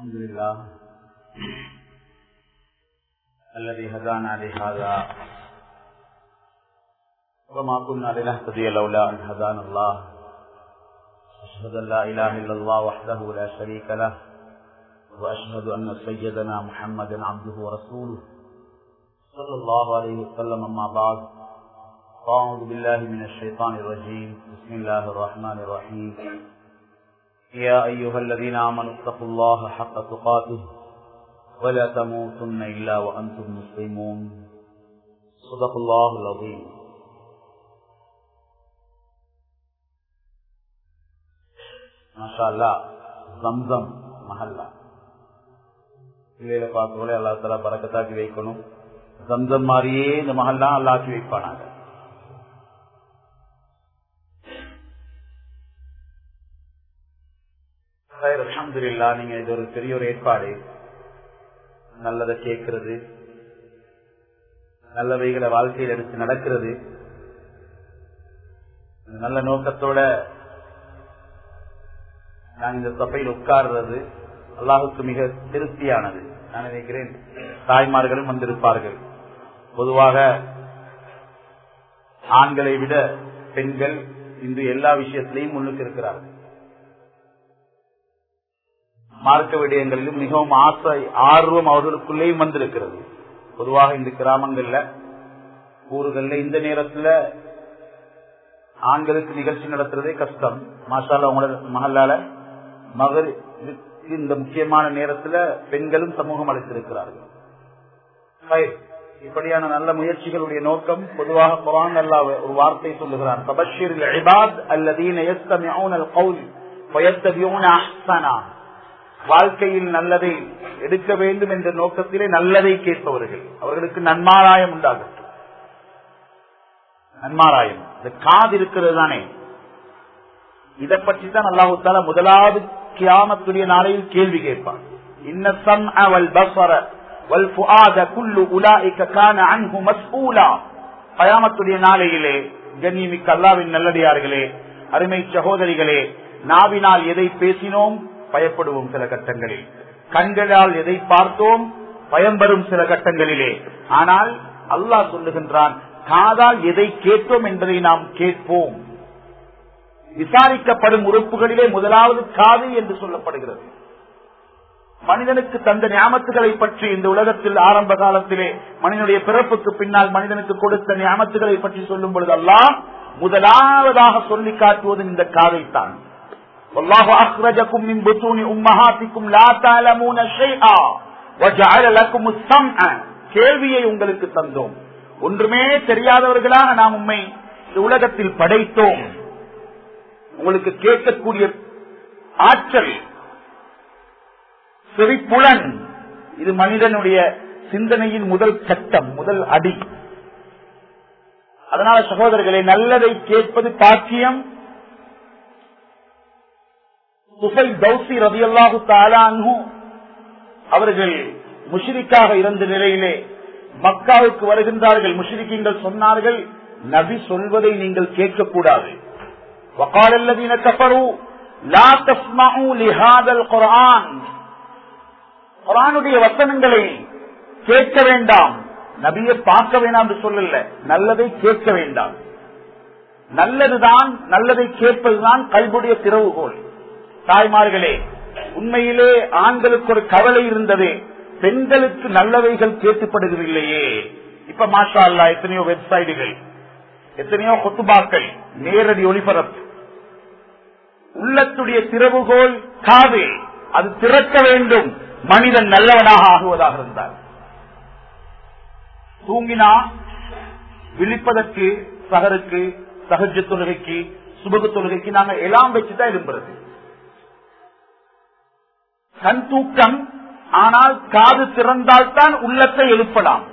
الحمد لله الذي هدانا لهذا وما كنا لنهتدي لولا أن هدانا الله أشهد أن لا إله إلا الله وحده لا شريك له وأشهد أن سيدنا محمدا عبده ورسوله صلى الله عليه وسلم أما بعد أعوذ بالله من الشيطان الرجيم بسم الله الرحمن الرحيم يا أيها الذين آمنوا اتقوا الله حق تقاته ولا تموتن إلا وأنتم مسلمون صدق الله العظيم ما شاء الله زمزم மஹல்லா பிள்ளைகளை பார்த்தோட அல்லா தலா பறக்கத்தாக்கி வைக்கணும் ஜம்சம் மாதிரியே இந்த மஹல்லா அல்லாக்கி வைப்பானாங்க அலமதுல்லா நீங்க இது ஒரு பெரிய ஒரு ஏற்பாடு நல்லதை கேட்கறது நல்லவைகளை வாழ்க்கையில் எடுத்து நடக்கிறது நல்ல நோக்கத்தோட நான் இந்த சபையில் உட்கார்றது அல்லாஹுக்கு மிக திருப்தியானது நான் நினைக்கிறேன் தாய்மார்களும் வந்திருப்பார்கள் பொதுவாக ஆண்களை விட பெண்கள் இன்று எல்லா விஷயத்திலையும் முன்னுக்கு இருக்கிறார்கள் மார்க்க விடயங்களிலும் மிகவும் ஆசை ஆர்வம் அவர்களுக்குள்ளேயும் வந்திருக்கிறது பொதுவாக இந்த கிராமங்கள்ல ஊர்கள்ல இந்த நேரத்துல ஆண்களுக்கு நிகழ்ச்சி நடத்துறதே கஷ்டம் மாஷால உங்களோட மகளால மகர் இந்த முக்கியமான நேரத்துல பெண்களும் சமூகம் அளித்திருக்கிறார்கள் இப்படியான நல்ல முயற்சிகளுடைய நோக்கம் பொதுவாக குரான் அல்லா ஒரு வார்த்தை சொல்லுகிறான் தபஷீர் அல்லதீன வாழ்க்கையில் நல்லதை எடுக்க வேண்டும் என்ற நோக்கத்திலே நல்லதை கேட்பவர்கள் அவர்களுக்கு நன்மாராயம் உண்டாகட்டும் நன்மாராயம் இந்த காது இருக்கிறது தானே இதை பற்றி தான் அல்லாஹு தாலா முதலாவது கியாமத்துடைய நாளையில் கேள்வி கேட்பான் இன்னசம் அவல் பஸ்வர வல் ஃபுஆத குல்லு உலாயிக கான அன்ஹு மஸ்ஊலா கயாமத்துடைய நாளையிலே கண்ணியமிக்க அல்லாவின் நல்லடியார்களே அருமை சகோதரிகளே நாவினால் எதை பேசினோம் பயப்படுவோம் சில கட்டங்களில் கண்களால் எதை பார்த்தோம் பயம்பெறும் சில கட்டங்களிலே ஆனால் அல்லாஹ் சொல்லுகின்றான் காதால் எதை கேட்டோம் என்பதை நாம் கேட்போம் விசாரிக்கப்படும் உறுப்புகளிலே முதலாவது காது என்று சொல்லப்படுகிறது மனிதனுக்கு தந்த ஞாபகத்துகளை பற்றி இந்த உலகத்தில் ஆரம்ப காலத்திலே மனிதனுடைய பிறப்புக்கு பின்னால் மனிதனுக்கு கொடுத்த ஞாபகத்துகளை பற்றி சொல்லும் பொழுது எல்லாம் முதலாவதாக சொல்லி காட்டுவது இந்த காதைத்தான் والله أخرجكم من بطون أمهاتكم لا تعلمون شيئا وجعل لكم السمع கேள்வியை உங்களுக்கு தந்தோம் ஒன்றுமே தெரியாதவர்களாக நாம் உண்மை இந்த உலகத்தில் படைத்தோம் உங்களுக்கு கேட்கக்கூடிய ஆற்றல் செவிப்புலன் இது மனிதனுடைய சிந்தனையின் முதல் சட்டம் முதல் அடி அதனால சகோதரர்களை நல்லதை கேட்பது பாக்கியம் துஃபை தௌசி ரதியல்லாஹு தாலானு அவர்கள் முஷிரிக்காக இருந்த நிலையிலே மக்காவுக்கு வருகின்றார்கள் முஷிரிக்கீங்கள் சொன்னார்கள் நபி சொல்வதை நீங்கள் கேட்கக்கூடாது وقال الذين كفروا لا تسمعوا لهذا القرآن குரானுடைய வசனங்களை கேட்க வேண்டாம் நபியை பார்க்க வேண்டாம் என்று சொல்லல நல்லதை கேட்க வேண்டாம் நல்லதுதான் நல்லதை கேட்பதுதான் கல்புடைய திறவுகோள் தாய்மார்களே உண்மையிலே ஆண்களுக்கு ஒரு கவலை இருந்தது பெண்களுக்கு நல்லவைகள் கேட்டுப்படுகிறதில்லையே இப்ப மாஷா அல்லா எத்தனையோ வெப்சைட்டுகள் எத்தனையோ கொத்துபாக்கள் நேரடி ஒளிபரப்பு உள்ளத்துடைய திறவுகோல் காது அது திறக்க வேண்டும் மனிதன் நல்லவனாக ஆகுவதாக இருந்தார் தூங்கினா விழிப்பதற்கு சகருக்கு சகஜ தொழுகைக்கு சுபகு தொழுகைக்கு நாங்க எல்லாம் வச்சுதான் இரும்புறது கண் தூக்கம் ஆனால் காது திறந்தால்தான் உள்ளத்தை எழுப்பலாம்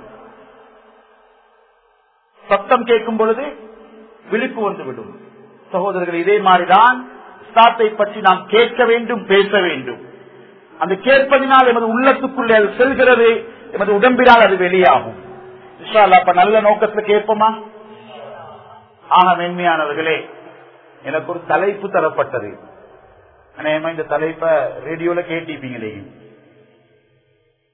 சத்தம் கேட்கும் பொழுது விழிப்பு வந்துவிடும் சகோதரர்கள் இதே மாதிரிதான் இஸ்லாத்தை பற்றி நாம் கேட்க வேண்டும் பேச வேண்டும் அந்த கேட்பதினால் எமது உள்ளத்துக்குள்ளே அது செல்கிறது எமது உடம்பினால் அது வெளியாகும் அப்ப நல்ல நோக்கத்தை கேட்போமா ஆக மென்மையானவர்களே எனக்கு ஒரு தலைப்பு தரப்பட்டது அநேகமா இந்த தலைப்ப ரேடியோல கேட்டிருப்பீங்களே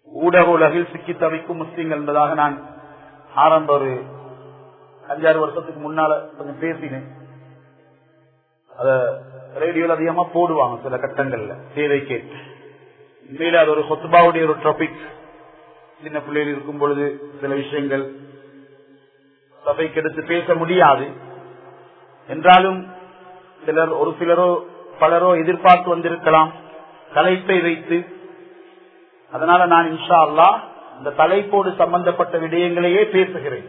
ஊடக உலகில் சிக்கி தவிக்கும் முஸ்லீம்கள் என்பதாக நான் ஆரம்ப ஒரு அஞ்சாறு வருஷத்துக்கு முன்னால கொஞ்சம் பேசினேன் அத ரேடியோல அதிகமா போடுவாங்க சில கட்டங்கள்ல தேவை கேட்டு உண்மையில அது ஒரு சொத்துபாவுடைய ஒரு டாபிக் சின்ன பிள்ளைகள் இருக்கும் பொழுது சில விஷயங்கள் சபைக்கு எடுத்து பேச முடியாது என்றாலும் சிலர் ஒரு சிலரோ பலரோ எதிர்பார்த்து வந்திருக்கலாம் தலைப்பை வைத்து அதனால நான் இன்ஷா அல்லா இந்த தலைப்போடு சம்பந்தப்பட்ட விடயங்களையே பேசுகிறேன்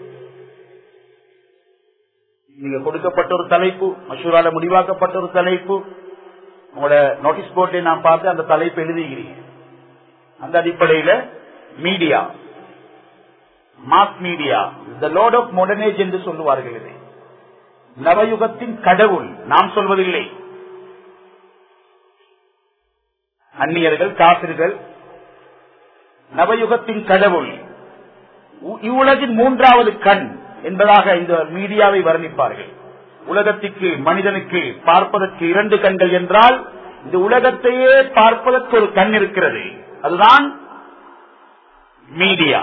நீங்க கொடுக்கப்பட்ட ஒரு தலைப்பு மஷூரால முடிவாக்கப்பட்ட ஒரு தலைப்பு உங்களோட நோட்டீஸ் போர்ட்டை நான் பார்த்து அந்த தலைப்பு எழுதுகிறீங்க அந்த அடிப்படையில media mass media the lord of modern age என்று சொல்லுவார்கள் இதை நவயுகத்தின் கடவுள் நாம் சொல்வதில்லை அந்நியர்கள் காசிர்கள் நவயுகத்தின் கடவுள் இவ்வுலகின் மூன்றாவது கண் என்பதாக இந்த மீடியாவை வர்ணிப்பார்கள் உலகத்திற்கு மனிதனுக்கு பார்ப்பதற்கு இரண்டு கண்கள் என்றால் இந்த உலகத்தையே பார்ப்பதற்கு ஒரு கண் இருக்கிறது அதுதான் மீடியா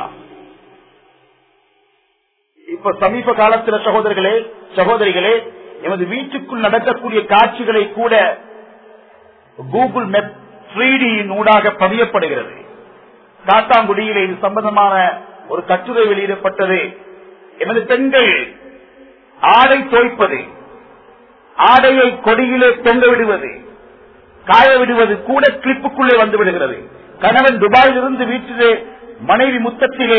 இப்ப சமீப காலத்தில் சகோதரர்களே சகோதரிகளே எமது வீட்டுக்குள் நடக்கக்கூடிய காட்சிகளை கூட கூகுள் மேப் த்ரீடியின் ஊடாக பதியப்படுகிறது காத்தாங்குடியிலே இது சம்பந்தமான ஒரு கட்டுரை வெளியிடப்பட்டது எமது பெண்கள் ஆடை தோய்ப்பது ஆடையை கொடியிலே தொங்க விடுவது காய விடுவது கூட கிளிப்புக்குள்ளே வந்து விடுகிறது கணவன் துபாயில் இருந்து வீட்டிலே மனைவி முத்தத்திலே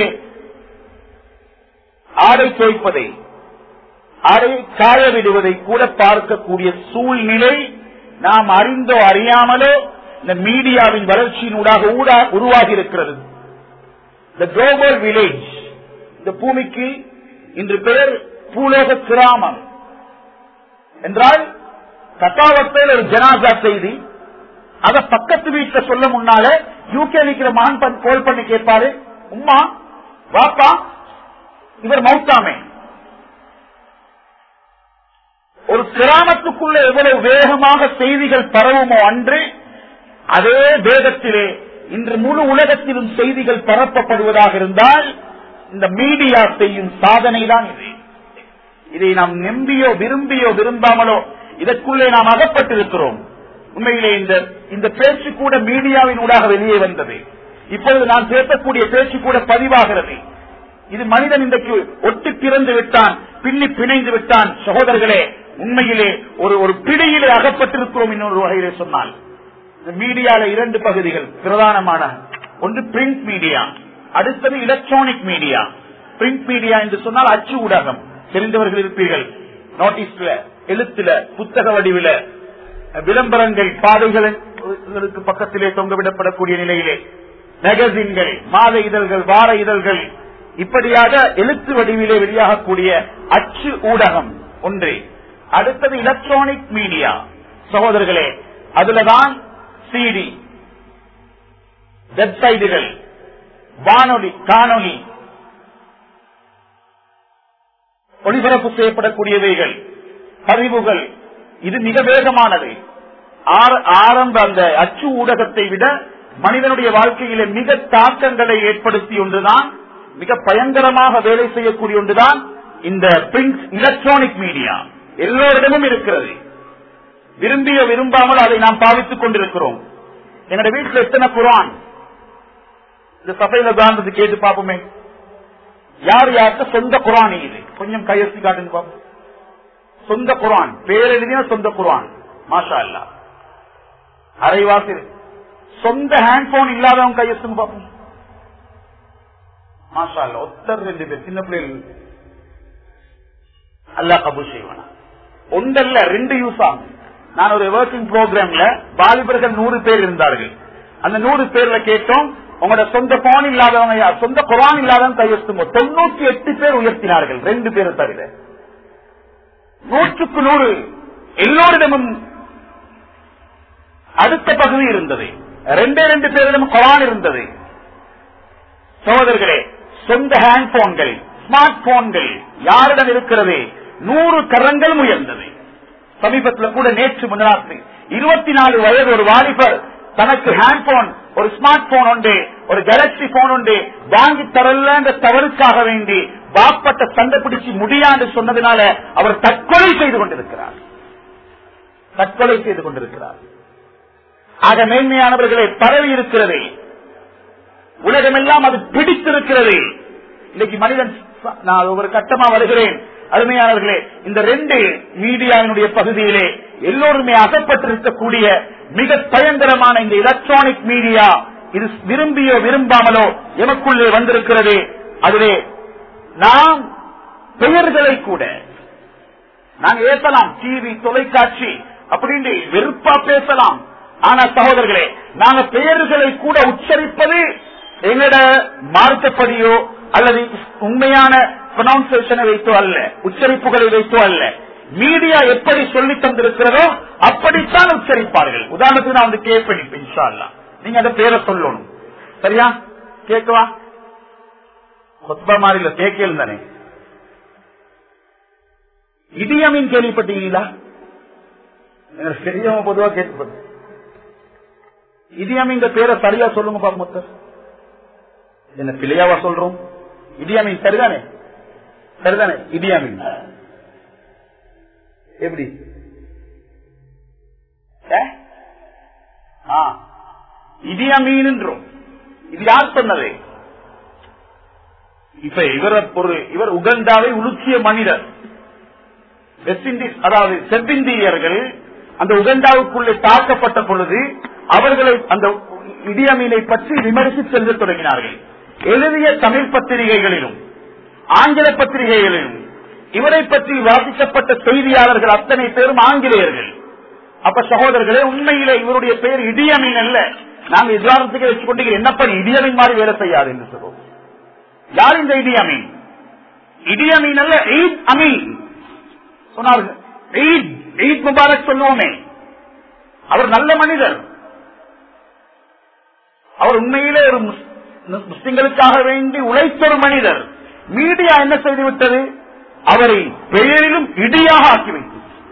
ஆடை தோய்ப்பதை ஆடையை காய விடுவதை கூட பார்க்கக்கூடிய சூழ்நிலை நாம் அறிந்தோ அறியாமலோ இந்த மீடியாவின் வளர்ச்சியின் ஊடாக உருவாகி இருக்கிறது த குளோபல் வில்லேஜ் இந்த பூமிக்கு இன்று பெயர் பூலோக கிராமம் என்றால் கட்டாவத்தில் ஒரு ஜனாசா செய்தி அத பக்கத்து வீட்டுல சொல்ல முன்னால யூகே நிக்கிற மகன் கோல் பண்ணி கேட்பாரு உமா வாப்பா இவர் மௌத்தாமே ஒரு கிராமத்துக்குள்ள எவ்வளவு வேகமாக செய்திகள் பரவுமோ அன்று அதே வேகத்திலே இன்று முழு உலகத்திலும் செய்திகள் பரப்பப்படுவதாக இருந்தால் இந்த மீடியா செய்யும் சாதனை தான் இது இதை நாம் நம்பியோ விரும்பியோ விரும்பாமலோ இதற்குள்ளே நாம் அகப்பட்டிருக்கிறோம் உண்மையிலே இந்த இந்த பேச்சு கூட மீடியாவின் ஊடாக வெளியே வந்தது இப்பொழுது நான் பேசக்கூடிய பேச்சு கூட பதிவாகிறது இது மனிதன் இன்றைக்கு ஒட்டு திறந்து விட்டான் பின்னி பிணைந்து விட்டான் சகோதரர்களே உண்மையிலே ஒரு ஒரு பிடியிலே அகப்பட்டிருக்கிறோம் இன்னொரு வகையிலே சொன்னால் மீடியால இரண்டு பகுதிகள் பிரதானமான ஒன்று பிரிண்ட் மீடியா அடுத்தது எலக்ட்ரானிக் மீடியா பிரிண்ட் மீடியா என்று சொன்னால் அச்சு ஊடகம் தெரிந்தவர்கள் இருப்பீர்கள் நோட்டீஸ்ல எழுத்துல புத்தக வடிவில விளம்பரங்கள் பாதைகளுக்கு பக்கத்திலே தொங்கவிடப்படக்கூடிய நிலையிலே மேகசின்கள் மாத இதழ்கள் வார இதழ்கள் இப்படியாக எழுத்து வடிவிலே வெளியாகக்கூடிய அச்சு ஊடகம் ஒன்று அடுத்தது எலக்ட்ரானிக் மீடியா சகோதரர்களே அதுலதான் சிடி வெப்சைட்டுகள் வானொலி காணொலி ஒளிபரப்பு செய்யப்படக்கூடியவைகள் பதிவுகள் இது மிக வேகமானது ஆரம்ப அந்த அச்சு ஊடகத்தை விட மனிதனுடைய வாழ்க்கையில மிக தாக்கங்களை ஏற்படுத்திய ஒன்றுதான் மிக பயங்கரமாக வேலை செய்யக்கூடிய ஒன்றுதான் இந்த பிரிண்ட் எலக்ட்ரானிக் மீடியா எல்லோரிடமும் இருக்கிறது விரும்பிய விரும்பாமல் அதை நாம் பாவித்துக் கொண்டிருக்கிறோம் என்னோட வீட்டில் எத்தனை குரான் இந்த சபையில உதாரணத்து கேட்டு பார்ப்போமே யார் யாருக்கு சொந்த குரான் இது கொஞ்சம் கையெழுத்து காட்டுங்க பாப்போம் சொந்த குரான் பேரெழுதின சொந்த குரான் மாஷா இல்ல அரைவாசி சொந்த ஹேண்ட் போன் இல்லாதவங்க கையெழுத்துங்க பாப்போம் மாஷா இல்ல ஒத்தர் ரெண்டு பேர் சின்ன பிள்ளைகள் அல்லா கபூல் செய்வானா ஒன்றல்ல ரெண்டு யூஸ் ஆகும் நான் ஒரு ஒர்க்கிங் ப்ரோக்ராம்ல வாலிபர்கள் நூறு பேர் இருந்தார்கள் அந்த நூறு பேர்ல கேட்டோம் உங்களோட சொந்த போன் இல்லாதவங்க யார்? சொந்த குரான் இல்லாதவங்க கையெழுத்துங்க தொண்ணூத்தி எட்டு பேர் உயர்த்தினார்கள் ரெண்டு பேரை தவிர நூற்றுக்கு நூறு எல்லோரிடமும் அடுத்த பகுதி இருந்தது ரெண்டே ரெண்டு பேரிடம் குரான் இருந்தது சகோதரர்களே சொந்த ஹேண்ட் போன்கள் ஸ்மார்ட் போன்கள் யாரிடம் இருக்கிறது நூறு கரங்களும் உயர்ந்தது சமீபத்தில் கூட நேற்று முன்னாத்து இருபத்தி நாலு வயது ஒரு வாலிபர் தனக்கு ஹேண்ட் போன் ஒரு ஸ்மார்ட் போன் ஒன்று ஒரு கேலக்சி போன் உண்டு வாங்கி தரலன்ற தவறுக்காக வேண்டி வாப்பட்ட சண்டை பிடிச்சு முடியாது சொன்னதுனால அவர் தற்கொலை செய்து கொண்டிருக்கிறார் தற்கொலை செய்து கொண்டிருக்கிறார் ஆக மேன்மையானவர்களை பரவி இருக்கிறது உலகமெல்லாம் அது பிடித்திருக்கிறது இன்னைக்கு மனிதன் நான் ஒரு கட்டமா வருகிறேன் அருமையானவர்களே இந்த ரெண்டு மீடியாவினுடைய பகுதியிலே எல்லோருமே அகப்பட்டிருக்கக்கூடிய மிக பயங்கரமான இந்த எலக்ட்ரானிக் மீடியா இது விரும்பியோ விரும்பாமலோ எமக்குள்ளே வந்திருக்கிறது அதிலே நாம் பெயர்களை கூட நாங்க ஏசலாம் டிவி தொலைக்காட்சி அப்படின்னு வெறுப்பா பேசலாம் ஆனா சகோதரர்களே நாங்க பெயர்களை கூட உச்சரிப்பது எங்கட மார்க்கப்படியோ அல்லது உண்மையான ப்ரொனவுன்சேஷனை வைத்தோ அல்ல உச்சரிப்புகளை வைத்தோ அல்ல மீடியா எப்படி சொல்லி தந்திருக்கிறதோ அப்படித்தான் உச்சரிப்பார்கள் உதாரணத்துக்கு நான் வந்து கேட்பேன் இப்ப இன்ஷா அல்லா நீங்க அந்த பேரை சொல்லணும் சரியா கேட்கவா கொத்பா மாதிரி இல்ல கேட்கல தானே இடியமின் கேள்விப்பட்டீங்களா எனக்கு தெரியாம பொதுவா கேட்கப்படும் இடியமின் பேரை சரியா சொல்லுங்க பாக்க மொத்தம் என்ன பிள்ளையாவா சொல்றோம் இடியாமீன் சரிதானே சரிதானே இடியாமீன் எப்படி இடியாமீன் இது யார் சொன்னது இப்ப இவர ஒரு இவர் உகண்டாவை உலுக்கிய மனிதர் வெஸ்ட் இண்டீஸ் அதாவது செவ்விந்தியர்கள் அந்த உகண்டாவுக்குள்ளே தாக்கப்பட்ட பொழுது அவர்களை அந்த இடியமீனை பற்றி விமர்சி செல்ல தொடங்கினார்கள் எழுதிய தமிழ் பத்திரிகைகளிலும் ஆங்கில பத்திரிகைகளிலும் இவரை பற்றி வாசிக்கப்பட்ட செய்தியாளர்கள் அத்தனை பேரும் ஆங்கிலேயர்கள் அப்ப சகோதரர்களே உண்மையிலே இவருடைய பெயர் இடியமீன் அல்ல நாங்க உதாரணத்துக்கு வச்சுக்கொண்டு என்னப்ப இடியமீன் மாதிரி வேலை செய்யாது என்று சொல்றோம் யார் இந்த இடியமீன் இடியமீன் அல்ல ஈத் அமீன் சொன்னார்கள் ஈத் ஈத் முபாரக் சொல்லுவோமே அவர் நல்ல மனிதர் அவர் உண்மையிலே ஒரு முஸ்லிம்களுக்காக வேண்டி உழைத்த ஒரு மனிதர் மீடியா என்ன செய்துவிட்டது அவரை பெயரிலும் இடியாக ஆக்கி வைத்தது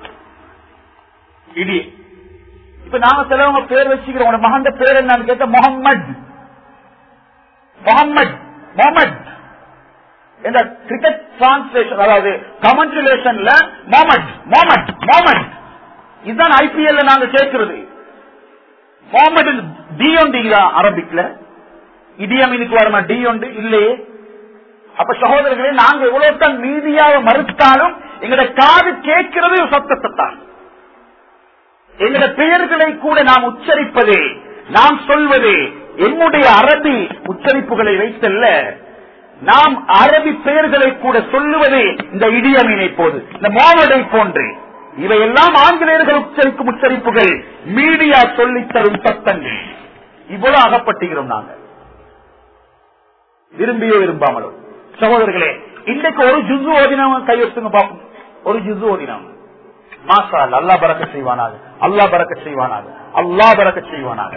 இடி இப்ப நாங்க சிலவங்க பேர் வச்சுக்கிறோம் மகன் பேர் என்னன்னு கேட்ட முகம்மது முகம்மது முகமது இந்த கிரிக்கெட் டிரான்ஸ்லேஷன் அதாவது கமெண்ட்ரிலேஷன்ல மொமட் மொமட் மொமட் இதுதான் ஐபிஎல் நாங்க கேட்கிறது முகமது டி ஒன்று அரபிக்ல இடியமீனுக்கு வரமா டி ஒன்று இல்லையே அப்ப சகோதரர்களே நாங்க எவ்வளவு தான் மீதியாக மறுத்தாலும் எங்கட காது கேட்கிறது சத்தத்தை தான் எங்கட பெயர்களை கூட நாம் உச்சரிப்பது நாம் சொல்வது என்னுடைய அரபி உச்சரிப்புகளை வைத்தல்ல நாம் அரபி பெயர்களை கூட சொல்லுவது இந்த இடியமீனை போது இந்த மோமடை போன்று இவையெல்லாம் ஆங்கிலேயர்கள் உச்சரிக்கும் உச்சரிப்புகள் மீடியா சொல்லித் தரும் சத்தங்கள் இவ்வளவு அகப்பட்டுகிறோம் நாங்கள் விரும்பியோ விரும்பாமலோ சகோதரர்களே இன்றைக்கு ஒரு ஜுசு ஓதினவங்க கையெழுத்துங்க பார்ப்போம் ஒரு ஜுசு ஓதினவங்க மாசா அல்லா பறக்க செய்வானாக அல்லா பறக்க செய்வானாக அல்லா பறக்க செய்வானாக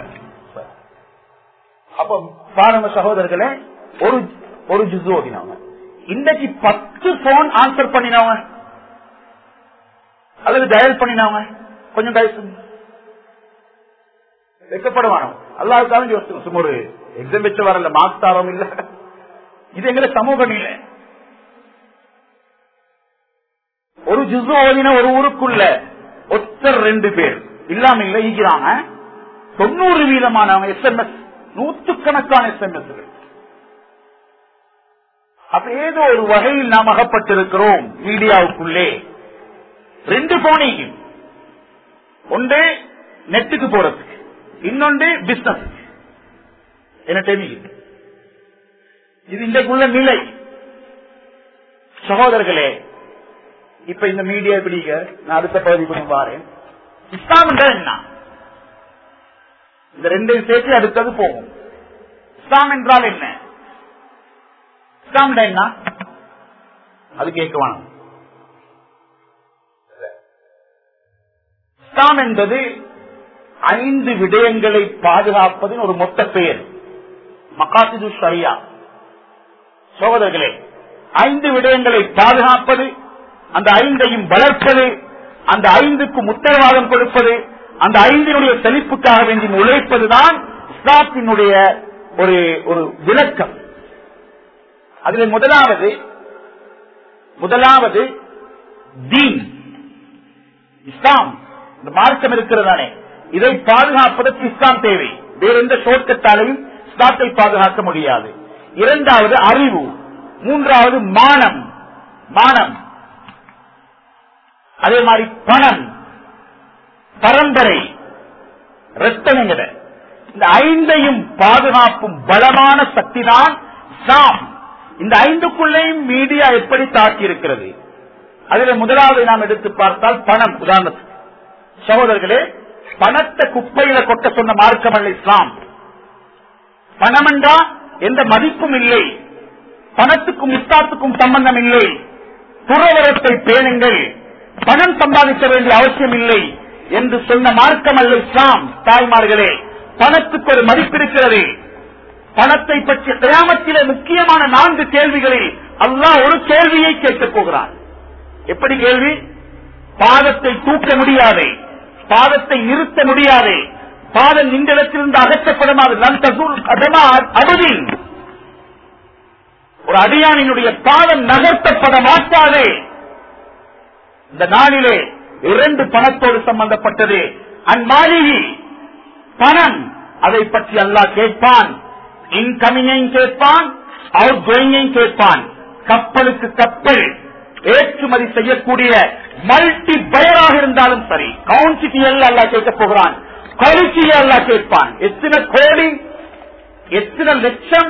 அப்ப பாருங்க சகோதரர்களே ஒரு ஒரு ஜுசு ஓதினவங்க இன்னைக்கு பத்து போன் ஆன்சர் பண்ணினவங்க அல்லது டயல் பண்ணினவங்க கொஞ்சம் டயல் வெக்கப்படுவானோ அல்லாவுக்காலும் யோசிச்சு சும்மா ஒரு எக்ஸாம் வச்சு வரல மார்க்ஸ் தாரம் இல்ல இது எங்களை சமூகம் இல்லை ஒரு ஜுசு ஓதின ஒரு ஊருக்குள்ள ஒத்தர் ரெண்டு பேர் இல்லாம இல்ல ஈகிறாங்க தொண்ணூறு வீதமானவங்க எஸ்எம்எஸ் நூற்றுக்கணக்கான எஸ்எம்எஸ் அப்ப ஏதோ ஒரு வகையில் நாம் அகப்பட்டிருக்கிறோம் மீடியாவுக்குள்ளே ரெண்டு போனியும் ஒன்று நெட்டுக்கு போறதுக்கு இன்னொன்று பிசினஸ் என்ன தெரியுது இது இன்றைக்குள்ள நிலை சகோதரர்களே இப்ப இந்த மீடியா பிடிக்க நான் அடுத்த பகுதி கொஞ்சம் பாரு இஸ்லாம் என்ன இந்த ரெண்டையும் சேர்த்து அடுத்தது போகும் இஸ்லாம் என்றால் என்ன இஸ்லாம் என்ன அது கேட்க வேணும் இஸ்லாம் என்பது ஐந்து விடயங்களை பாதுகாப்பதின் ஒரு மொத்த பெயர் மகாசிது சரியா சகோதரர்களே ஐந்து விடயங்களை பாதுகாப்பது அந்த ஐந்தையும் வளர்ப்பது அந்த ஐந்துக்கு உத்தரவாதம் கொடுப்பது அந்த ஐந்தினுடைய செழிப்புக்காக வேண்டி உழைப்பதுதான் இஸ்லாத்தினுடைய ஒரு ஒரு விளக்கம் அதில் முதலாவது முதலாவது தீன் இஸ்லாம் இந்த மார்க்கம் இருக்கிறதானே இதை பாதுகாப்பதற்கு இஸ்லாம் தேவை வேற எந்த ஷோர்ட்கட்டாலையும் இஸ்லாத்தை பாதுகாக்க முடியாது இரண்டாவது அறிவு மூன்றாவது மானம் மானம் அதே மாதிரி பணம் பரம்பரை ரத்தனங்கிற இந்த ஐந்தையும் பாதுகாப்பும் பலமான சக்தி தான் இஸ்லாம் இந்த ஐந்துக்குள்ளேயும் மீடியா எப்படி தாக்கி இருக்கிறது அதுல முதலாவது நாம் எடுத்து பார்த்தால் பணம் உதாரணத்துக்கு சகோதரர்களே பணத்தை குப்பையில கொட்ட சொன்ன மார்க்கம் அல்ல இஸ்லாம் பணம் என்றா எந்த மதிப்பும் இல்லை பணத்துக்கும் இஸ்லாத்துக்கும் சம்பந்தம் இல்லை துறவரத்தை பேணுங்கள் பணம் சம்பாதிக்க வேண்டிய அவசியம் இல்லை என்று சொன்ன மார்க்கம் அல்ல இஸ்லாம் தாய்மார்களே பணத்துக்கு ஒரு மதிப்பு இருக்கிறது பணத்தை பற்றிய கிராமத்திலே முக்கியமான நான்கு கேள்விகளில் அல்லாஹ் ஒரு கேள்வியை கேட்கப் போகிறான் எப்படி கேள்வி பாதத்தை தூக்க முடியாதே பாதத்தை நிறுத்த முடியாதே பாதம் இந்த இடத்திலிருந்து அகற்றப்படாது அபதில் ஒரு அடியானினுடைய பாதம் நகர்த்தப்பட மாட்டாதே இந்த நாளிலே இரண்டு பணத்தோடு சம்பந்தப்பட்டது அந்மாளிகை பணம் அதை பற்றி அல்லாஹ் கேட்பான் இன்கமிங்கையும் கேட்பான் அவுட் கோயிங்கையும் கேட்பான் கப்பலுக்கு கப்பல் ஏற்றுமதி செய்யக்கூடிய மல்டி பயராக இருந்தாலும் சரி கவுன்சிட்டி அல்ல கேட்க போகிறான் குவாலிட்டியை அல்ல கேட்பான் எத்தனை கோடி எத்தனை லட்சம்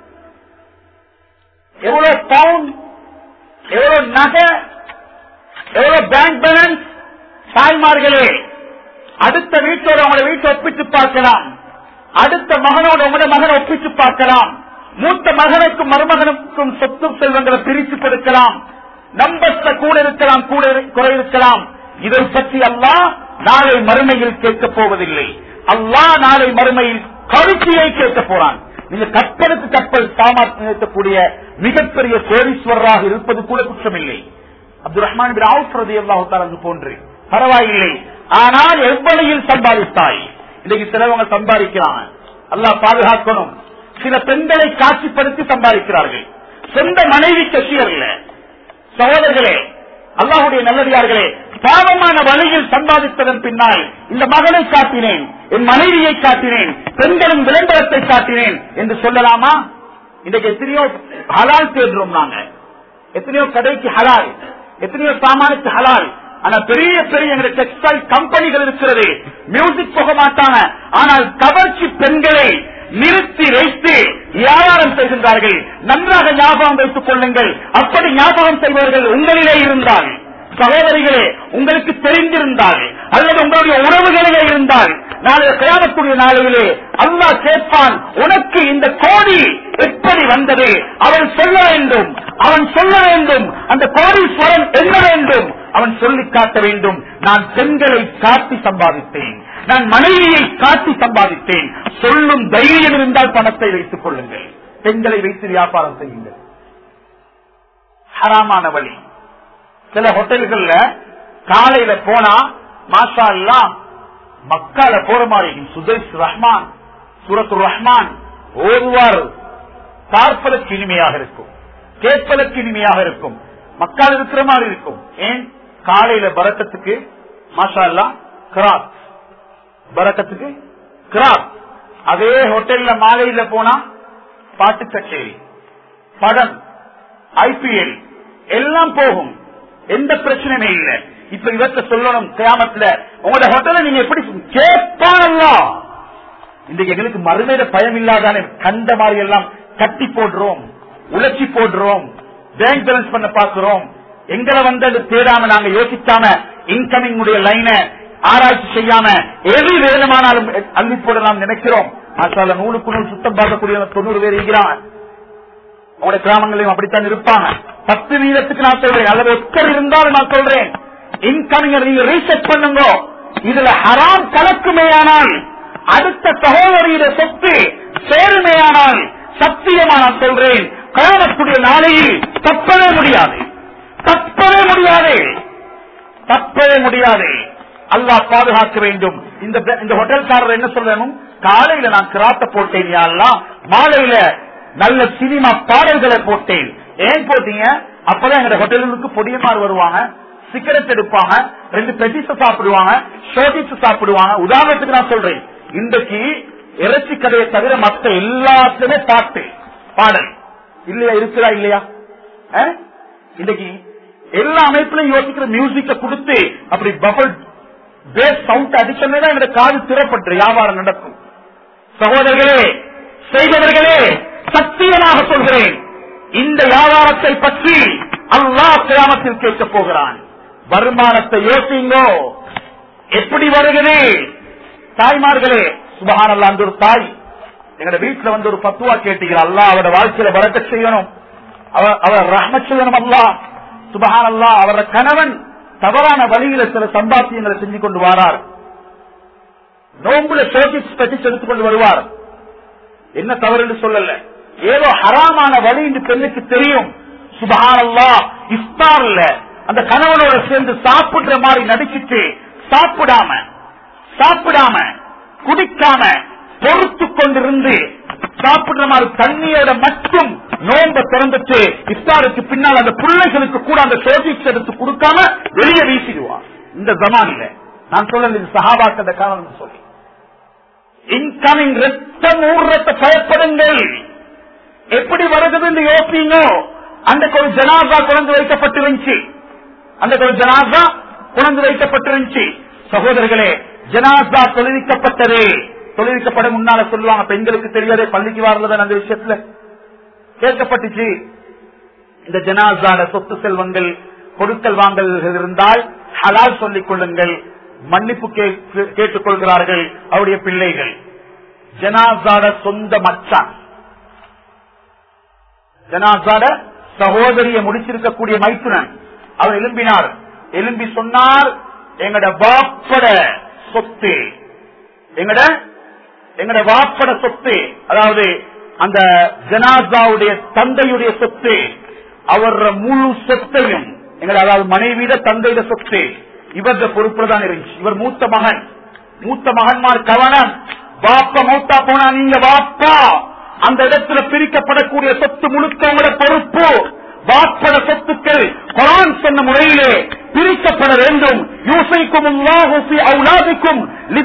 எவ்வளவு பவுண்ட் எவ்வளவு நகை எவ்வளவு பேங்க் பேலன்ஸ் தாய்மார்களே அடுத்த வீட்டோட உங்களை வீட்டை ஒப்பிட்டு பார்க்கலாம் அடுத்த மகனோட உங்களோட மகனை ஒப்பிட்டு பார்க்கலாம் மூத்த மகனுக்கும் மருமகனுக்கும் சொத்து செல்வங்களை பிரித்து கொடுக்கலாம் நம்பர்ஸ்ல கூட இருக்கலாம் கூட இரு- குறை இருக்கலாம் இதை பற்றி அல்லாஹ் நாளை மறுமையில் கேட்கப் போவதில்லை அல்லாஹ் நாளை மறுமையில் கருத்தியை கேட்க போறான் நீங்க கப்பலுக்கு கப்பல் சாமர்த்தியக்கூடிய மிகப்பெரிய கோடீஸ்வரராக இருப்பது கூட குற்றமில்லை அப்துல் ரஹ்மான் பின் அவுஃப் ரலியல்லாஹு தஆலா அங்கு போன்று பரவாயில்லை ஆனால் எவ்வளையில் சம்பாதித்தாய் இன்னைக்கு சிலவங்க சம்பாதிக்கிறாங்க அல்லாஹ் பாதுகாக்கணும் சில பெண்களை காட்சிப்படுத்தி சம்பாதிக்கிறார்கள் சொந்த மனைவி கட்சியர்கள சகோதரர்களே அல்லாஹுடைய நல்லடியார்களே பாவமான வழியில் சம்பாதித்ததன் பின்னால் இந்த மகளை காட்டினேன் என் மனைவியை காட்டினேன் பெண்களின் விளம்பரத்தை காட்டினேன் என்று சொல்லலாமா இன்றைக்கு எத்தனையோ ஹலால் தேடுறோம் நாங்க எத்தனையோ கடைக்கு ஹலால் எத்தனையோ சாமானுக்கு ஹலால் ஆனா பெரிய பெரிய எங்களுடைய டெக்ஸ்டைல் கம்பெனிகள் இருக்கிறது மியூசிக் போக மாட்டாங்க ஆனால் கவர்ச்சி பெண்களை நிறுத்தி வைத்து வியாபாரம் செய்கின்றார்கள் நன்றாக ஞாபகம் வைத்துக் கொள்ளுங்கள் அப்படி ஞாபகம் செய்பவர்கள் உங்களிலே இருந்தால் சகோதரிகளே உங்களுக்கு தெரிந்திருந்தால் அல்லது உங்களுடைய உறவுகளிலே இருந்தால் நாளை கயாமக்கூடிய நாளையிலே அல்லாஹ் கேட்பான் உனக்கு இந்த கோடி எப்படி வந்தது அவன் சொல்ல வேண்டும் அவன் சொல்ல வேண்டும் அந்த கோடீஸ்வரன் என்ன வேண்டும் அவன் சொல்லி காட்ட வேண்டும் நான் பெண்களை காட்டி சம்பாதித்தேன் நான் மனைவியை காட்டி சம்பாதித்தேன் சொல்லும் தைரியம் இருந்தால் பணத்தை வைத்துக் கொள்ளுங்கள் பெண்களை வைத்து வியாபாரம் செய்யுங்கள் ஹராமான வழி சில ஹோட்டல்கள்ல காலையில போனா மாஷா எல்லாம் மக்கால போற மாதிரி சுதேஷ் ரஹ்மான் சூரத்து ரஹ்மான் ஓதுவார் பார்ப்பதற்கு இனிமையாக இருக்கும் கேட்பதற்கு இனிமையாக இருக்கும் மக்கள் இருக்கிற மாதிரி இருக்கும் ஏன் காலையில பரக்கத்துக்கு மாஷா எல்லாம் கிராத் பரக்கத்துக்கு கிராத் அதே ஹோட்டல்ல மாலையில போனா பாட்டு கச்சேரி படம் ஐபிஎல் எல்லாம் போகும் எந்த பிரச்சனையுமே இல்ல இப்ப இவற்றை சொல்லணும் கிராமத்துல உங்களோட ஹோட்டல நீங்க எப்படி கேட்பானல்லா இன்றைக்கு எங்களுக்கு மறுமையில பயம் இல்லாதானே கண்ட மாதிரி எல்லாம் கட்டி போடுறோம் உழைச்சி போடுறோம் பேங்க் பேலன்ஸ் பண்ண பாக்குறோம் எங்களை வந்தது தேடாம நாங்க யோசிக்காம இன்கமிங் உடைய லைன ஆராய்ச்சி செய்யாம எது வேணுமானாலும் அள்ளி போட நாம் நினைக்கிறோம் மாசால நூலுக்கு நூல் சுத்தம் பார்க்கக்கூடிய தொண்ணூறு பேர் இருக்கிறாங்க உங்களுடைய கிராமங்களையும் அப்படித்தான் இருப்பாங்க பத்து வீதத்துக்கு நான் சொல்றேன் அல்லது ஒக்கர் இருந்தாலும் நான் சொல்றேன் இன்கமிங் நீங்க ரீசெட் பண்ணுங்க இதுல ஹராம் கலக்குமேயானால் அடுத்த சகோதரியிட சொத்து சேருமேயானால் சத்தியமா நான் சொல்றேன் காணக்கூடிய நாளையில் தப்பவே முடியாது தப்பவே முடியாது தப்பவே முடியாது அல்லாஹ் பாதுகாக்க வேண்டும் இந்த இந்த ஹோட்டல்காரர் என்ன சொல்லணும் காலையில நான் கிராத்த போட்டேன் யாரெல்லாம் மாலையில நல்ல சினிமா பாடல்களை போட்டேன் ஏன் போட்டீங்க அப்பதான் எங்க ஹோட்டலுக்கு பொடியமாறு வருவாங்க சிகரெட் எடுப்பாங்க ரெண்டு பெட்டிஸ் சாப்பிடுவாங்க ஷோட்டிஸ் சாப்பிடுவாங்க உதாரணத்துக்கு நான் சொல்றேன் இன்றைக்கு இறைச்சி கடையை தவிர மத்த எல்லாத்துலயுமே பாட்டு பாடல் இல்லையா இருக்குதா இல்லையா அஹ்? இன்னைக்கு எல்லா அமைப்புலையும் யோசிக்கிற மியூசிக்க கொடுத்து அப்படி பபல் பேஸ் சவுண்ட் அடிச்சமே தான் என்னோட காது திறப்பட்டு வியாபாரம் நடக்கும் சகோதரர்களே செய்தவர்களே சத்தியமாக சொல்கிறேன் இந்த வியாபாரத்தை பற்றி அல்லாஹ் கிராமத்தில் கேட்க போகிறான் வருமானத்தை யோசிங்கோ எப்படி வருகிறது தாய்மார்களே சுபஹான் அல்லா அந்த ஒரு தாய் எங்க வீட்டுல வந்து ஒரு பத்துவா கேட்டீங்க அல்லா அவரோட வாழ்க்கையில வரக்க செய்யணும் அவ- அவர் ரஹ்ம செய்யணும் அல்லா சுபஹான் அல்லா அவரோட கணவன் தவறான வழியில சில சம்பாத்தியங்களை செஞ்சு கொண்டு வாரார் நோம்புல சோசிஸ் பற்றி எடுத்துக் கொண்டு வருவார் என்ன தவறு என்று சொல்லல ஏதோ ஹராமான வழி என்று பெண்ணுக்கு தெரியும் சுபஹானல்லா இஃப்தார்ல அந்த கணவனோட சேர்ந்து சாப்பிடுற மாதிரி நடிச்சிட்டு சாப்பிடாம சாப்பிடாம குடிக்காம பொறுத்து கொண்டிருந்து சாப்பிடுற மாதிரி தண்ணியோட மட்டும் நோம்ப திறந்துட்டு இஃப்தாருக்கு பின்னால் அந்த பிள்ளைகளுக்கு கூட அந்த சோசிஸ் எடுத்து கொடுக்காம வெளியே வீசிடுவார் இந்த ஜமான்ல நான் சொல்ல சஹாபாக்கள காரணம் சொல்லி இன்கமிங் ரத்தம் ஊர்றத பயப்படுங்கள் எப்படி வருகிறது என்று யோசிங்க அன்றைக்கு ஒரு ஜனாசா குழந்து வைக்கப்பட்டிருந்துச்சு அன்றைக்கு ஒரு ஜனாசா குழந்து வைக்கப்பட்டிருந்துச்சு சகோதரர்களே ஜனாசா தொழிலிக்கப்பட்டது தொழிலிக்கப்பட முன்னால சொல்லுவாங்க பெண்களுக்கு தெரியாதே பள்ளிக்கு வரலதான் அந்த விஷயத்துல கேட்கப்பட்டுச்சு இந்த ஜனாசாட சொத்து செல்வங்கள் கொடுக்கல் வாங்கல்கள் இருந்தால் ஹலால் சொல்லிக் கொள்ளுங்கள் மன்னிப்பு கேட்டு- கேட்டுக் கொள்கிறார்கள் அவருடைய பிள்ளைகள் ஜனாசாட சொந்த மச்சான் ஜனாசாட சகோதரிய முடிச்சிருக்கக்கூடிய மைத்துனன் அவர் எழும்பினார் எழும்பி சொன்னார் எங்கட வாப்பட சொத்து எங்கட எங்கட வாப்பட சொத்து அதாவது அந்த ஜனாசாவுடைய தந்தையுடைய சொத்து அவர் முழு சொத்தையும் எங்கட அதாவது மனைவியிட தந்தையிட சொத்து இவரது பொறுப்புல தான் இருந்துச்சு இவர் மூத்த மகன் மூத்த மகன்மார் கவனம் வாப்பா மூத்தா போனா நீங்க வாப்பா அந்த இடத்துல பிரிக்கப்படக்கூடிய சொத்து முழுக்க உங்களோட பொறுப்பு வாப்பட சொத்துக்கள் குரான் சொன்ன முறையிலே பிரிக்கப்பட வேண்டும் யூசைக்கும் அவுலாதிக்கும்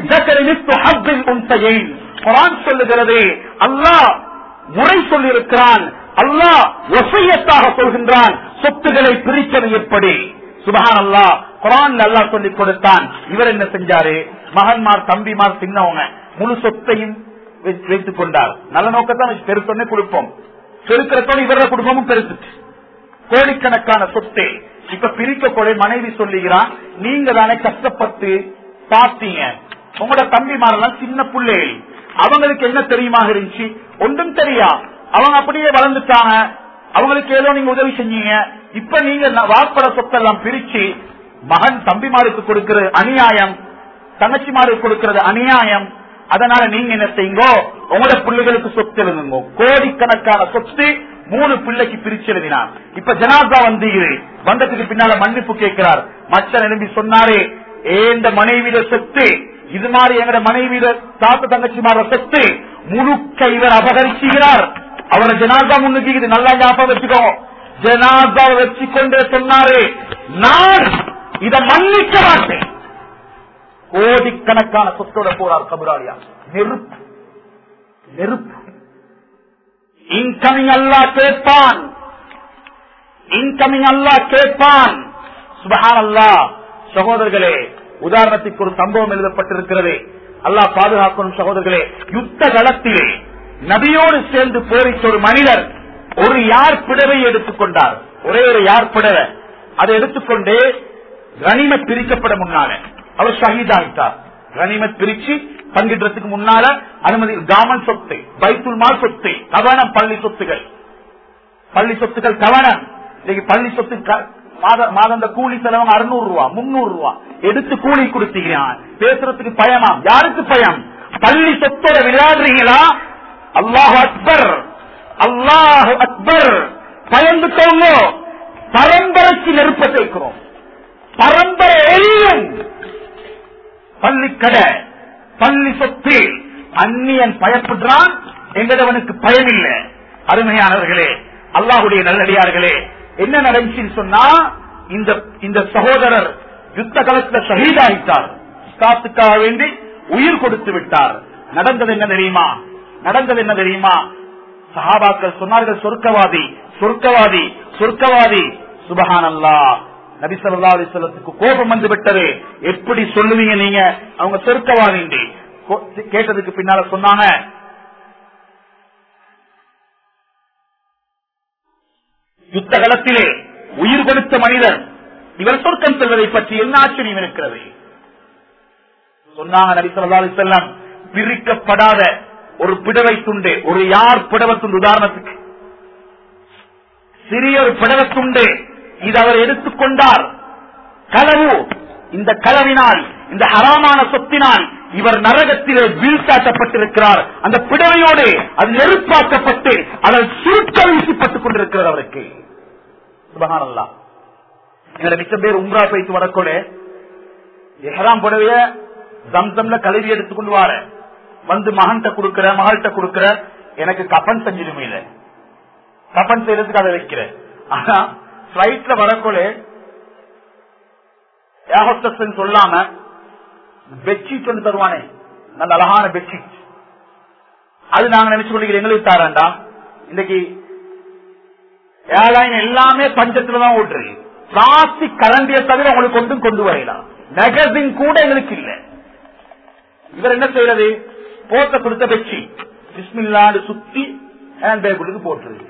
குரான் சொல்லுகிறது அல்லாஹ் முறை சொல்லியிருக்கிறான் அல்லாஹ் ஒசையத்தாக சொல்கின்றான் சொத்துக்களை பிரிப்பது எப்படி சுபஹான் அல்லாஹ் குரான் அல்லாஹ் சொல்லிக் கொடுத்தான் இவர் என்ன செஞ்சாரு மகன்மார் தம்பிமார் சின்னவங்க முழு சொத்தையும் வை- வைத்துக் கொண்டார் நல்ல நோக்கத்தான் வச்சு பெருத்தொன்னே கொடுப்போம் பெருக்கிறதோட இவர குடும்பமும் பெருத்துச்சு கோடிக்கணக்கான சொத்து இப்ப பிரிக்க கூட மனைவி சொல்லுகிறான் நீங்க தானே கஷ்டப்பட்டு பார்த்தீங்க உங்களோட தம்பிமாரெல்லாம் சின்ன பிள்ளைகள் அவங்களுக்கு என்ன தெரியுமா இருந்துச்சு ஒன்றும் தெரியா அவங்க அப்படியே வளர்ந்துட்டாங்க அவங்களுக்கு ஏதோ நீங்க உதவி செஞ்சீங்க இப்ப நீங்க ந- வாப்பட சொத்தெல்லாம் பிரிச்சு மகன் தம்பிமாருக்கு கொடுக்கிறது அநியாயம் தங்கச்சிமாருக்கு கொடுக்கிறது அநியாயம் அதனால நீங்க என்ன செய்யுங்கோ உங்களோட பிள்ளைகளுக்கு சொத்து எழுதுங்க கோடிக்கணக்கான சொத்து மூணு பிள்ளைக்கு பிரிச்சு எழுதினார் இப்ப ஜனாதா வந்து வந்ததுக்கு பின்னால மன்னிப்பு கேட்கிறார் மச்சன் எழும்பி சொன்னாரு ஏந்த மனைவிட சொத்து இது மாதிரி எங்கட மனைவிட தாத்த தங்கச்சிமார சொத்து முழுக்க இவர் அபகரிச்சுகிறார் அவரை ஜனாதா முன்னுக்கு இது நல்லா ஞாபகம் வச்சுக்கோ ஜனாதா வச்சுக்கொண்டே சொன்னாரு நான் இதை மன்னிக்க மாட்டேன் கோடிக்கணக்கான சொத்தோட போறார் கபுராலியா நெருப்பு நெருப்பு இன்கமிங் அல்லா கேட்பான் இன்கமிங் அல்லா கேட்பான் சுபஹான் அல்லா சகோதரர்களே உதாரணத்துக்கு ஒரு சம்பவம் எழுதப்பட்டிருக்கிறது அல்லாஹ் பாதுகாக்கணும் சகோதரர்களே யுத்த களத்திலே நபியோடு சேர்ந்து போரிட்ட ஒரு மனிதர் ஒரு யார் பிடவை எடுத்துக்கொண்டார் ஒரே ஒரு யார் பிடவை அதை எடுத்துக்கொண்டு கனிமத் பிரிக்கப்பட முன்னால அவர் ஷஹீதாகிட்டார் கனிமத் பிரிச்சு பங்கிடுறதுக்கு முன்னால அனுமதி காமன் சொத்து பைத்துல் மால் சொத்து கவனம் பள்ளி சொத்துகள் பள்ளி சொத்துக்கள் கவனம் இன்னைக்கு பள்ளி சொத்து க- மாத மாதந்த கூலி செலவங்க அறுநூறு ரூபா முன்னூறு ரூபா எடுத்து கூலி கொடுத்தீங்க பேசுறதுக்கு பயமாம் யாருக்கு பயம் பள்ளி சொத்தோட விளையாடுறீங்களா அல்லாஹ் அக்பர் அல்லாஹ் அக்பர் பயந்துக்கோங்க பரம்பரைக்கு நெருப்ப சேர்க்கிறோம் பரம்பரை எரியும் பள்ளிக்கடை பள்ளி சொத்து அந்நியன் பயப்படுறான் எங்கடவனுக்கு பயம் இல்லை அருமையானவர்களே அல்லாஹுடைய நல்லடியார்களே என்ன நடந்துச்சுன்னு சொன்னா இந்த இந்த சகோதரர் யுத்த களத்துல ஷஹீதாயிட்டார் இஸ்லாத்துக்காக வேண்டி உயிர் கொடுத்து விட்டார் நடந்தது என்ன தெரியுமா நடந்தது என்ன தெரியுமா சஹாபாக்கள் சொன்னார்கள் சொர்க்கவாதி சொர்க்கவாதி சொர்க்கவாதி சுபஹான் அல்லா நபி சொல்லா அலிஸ்லத்துக்கு கோபம் வந்து விட்டது எப்படி சொல்லுவீங்க நீங்க அவங்க சொர்க்கவாதி கேட்டதுக்கு பின்னால சொன்னாங்க யுத்த களத்திலே உயிர் கொடுத்த மனிதர் இவர் சொர்க்கம் செல்வதை பற்றி என்ன ஆச்சரியம் இருக்கிறது சொன்னாங்க நபி சொல்லா அலிசல்லாம் பிரிக்கப்படாத ஒரு பிடவை துண்டு ஒரு யார் பிடவை துண்டு உதாரணத்துக்கு சிறிய ஒரு பிடவை துண்டு இது அவர் எடுத்துக்கொண்டார் களவு இந்த களவினால் இந்த ஹராமான சொத்தினால் இவர் நரகத்திலே வீழ்த்தாட்டப்பட்டிருக்கிறார் அந்த பிடவையோடு அது நெருப்பாக்கப்பட்டு அதன் சுருக்க வீசப்பட்டுக் கொண்டிருக்கிறது அவருக்கு சுபகானல்லா எங்களை மிச்சம் பேர் உம்ரா போயிட்டு வரக்கூட எஹராம் புடவைய தம்தம்ல கழுவி எடுத்துக்கொண்டு வார வந்து மகன்கிட்ட கொடுக்கிற மகள்கிட்ட கொடுக்கிற எனக்கு கப்பன் செஞ்சிருமே இல்ல கப்பன் செய்யறதுக்கு அதை வைக்கிறேன் ஆனா பிளைட்ல வரக்குள்ள ஏகோஸ்டஸ் சொல்லாம பெட்ஷீட் ஒன்று தருவானே நல்ல அழகான பெட்ஷீட் அது நாங்க நினைச்சு கொண்டிருக்கிற எங்களுக்கு தாராண்டா இன்னைக்கு ஏர்லைன் எல்லாமே பஞ்சத்துல தான் ஓட்டுறது பிளாஸ்டிக் கரண்டிய தவிர உங்களுக்கு ஒன்றும் கொண்டு வரலாம் மேகசின் கூட எங்களுக்கு இல்ல இவர் என்ன செய்யறது போட்ட கொடுத்த பெட்சி பிஸ்மில்லாடு சுத்தி ஹேண்ட் பேக்குக்கு போட்டுருக்கு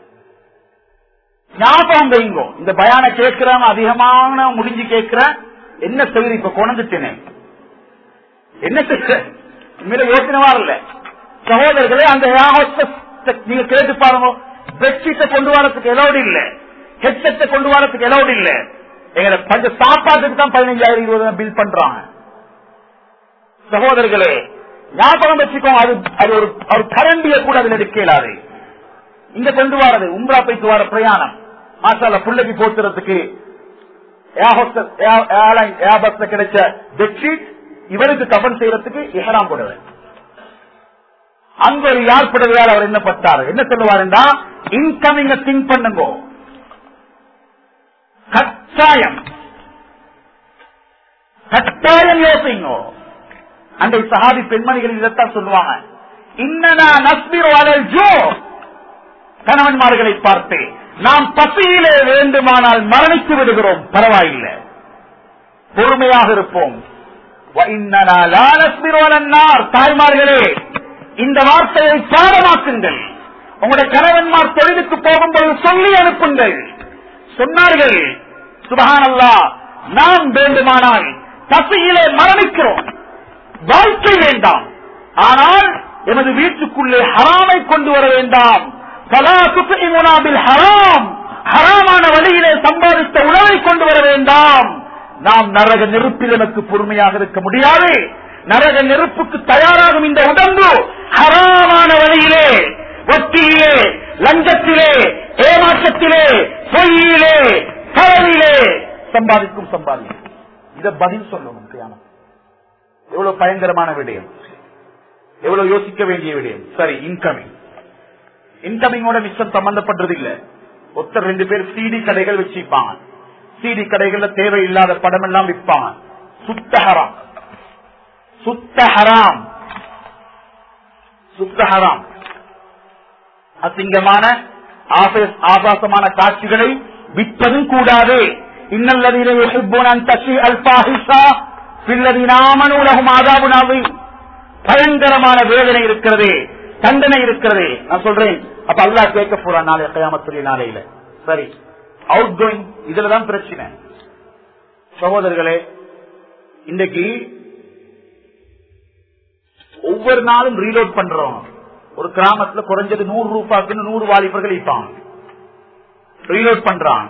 ஞாபகம் வைங்கோ இந்த பயான கேட்கிறவங்க அதிகமான முடிஞ்சு கேட்கிற என்ன செய்யுது இப்ப கொண்டுட்டேனே என்ன செய்ய உண்மையில யோசனவா இல்ல சகோதரர்களே அந்த நீங்க கேட்டு பாருங்க பெட்ஷீட்டை கொண்டு வரதுக்கு எலோடு இல்ல ஹெட்செட்டை கொண்டு வரதுக்கு எலோடு இல்ல எங்களை பஞ்ச சாப்பாட்டுக்கு தான் பதினஞ்சாயிரம் இருபது பில் பண்றாங்க சகோதரர்களே ஞாபகம் வச்சுக்கோங்க அது அது ஒரு ஒரு கரண்டிய கூட அதுல எடுக்கலாது இங்க கொண்டு வரது உம்ரா போயிட்டு வர பிரயாணம் மாசால பிள்ளைக்கு போத்துறதுக்கு ஏர்பஸ்ல கிடைச்ச பெட்ஷீட் இவருக்கு கபன் செய்யறதுக்கு எஹராம் போடுவேன் அங்க ஒரு யார் புடவையால் அவர் என்ன பட்டார் என்ன சொல்லுவாருன்னா இன்கமிங்க திங்க் பண்ணுங்க கட்டாயம் கட்டாயம் யோசிங்க அந்த சஹாபி பெண்மணிகள் இதைத்தான் சொல்லுவாங்க இன்னனா நஸ்பீர் வாழல் ஜோ கணவன்மார்களை பார்த்து நாம் பசியிலே வேண்டுமானால் மரணித்து விடுகிறோம் பரவாயில்லை பொறுமையாக இருப்போம் தாய்மார்களே இந்த வார்த்தையை பாடமாக்குங்கள் உங்களுடைய கணவன்மார் தொழிலுக்கு போகும்போது சொல்லி அனுப்புங்கள் சொன்னார்கள் சுபகானல்லா நாம் வேண்டுமானால் பசியிலே மரணிக்கிறோம் வாழ்க்கை வேண்டாம் ஆனால் எமது வீட்டுக்குள்ளே ஹராமை கொண்டு வர வேண்டாம் ஹராம் ஹராமான வழியிலே சம்பாதித்த உணவை கொண்டு வர வேண்டாம் நாம் நரக நெருப்பில் எனக்கு பொறுமையாக இருக்க முடியாது நரக நெருப்புக்கு தயாராகும் இந்த உடம்பு ஹராமான வழியிலே வட்டியிலே லஞ்சத்திலே ஏமாற்றத்திலே பொய்யிலே கலவிலே சம்பாதிக்கும் சம்பாதிக்கும் இத பதில் சொல்லணும் தியானம் எவ்வளவு பயங்கரமான விடயம் எவ்வளவு யோசிக்க வேண்டிய விடயம் சரி இன்கமிங் இன்கமிங்கோட மிச்சம் சம்பந்தப்பட்டது இல்ல ஒருத்தர் ரெண்டு பேர் சிடி கடைகள் வச்சிருப்பாங்க சிடி கடைகள்ல தேவையில்லாத படம் எல்லாம் விற்பாங்க சுத்த ஹராம் சுத்த ஹராம் சுத்த ஹராம் அசிங்கமான ஆபாசமான காட்சிகளை விற்பதும் கூடாது பயங்கரமான வேதனை இருக்கிறது தண்டனை இருக்கிறது நான் சொல்றேன் அப்ப அல்லா கேட்க போறான் நாளை கயாமத்துடைய நாளையில சரி அவுட் கோயிங் இதுலதான் பிரச்சனை சகோதரர்களே இன்னைக்கு ஒவ்வொரு நாளும் ரீலோட் பண்றோம் ஒரு கிராமத்துல குறைஞ்சது நூறு ரூபாய்க்கு நூறு வாலிபர்கள் இருப்பாங்க ரீலோட் பண்றான்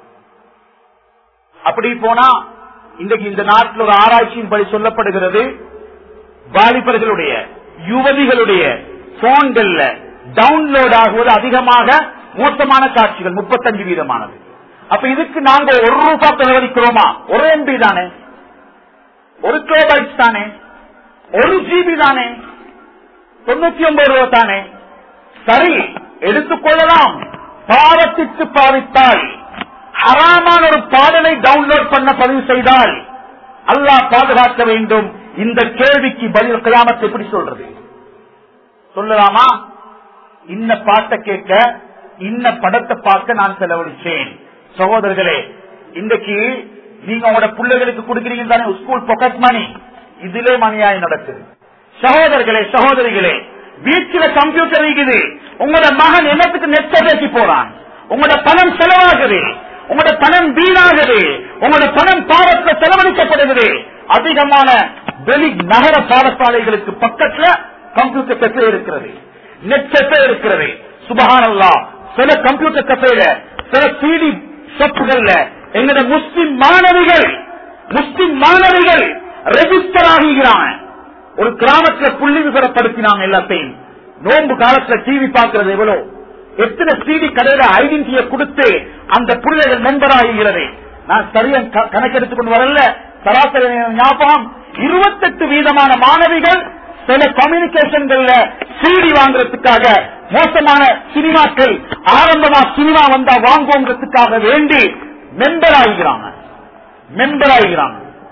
அப்படி போனா இன்றைக்கு இந்த நாட்டில் ஒரு ஆராய்ச்சியின் படி சொல்லப்படுகிறது வாலிபர்களுடைய யுவதிகளுடைய போன்கள்ல டவுன்லோட் ஆகுவது அதிகமாக மோசமான காட்சிகள் முப்பத்தஞ்சு வீதமானது அப்ப இதுக்கு நாங்க ஒரு ரூபாய் செலவழிக்கிறோமா ஒரு எம்பி தானே ஒரு கிலோபைட்ஸ் தானே ஒரு ஜிபி தானே தொண்ணூத்தி ஒன்பது ரூபா தானே சரி எடுத்துக்கொள்ளலாம் பாவத்திற்கு பாவித்தால் ஹராமான ஒரு பாடலை டவுன்லோட் பண்ண பதிவு செய்தால் அல்லாஹ் பாதுகாக்க வேண்டும் இந்த கேள்விக்கு பதில் கிராமத்தை எப்படி சொல்றது சொல்லலாமா இன்ன பாட்டை கேட்க இன்ன படத்தை பார்க்க நான் செலவழிச்சேன் சகோதரர்களே இன்றைக்கு நீங்க உங்களோட பிள்ளைகளுக்கு கொடுக்கிறீங்க தானே ஸ்கூல் பாக்கெட் மணி இதிலே மணியாய் நடக்குது சகோதரர்களே சகோதரிகளே வீட்டுல கம்ப்யூட்டர் இருக்குது உங்களோட மகன் என்னத்துக்கு நெட்ட பேசி போறான் உங்களோட பணம் செலவாகுது உங்களோட பணம் வீணாகுது உங்களோட பணம் பாவத்துல செலவழிக்கப்படுகிறது அதிகமான வெளி நகர பாடசாலைகளுக்கு பக்கத்துல கம்ப்யூட்டர் கஃபே இருக்கிறது நெட் கஃபே இருக்கிறது சுபகானல்லா சில கம்ப்யூட்டர் கஃபேல சில சிடி ஷாப்புகள்ல எங்களோட முஸ்லிம் மாணவிகள் முஸ்லிம் மாணவிகள் ரெஜிஸ்டர் ஆகிறாங்க ஒரு கிராமத்துல புள்ளி விவரப்படுத்தினாங்க எல்லாத்தையும் நோன்பு காலத்துல டிவி பார்க்கறது எவ்வளவு எத்தனை சிடி கடையில ஐடென்டிட்டியை கொடுத்து அந்த பிள்ளைகள் மெம்பர் ஆகிறது நான் சரியா க- கணக்கெடுத்துக் கொண்டு வரல சராசரி ஞாபகம் இருபத்தெட்டு வீதமான மாணவிகள் சில கம்யூனிகேஷன்கள்ல சிடி வாங்குறதுக்காக மோசமான சினிமாக்கள் ஆரம்பமா சினிமா வந்தா வாங்குவோங்கிறதுக்காக வேண்டி மெம்பர் ஆகிறாங்க மெம்பர் ஆகிறாங்க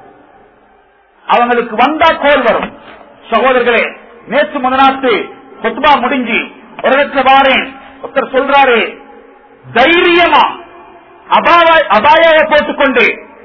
அவங்களுக்கு வந்தா கோல் வரும் சகோதரர்களே நேற்று முதநாத்து கொத்துபா முடிஞ்சு ஒரு இடத்துல வாரேன் ஒருத்தர் சொல்றாரு தைரியமா அபாய அபாய போட்டுக்கொண்டு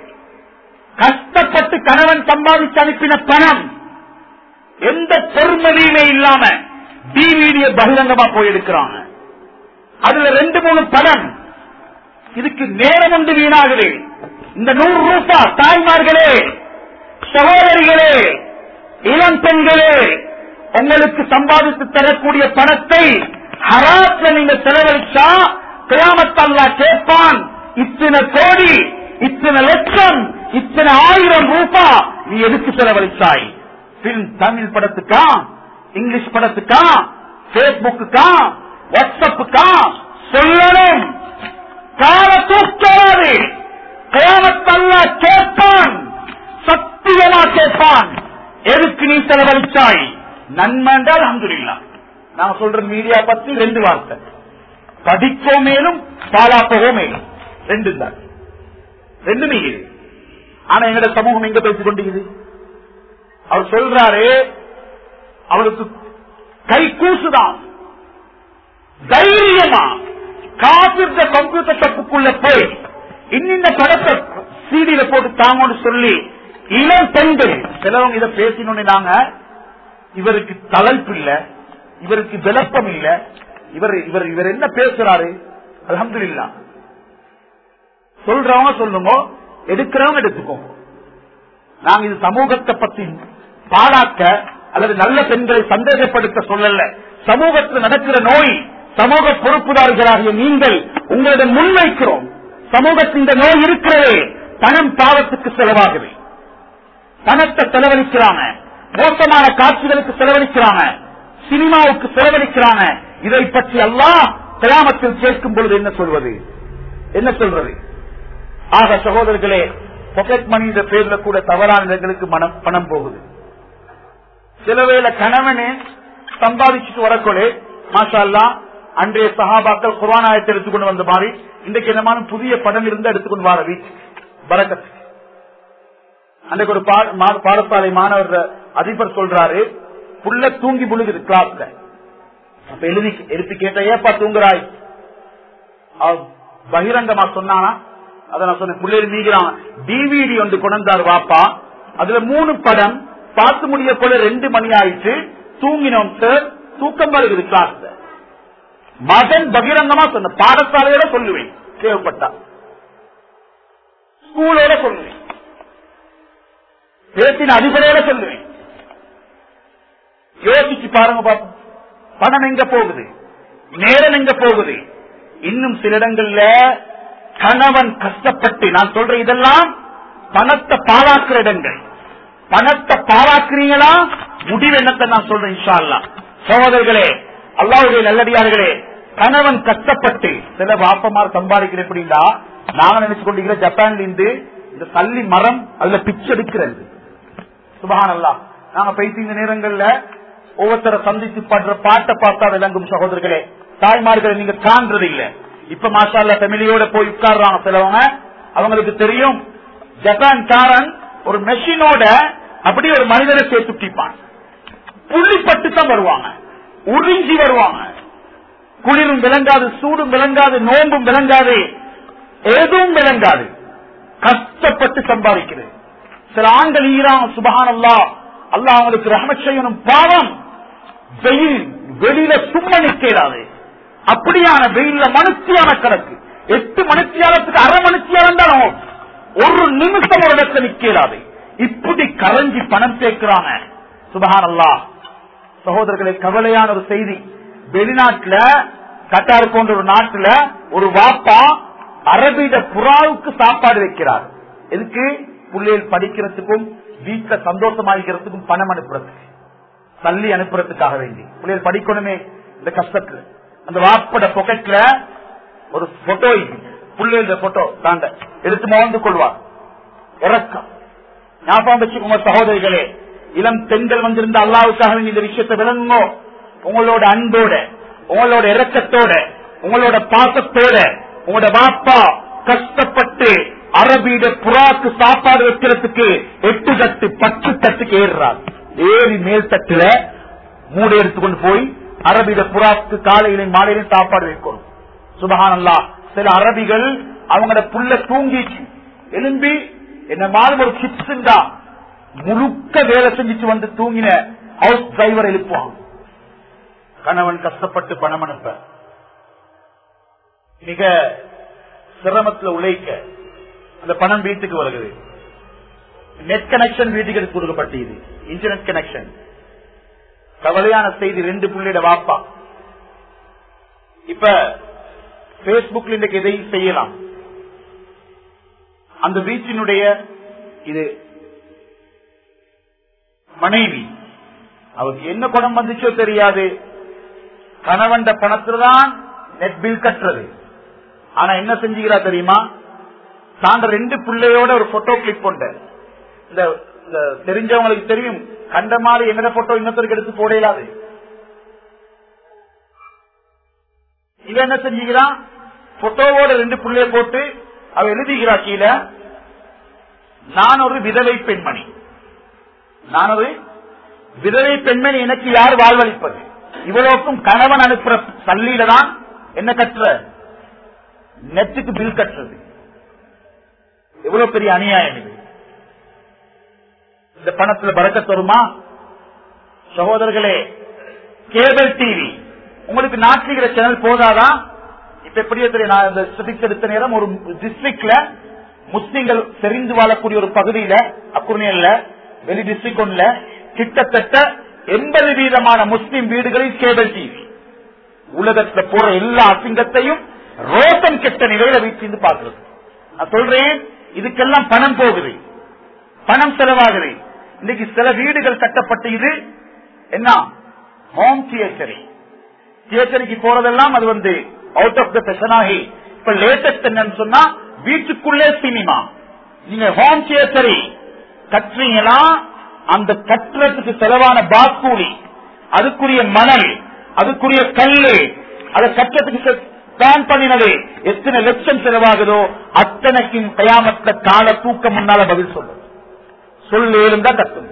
கஷ்டப்பட்டு கணவன் சம்பாதிச்சு அனுப்பின பணம் எந்த பெருமதியுமே இல்லாம டிவிடிய பகிரங்கமா போயிருக்கிறாங்க அதுல ரெண்டு மூணு படம் இதுக்கு நேரம் ஒன்று வீணாகுது இந்த நூறு ரூபாய் தாய்மார்களே சகோதரிகளே இளம் பெண்களே உங்களுக்கு சம்பாதித்து தரக்கூடிய பணத்தை ஹராத்ல நீங்க செலவழிச்சா கிராமத்தல்லா கேட்பான் இத்தனை கோடி இத்தனை லட்சம் இத்தனை ஆயிரம் ரூபாய் நீ எதுக்கு செலவழிச்சாய் பின் தமிழ் படத்துக்கா இங்கிலீஷ் படத்துக்கா பேஸ்புக்குக்கா வாட்ஸ்அப்புக்கா சொல்லணும் கால தூக்காது கிராமத்தல்லா கேட்பான் சத்தியமா கேட்பான் எதுக்கு நீ செலவழிச்சாய் நன்மை என்றால் அல்ஹம்துலில்லாஹ் நான் சொல்ற மீடியா பத்தி ரெண்டு வார்த்தை படிக்கோ மேலும் பாலாப்பவோ மேலும் ரெண்டு தான் ரெண்டுமே இது ஆனா எங்கட சமூகம் எங்க பேசிக் கொண்டிருக்குது அவர் சொல்றாரு அவருக்கு கை கூசுதான் தைரியமா காப்பிட்ட கம்ப்யூட்டர் தப்புக்குள்ள போய் இன்னிந்த படத்தை சீடியில போட்டு தாங்கன்னு சொல்லி இளம் பெண்கள் சிலவங்க இதை பேசினோன்னு நாங்க இவருக்கு தலைப்பு இல்ல இவருக்கு விளப்பம் இல்ல இவர் இவர் இவர் என்ன பேசுறாரு அலமதுல்லா சொல்றவங்க சொல்லுங்க எடுக்கிறவங்க எடுத்துக்கோங்க நாங்க இது சமூகத்தை பத்தி பாழாக்க அல்லது நல்ல பெண்களை சந்தேகப்படுத்த சொல்லல சமூகத்தில் நடக்கிற நோய் சமூக பொறுப்புதாரர்களாகிய நீங்கள் உங்களிடம் முன்வைக்கிறோம் சமூகத்தில் இந்த நோய் இருக்கிறதே பணம் பாவத்துக்கு செலவாகுது பணத்தை செலவழிக்கிறாங்க மோசமான காட்சிகளுக்கு செலவழிக்கிறாங்க சினிமாவுக்கு செலவழிக்கிறாங்க இதை பற்றி எல்லாம் கிராமத்தில் கேட்கும் பொழுது என்ன சொல்வது என்ன சொல்றது ஆக சகோதரர்களே பாக்கெட் மணி என்ற பேர்ல கூட தவறான இடங்களுக்கு மனம் பணம் போகுது சில வேளை கணவனே சம்பாதிச்சுட்டு வரக்கொள்ளே மாஷா அல்லா அன்றைய சகாபாக்கள் குரான் ஆயத்தை எடுத்துக்கொண்டு வந்த மாதிரி இன்றைக்கு என்னமான புதிய படம் இருந்தா எடுத்துக்கொண்டு வர வீட்டு பரக்கத்து அன்றைக்கு ஒரு பா- மா- பாடசாலை மாணவர் அதிபர் சொல்றாரு புள்ள தூங்கி புழுகுது கிளாஸ்ல அப்ப எழுதி எழுப்பி கேட்ட ஏப்பா தூங்குறாய் அவ பகிரங்கமா சொன்னானா அத நான் சொன்னேன் பிள்ளைகள் நீங்கிறான் டிவிடி ஒன்று கொண்டாரு வாப்பா அதுல மூணு படம் பார்த்து முடிய போல ரெண்டு மணி ஆயிடுச்சு தூங்கினோம் சார் தூக்கம் வருகிறது கிளாஸ்ல மகன் பகிரங்கமா சொன்ன பாடசாலையோட சொல்லுவேன் தேவைப்பட்டா ஸ்கூலோட சொல்லுவேன் பேசின அதிபரோட சொல்லுவேன் யோசிச்சு பாருங்க பாப்போம் பணம் எங்க போகுது நேரம் எங்க போகுது இன்னும் சில இடங்கள்ல கணவன் கஷ்டப்பட்டு நான் சொல்றேன் இதெல்லாம் பணத்தை பாழாக்குற இடங்கள் பணத்தை பாழாக்குறீங்களா முடிவு என்னத்தை நான் சொல்றேன் இன்ஷா அல்லாஹ் சகோதரர்களே அல்லாவுடைய நல்லடியார்களே கணவன் கஷ்டப்பட்டு சில வாப்பமார் சம்பாதிக்கிற எப்படின்னா நாங்க நினைச்சு கொண்டிருக்கிற ஜப்பான்ல இருந்து இந்த சல்லி மரம் அதுல பிச்சை எடுக்கிறது சுபஹான் அல்லா நாங்க பேசி இந்த நேரங்கள்ல ஒவ்வொருத்தரை சந்தித்து படுற பாட்டை பார்த்தா விளங்கும் சகோதரர்களே தாய்மார்களை நீங்க காண்றது இல்ல இப்ப மாஷால்ல ஃபெமிலியோட போய் உட்கார்றாங்க சிலவங்க அவங்களுக்கு தெரியும் ஜப்பான் காரன் ஒரு மெஷினோட அப்படி ஒரு மனிதனை சேர்த்து பிடிப்பான் புள்ளிப்பட்டு தான் வருவாங்க உறிஞ்சி வருவாங்க குளிரும் விளங்காது சூடும் விளங்காது நோம்பும் விளங்காது எதுவும் விளங்காது கஷ்டப்பட்டு சம்பாதிக்கிறது சில ஆண்கள் ஈரான் சுபஹான் அல்லா அல்லாஹ் அவங்களுக்கு ரஹமத் செய்யணும் பாவம் வெயில் வெளியில சும்மா நிற்கிறாது அப்படியான வெயில்ல மனுஷியான கணக்கு எட்டு மனுஷியாலத்துக்கு அரை மனுஷியாலம் தான் ஒரு நிமிஷம் ஒரு இடத்துல நிற்கிறாது இப்படி கரைஞ்சி பணம் சேர்க்கிறாங்க சுபஹான் அல்லா சகோதரர்களே கவலையான ஒரு செய்தி வெளிநாட்டுல கட்டார் போன்ற ஒரு நாட்டுல ஒரு வாப்பா அரபிட புறாவுக்கு சாப்பாடு வைக்கிறார் எதுக்கு பிள்ளைகள் படிக்கிறதுக்கும் வீட்டுல சந்தோஷமாகிறதுக்கும் பணம் அனுப்புறதுக்கு தள்ளி அனுப்புறதுக்காக வேண்டி பிள்ளைகள் படிக்கணுமே இந்த கஷ்டத்துல அந்த வாப்பட பொக்கெட்ல ஒரு போட்டோ பிள்ளைகள போட்டோ தாண்ட எடுத்து மோந்து கொள்வார் இறக்கம் ஞாபகம் வச்சுக்கோங்க சகோதரிகளே இளம் பெண்கள் வந்திருந்த அல்லாவுக்காக வேண்டி இந்த விஷயத்தை விளங்குங்கோ உங்களோட அன்போட உங்களோட இறக்கத்தோட உங்களோட பாசத்தோட உங்களோட வாப்பா கஷ்டப்பட்டு அரபியிட புறாக்கு சாப்பாடு வைக்கிறதுக்கு எட்டு தட்டு பத்து தட்டுக்கு ஏறுறார் ஏறி மேல் தட்டுல மூடை எடுத்துக்கொண்டு போய் அரபியிட புறாக்கு காலையிலும் மாலையிலும் சாப்பாடு வைக்கணும் சுபகானல்லா சில அரபிகள் அவங்களோட புள்ள தூங்கிச்சு எலும்பி என்ன மாதிரி ஒரு சிப்ஸ் முழுக்க வேலை செஞ்சுட்டு வந்து தூங்கின ஹவுஸ் டிரைவர் எழுப்புவாங்க கணவன் கஷ்டப்பட்டு பணம் அனுப்ப மிக சிரமத்தில் உழைக்க அந்த பணம் வீட்டுக்கு வருகிறது நெட் கனெக்ஷன் வீட்டுக்கு கொடுக்கப்பட்டது இன்டர்நெட் கனெக்ஷன் கவலையான செய்தி ரெண்டு புள்ளிட வாப்பா இப்ப பேஸ்புக்ல இன்றைக்கு எதையும் செய்யலாம் அந்த வீட்டினுடைய இது மனைவி அவருக்கு என்ன குணம் வந்துச்சோ தெரியாது கணவன் பணத்துல தான் நெட் பில் கட்டுறது ஆனா என்ன செஞ்சுக்கிறா தெரியுமா தாண்ட ரெண்டு பிள்ளையோட ஒரு போட்டோ கிளிக் பண்ண இந்த இந்த தெரிஞ்சவங்களுக்கு தெரியும் கண்ட மாதிரி எங்கட போட்டோ இன்னொருத்தருக்கு எடுத்து போட இயலாது இவன் என்ன செஞ்சுக்கிறான் போட்டோவோட ரெண்டு பிள்ளைய போட்டு அவ எழுதிக்கிறா கீழே நான் ஒரு விதவை பெண்மணி நான் ஒரு விதவை பெண்மணி எனக்கு யார் வாழ்வளிப்பது இவ்வளவுக்கும் கணவன் அனுப்புற சல்லியில தான் என்ன கட்டுற நெட்டுக்கு பில் கட்டுறது எவ்வளவு பெரிய அநியாயம் இது இந்த பணத்துல பறக்க வருமா சகோதரர்களே கேபிள் டிவி உங்களுக்கு நாட்டுகிற சேனல் போதாதான் இப்ப எப்படியோ தெரியும் நான் இந்த ஸ்டடிக்ஸ் எடுத்த நேரம் ஒரு டிஸ்ட்ரிக்ட்ல முஸ்லிம்கள் தெரிந்து வாழக்கூடிய ஒரு பகுதியில அக்குர்ணியல்ல வெளி டிஸ்ட்ரிக்ட் ஒன்ல கிட்டத்தட்ட எண்பது வீதமான முஸ்லிம் வீடுகளில் கேபிள் டிவி உலகத்துல போற எல்லா அசிங்கத்தையும் ரோசம் கெட்ட நிலையில வீட்டிலிருந்து பாக்குறது நான் சொல்றேன் இதுக்கெல்லாம் பணம் போகுது பணம் செலவாகுது இன்னைக்கு சில வீடுகள் கட்டப்பட்டு இது என்ன ஹோம் தியேட்டரி தியேட்டருக்கு போறதெல்லாம் அது வந்து அவுட் ஆஃப் த ஃபெஷன் ஆகி இப்ப லேட்டஸ்ட் என்னன்னு சொன்னா வீட்டுக்குள்ளே சினிமா நீங்க ஹோம் தியேட்டரி கட்டுறீங்களா அந்த கட்டுறதுக்கு செலவான பாக்கூலி அதுக்குரிய மணல் அதுக்குரிய கல்லு அதை கட்டுறதுக்கு பிளான் பண்ணினது எத்தனை லட்சம் செலவாகுதோ அத்தனைக்கும் கயாமத்த கால தூக்க முன்னால பதில் சொல்லு சொல்லேலும் தான் கட்டும்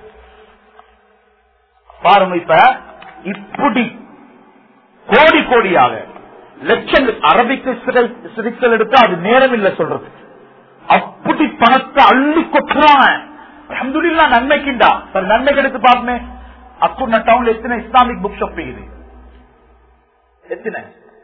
பாருங்க இப்ப இப்படி கோடி கோடியாக லட்சங்கள் அரபிக்கு சிரித்தல் எடுத்தா அது நேரம் இல்லை சொல்றது அப்படி பணத்தை அள்ளி கொட்டுறாங்க அஹமதுல்லா நன்மைக்குண்டா சார் நன்மைக்கு எடுத்து பாருமே அக்குர்ண டவுன்ல எத்தனை இஸ்லாமிக் புக் ஷாப் இருக்குது எத்தனை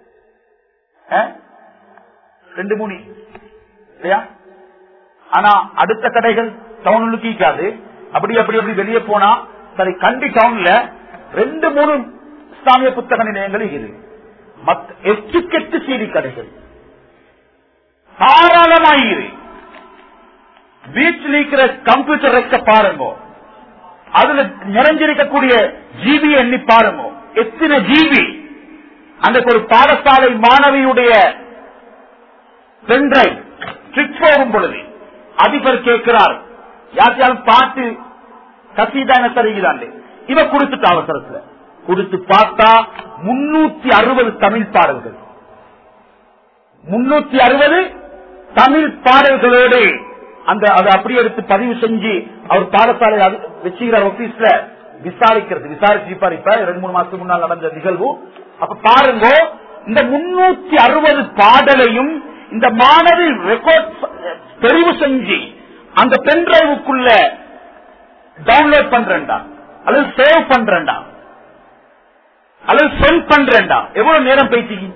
ரெண்டு மூணு இல்லையா ஆனா அடுத்த கடைகள் டவுனுக்கு ஈக்காது அப்படி அப்படி அப்படி வெளியே போனா சரி கண்டி டவுன்ல ரெண்டு மூணு இஸ்லாமிய புத்தக நிலையங்கள் இருக்குது எட்டுக்கெட்டு சீடி கடைகள் தாராளமாயிரு வீட்டில் இருக்கிற கம்ப்யூட்டர் ரெக்க பாருங்க அதுல நிறைஞ்சிருக்கக்கூடிய ஜிபி எண்ணி பாருங்க எத்தனை ஜிபி அன்றைக்கு ஒரு பாடசாலை மாணவியுடைய பென்ட்ரைவ் ட்ரிப் போகும் பொழுது அதிபர் கேட்கிறார் யாத்தியாலும் பாட்டு கசீதா என்ன தருகிறாண்டு இவ கொடுத்துட்டா அவசரத்துல கொடுத்து பார்த்தா முன்னூத்தி அறுபது தமிழ் பாடல்கள் முன்னூத்தி அறுபது தமிழ் பாடல்களோடு அந்த அதை அப்படியே எடுத்து பதிவு செஞ்சு அவர் பாடசாலை அது வச்சுக்கிறார் ஆபீஸ்ல விசாரிக்கிறது விசாரிச்சிருப்பார் இப்ப ரெண்டு மூணு மாசத்துக்கு முன்னால் நடந்த நிகழ்வு அப்ப பாருங்க இந்த முன்னூத்தி அறுபது பாடலையும் இந்த மாணவி ரெக்கார்ட் தெரிவு செஞ்சு அந்த பென்டிரைவுக்குள்ள டவுன்லோட் பண்றேன்டா அல்லது சேவ் பண்றேன்டா அல்லது சென்ட் பண்றேன்டா எவ்வளவு நேரம் பேசிக்கிங்க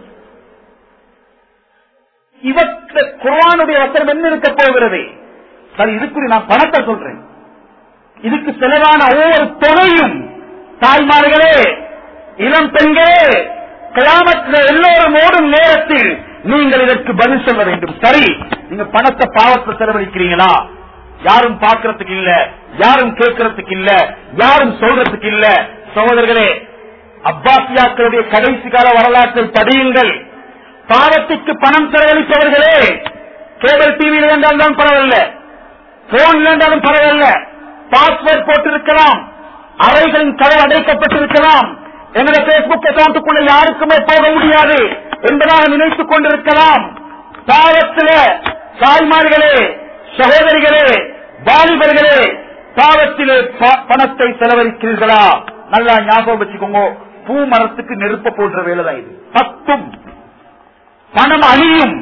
இவற்ற குரானுடைய வசனம் என்ன இருக்க போகிறது சரி இதுக்கு நான் பணத்தை சொல்றேன் இதுக்கு செலவான ஒவ்வொரு தொகையும் தாய்மார்களே இளம் பெண்களே கிராமத்தில் எல்லோரும் ஓடும் நேரத்தில் நீங்கள் இதற்கு பதில் சொல்ல வேண்டும் சரி நீங்க பணத்தை பாவத்தை செலவழிக்கிறீங்களா யாரும் பார்க்கறதுக்கு இல்ல யாரும் கேட்கறதுக்கு இல்ல யாரும் சொல்றதுக்கு இல்ல சகோதரர்களே அப்பாசியாக்களுடைய கடைசி கால வரலாற்றை படியுங்கள் பாவத்துக்கு பணம் செலவழித்தவர்களே கேபிள் டிவியில் இருந்தாலும் பரவாயில்ல போன்ல இருந்தாலும் பரவாயில்ல பாஸ்வேர்ட் போட்டிருக்கலாம் அறைகளின் கதவு அடைக்கப்பட்டிருக்கலாம் என்னோட பேஸ்புக் அக்கௌண்ட்டுக்குள்ள யாருக்குமே போக முடியாது என்பதாக நினைத்துக் கொண்டிருக்கலாம் பாவத்தில தாய்மார்களே சகோதரிகளே வாலிபர்களே பாவத்திலே ப- பணத்தை செலவழிக்கிறீர்களா நல்லா ஞாபகம் வச்சுக்கோங்க பூ மரத்துக்கு நெருப்ப போடுற வேலைதான் இது பத்தும் பணம் அழியும்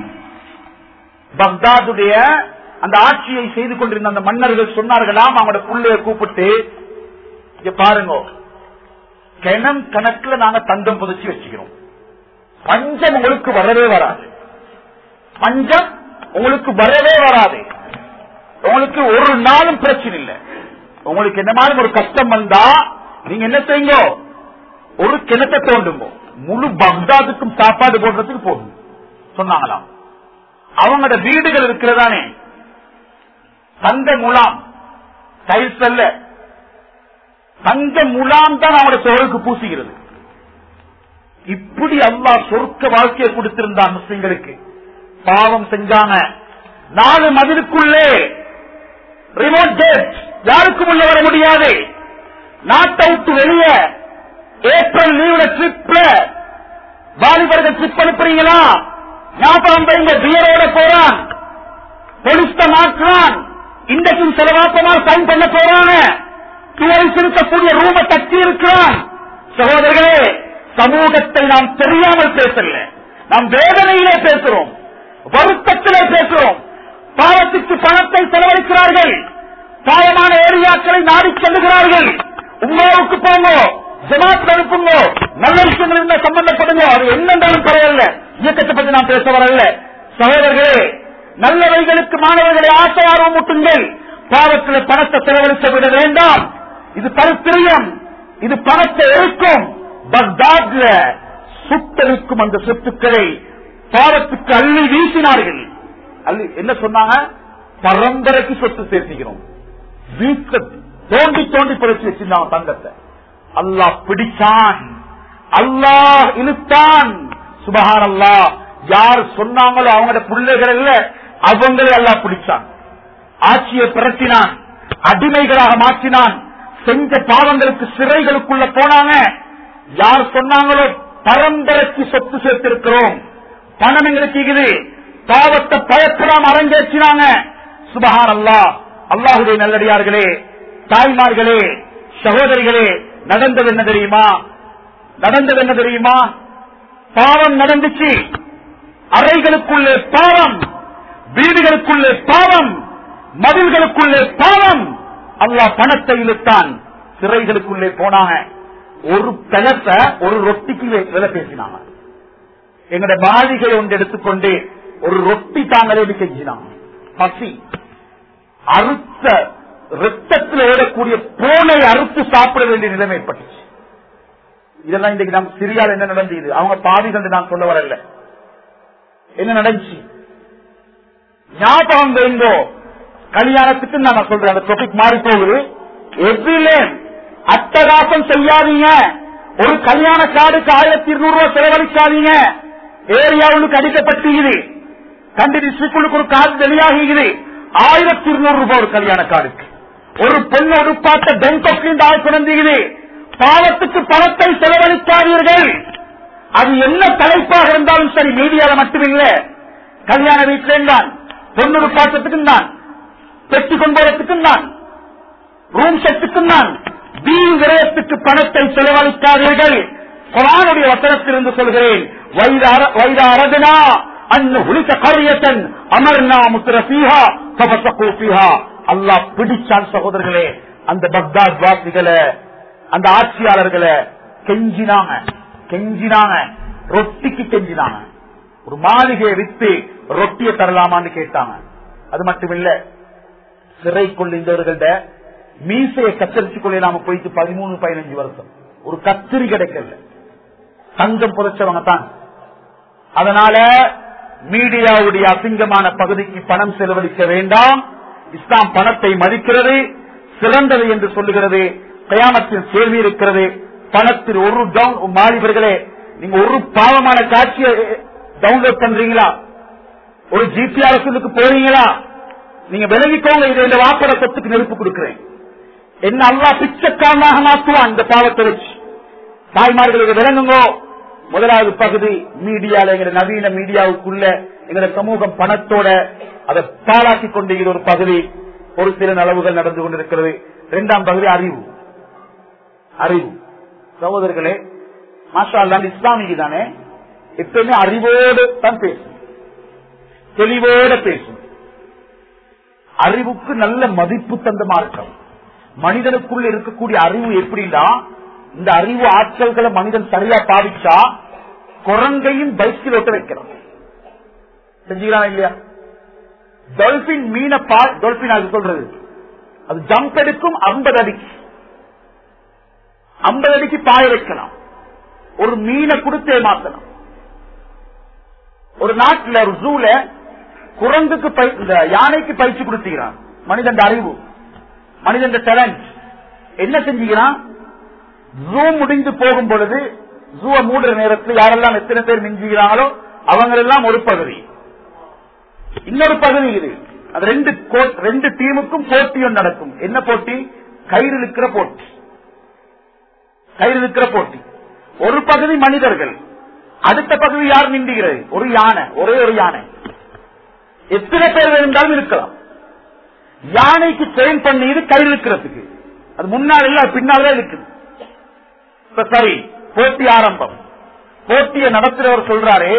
பக்தாதுடைய அந்த ஆட்சியை செய்து கொண்டிருந்த அந்த மன்னர்கள் சொன்னார்களாம் அவங்களோட புள்ளைய கூப்பிட்டு இங்க பாருங்க கிணம் கணக்குல நாங்க தங்கம் புதைச்சு வச்சுக்கிறோம் பஞ்சம் உங்களுக்கு வரவே வராது பஞ்சம் உங்களுக்கு வரவே வராது உங்களுக்கு ஒரு நாளும் பிரச்சனை இல்லை உங்களுக்கு என்ன மாதிரி ஒரு கஷ்டம் வந்தா நீங்க என்ன செய்யுங்க ஒரு கிணத்தை தோண்டுங்க முழு பக்தாதுக்கும் சாப்பாடு போடுறதுக்கு போதும் சொன்னாங்களாம் அவங்களோட வீடுகள் இருக்கிறதானே தங்க முலாம் டைல்ஸ் அல்ல தங்க முலாம் தான் அவங்களோட சோறுக்கு பூசுகிறது இப்படி அல்லாஹ் சொர்க்க வாழ்க்கையை கொடுத்திருந்தான் முஸ்லிம்களுக்கு பாவம் செஞ்சாங்க நாலு மதிலுக்குள்ளே ரிமோட் கேட் யாருக்கும் உள்ள வர முடியாது நாட்டை விட்டு வெளியே ஏப்ரல் லீவ்ல ட்ரிப்ல வாலிபர்கள் ட்ரிப் அனுப்புறீங்களா ஞாபகம் வைங்க பியரோட போறான் பொலிஸ்ட மாற்றான் இன்றைக்கும் செலவாப்பமா சைன் பண்ண போறாங்க டூரிஸ்ட் இருக்கக்கூடிய ரூம தட்டி இருக்கிறான் சகோதரர்களே சமூகத்தை நாம் தெரியாமல் பேசல நாம் வேதனையிலே பேசுறோம் வருத்தத்திலே பேசுறோம் பாவத்துக்கு பணத்தை செலவழிக்கிறார்கள் பாவமான ஏரியாக்களை நாடி செல்லுகிறார்கள் உமாவுக்கு போங்க ஜமாத் அனுப்புங்க நல்ல விஷயங்கள் இருந்தா சம்பந்தப்படுங்க அது என்னென்றாலும் பரவாயில்ல இயக்கத்தை பற்றி நான் பேச வரல சகோதரர்களே நல்லவைகளுக்கு மாணவர்களை ஆசை ஆர்வம் ஊட்டுங்கள் பாவத்தில் பணத்தை செலவழிக்க விட வேண்டாம் இது பரித்திரியம் இது பணத்தை இருக்கும் பக்தாத்ல சுட்டரிக்கும் அந்த சொத்துக்களை பாவத்துக்கு அள்ளி வீசினார்கள் அள்ளி என்ன சொன்னாங்க பரம்பரைக்கு சொத்து சேர்த்திக்கிறோம் வீட்டுல தோண்டி தோண்டி புதைச்சு வச்சிருந்தாங்க தங்கத்தை அல்லாஹ் பிடிச்சான் அல்லாஹ் இழுத்தான் சுபஹான் அல்லாஹ் யார் சொன்னாங்களோ அவங்களோட பிள்ளைகள் இல்ல அவங்களே அல்லாஹ் பிடிச்சான் ஆட்சியை பிரட்டினான் அடிமைகளாக மாற்றினான் செஞ்ச பாவங்களுக்கு சிறைகளுக்குள்ள போனாங்க யார் சொன்னாங்களோ பரம்பரைக்கு சொத்து சேர்த்திருக்கிறோம் பணம் எங்களுக்கு இருக்குது பாவத்தை பயப்படாம அரங்கேற்றினாங்க சுபஹான் அல்லாஹ் அல்லாஹுடைய நல்லடியார்களே தாய்மார்களே சகோதரிகளே நடந்தது என்ன தெரியுமா நடந்தது என்ன தெரியுமா பாவம் நடந்துச்சு அறைகளுக்குள்ளே பாவம் வீடுகளுக்குள்ளே பாவம் மதில்களுக்குள்ளே பாவம் அல்லாஹ் பணத்தை இழுத்தான் சிறைகளுக்குள்ளே போனாங்க ஒரு பணத்தை ஒரு ரொட்டிக்கு விலை பேசினாங்க எங்கட மாளிகை ஒன்று எடுத்துக்கொண்டு ஒரு ரொட்டி தாங்களே செஞ்சினாங்க பசி அறுத்த ரத்தத்தில் ஓடக்கூடிய போனை அறுத்து சாப்பிட வேண்டிய நிலைமை ஏற்பட்டுச்சு இதெல்லாம் இன்றைக்கு நாம் சிரியால் என்ன நடந்தது அவங்க பாவிகள் நான் சொல்ல வரல என்ன நடந்துச்சு ஞாபகம் வைங்கோ கல்யாணத்துக்கு நான் சொல்றேன் அந்த டாபிக் மாறி போகுது எவ்ரிலே அட்டகாசம் செய்யாதீங்க ஒரு கல்யாண கார்டுக்கு ஆயிரத்தி இருநூறு ரூபாய் செலவழிக்காதீங்க ஏரியாவுக்கு அடிக்கப்பட்டுகிறது கண்டி டிஸ்ட்ரிக்டுக்கு ஒரு கார்டு வெளியாகிறது ஆயிரத்தி இருநூறு ரூபாய் ஒரு கல்யாண கார்டுக்கு ஒரு பெண் ஒரு பாட்ட பேங்காக்ல இருந்து ஆள் குழந்தைகிறது பாவத்துக்கு பணத்தை செலவழிக்காதீர்கள் அது என்ன தலைப்பாக இருந்தாலும் சரி மீடியால மட்டுமில்ல கல்யாண வீட்டிலேயும் தான் பொண்ணு பாட்டத்துக்கும் தான் பெற்று கொண்டதுக்கும் தான் ரூம் செட்டுக்கும் தான் வீண் விரயத்துக்கு பணத்தை செலவழிக்காதீர்கள் குரானுடைய வசனத்திலிருந்து சொல்கிறேன் வைர அரதுனா அன்னு உளித்த காரியத்தன் அமர்னா முத்திரசீஹா பீஹா அல்லாஹ் பிடிச்சான் சகோதரர்களே அந்த பக்தாத் வாசிகளை அந்த ஆட்சியாளர்களை கெஞ்சினாங்க கெஞ்சினாங்க ரொட்டிக்கு கெஞ்சினாங்க ஒரு மாளிகையை வித்து ரொட்டியை தரலாமான்னு கேட்டாங்க அது மட்டும் இல்ல சிறைக்குள் இருந்தவர்கள்ட மீசையை கத்தரிச்சு கொள்ள நாம போயிட்டு பதிமூணு பதினஞ்சு வருஷம் ஒரு கத்திரி கிடைக்கல தங்கம் புதைச்சவங்க தான் அதனால மீடியாவுடைய அசிங்கமான பகுதிக்கு பணம் செலவழிக்க வேண்டாம் இஸ்லாம் பணத்தை மதிக்கிறது சிறந்தது என்று சொல்லுகிறது கயாமத்தின் கேள்வி இருக்கிறது பணத்தில் ஒரு டவுன் மாணவர்களே நீங்க ஒரு பாவமான காட்சியை டவுன்லோட் பண்றீங்களா ஒரு ஜிபி அரசுக்கு போறீங்களா நீங்க விலகிக்கோங்க இதை இந்த வாப்பட சொத்துக்கு நெருப்பு கொடுக்கிறேன் என்ன அல்லா பிச்சைக்காரனாக மாற்றுவான் இந்த பாவத்தை வச்சு தாய்மார்களுக்கு விளங்குங்கோ முதலாவது பகுதி மீடியால எங்க நவீன மீடியாவுக்குள்ள எங்க சமூகம் பணத்தோட அதை பாலாக்கி கொண்டிருக்கிற ஒரு பகுதி ஒரு சில நலவுகள் நடந்து கொண்டிருக்கிறது இரண்டாம் பகுதி அறிவு அறிவு சகோதரர்களே மாஷா அல்லா இஸ்லாமிக்கு தானே எப்பயுமே அறிவோடு தான் பேசும் தெளிவோட பேசும் அறிவுக்கு நல்ல மதிப்பு தந்த மார்க்கம் மனிதனுக்குள்ள இருக்கக்கூடிய அறிவு எப்படின்னா இந்த அறிவு ஆற்றல்களை மனிதன் சரியா பாவிச்சா குரங்கையும் பைக்கில் ஓட்ட வைக்கிறான் செஞ்சுக்கிறான் இல்லையா டால்பின் மீனை பா டால்பின் அது சொல்றது அது ஜம்ப் எடுக்கும் ஐம்பது அடிக்கு ஐம்பது அடிக்கு பாய வைக்கலாம் ஒரு மீனை கொடுத்தே மாத்தலாம் ஒரு நாட்டில் ஒரு ஜூல குரங்குக்கு பை- இந்த யானைக்கு பயிற்சி கொடுத்துக்கிறான் மனிதன் அறிவு மனிதன் டேலண்ட் என்ன செஞ்சுக்கிறான் ஜூ முடிந்து போகும் பொழுது ஜூவை மூடுற நேரத்தில் யாரெல்லாம் எத்தனை பேர் மிஞ்சுகிறாங்களோ அவங்க எல்லாம் ஒரு பகுதி இன்னொரு பகுதி இது அது ரெண்டு கோ- ரெண்டு டீமுக்கும் போட்டியும் நடக்கும் என்ன போட்டி கயிறு இழுக்கிற போட்டி கயிறு இழுக்கிற போட்டி ஒரு பகுதி மனிதர்கள் அடுத்த பகுதி யார் நின்றுகிறது ஒரு யானை ஒரே ஒரு யானை எத்தனை பேர் இருந்தாலும் இருக்கலாம் யானைக்கு ட்ரெயின் பண்ணியது கயிறு இழுக்கிறதுக்கு அது முன்னால் இல்ல அது பின்னாலே இருக்குது இப்ப சரி போட்டி ஆரம்பம் போட்டியை நடத்துறவர் சொல்றாரு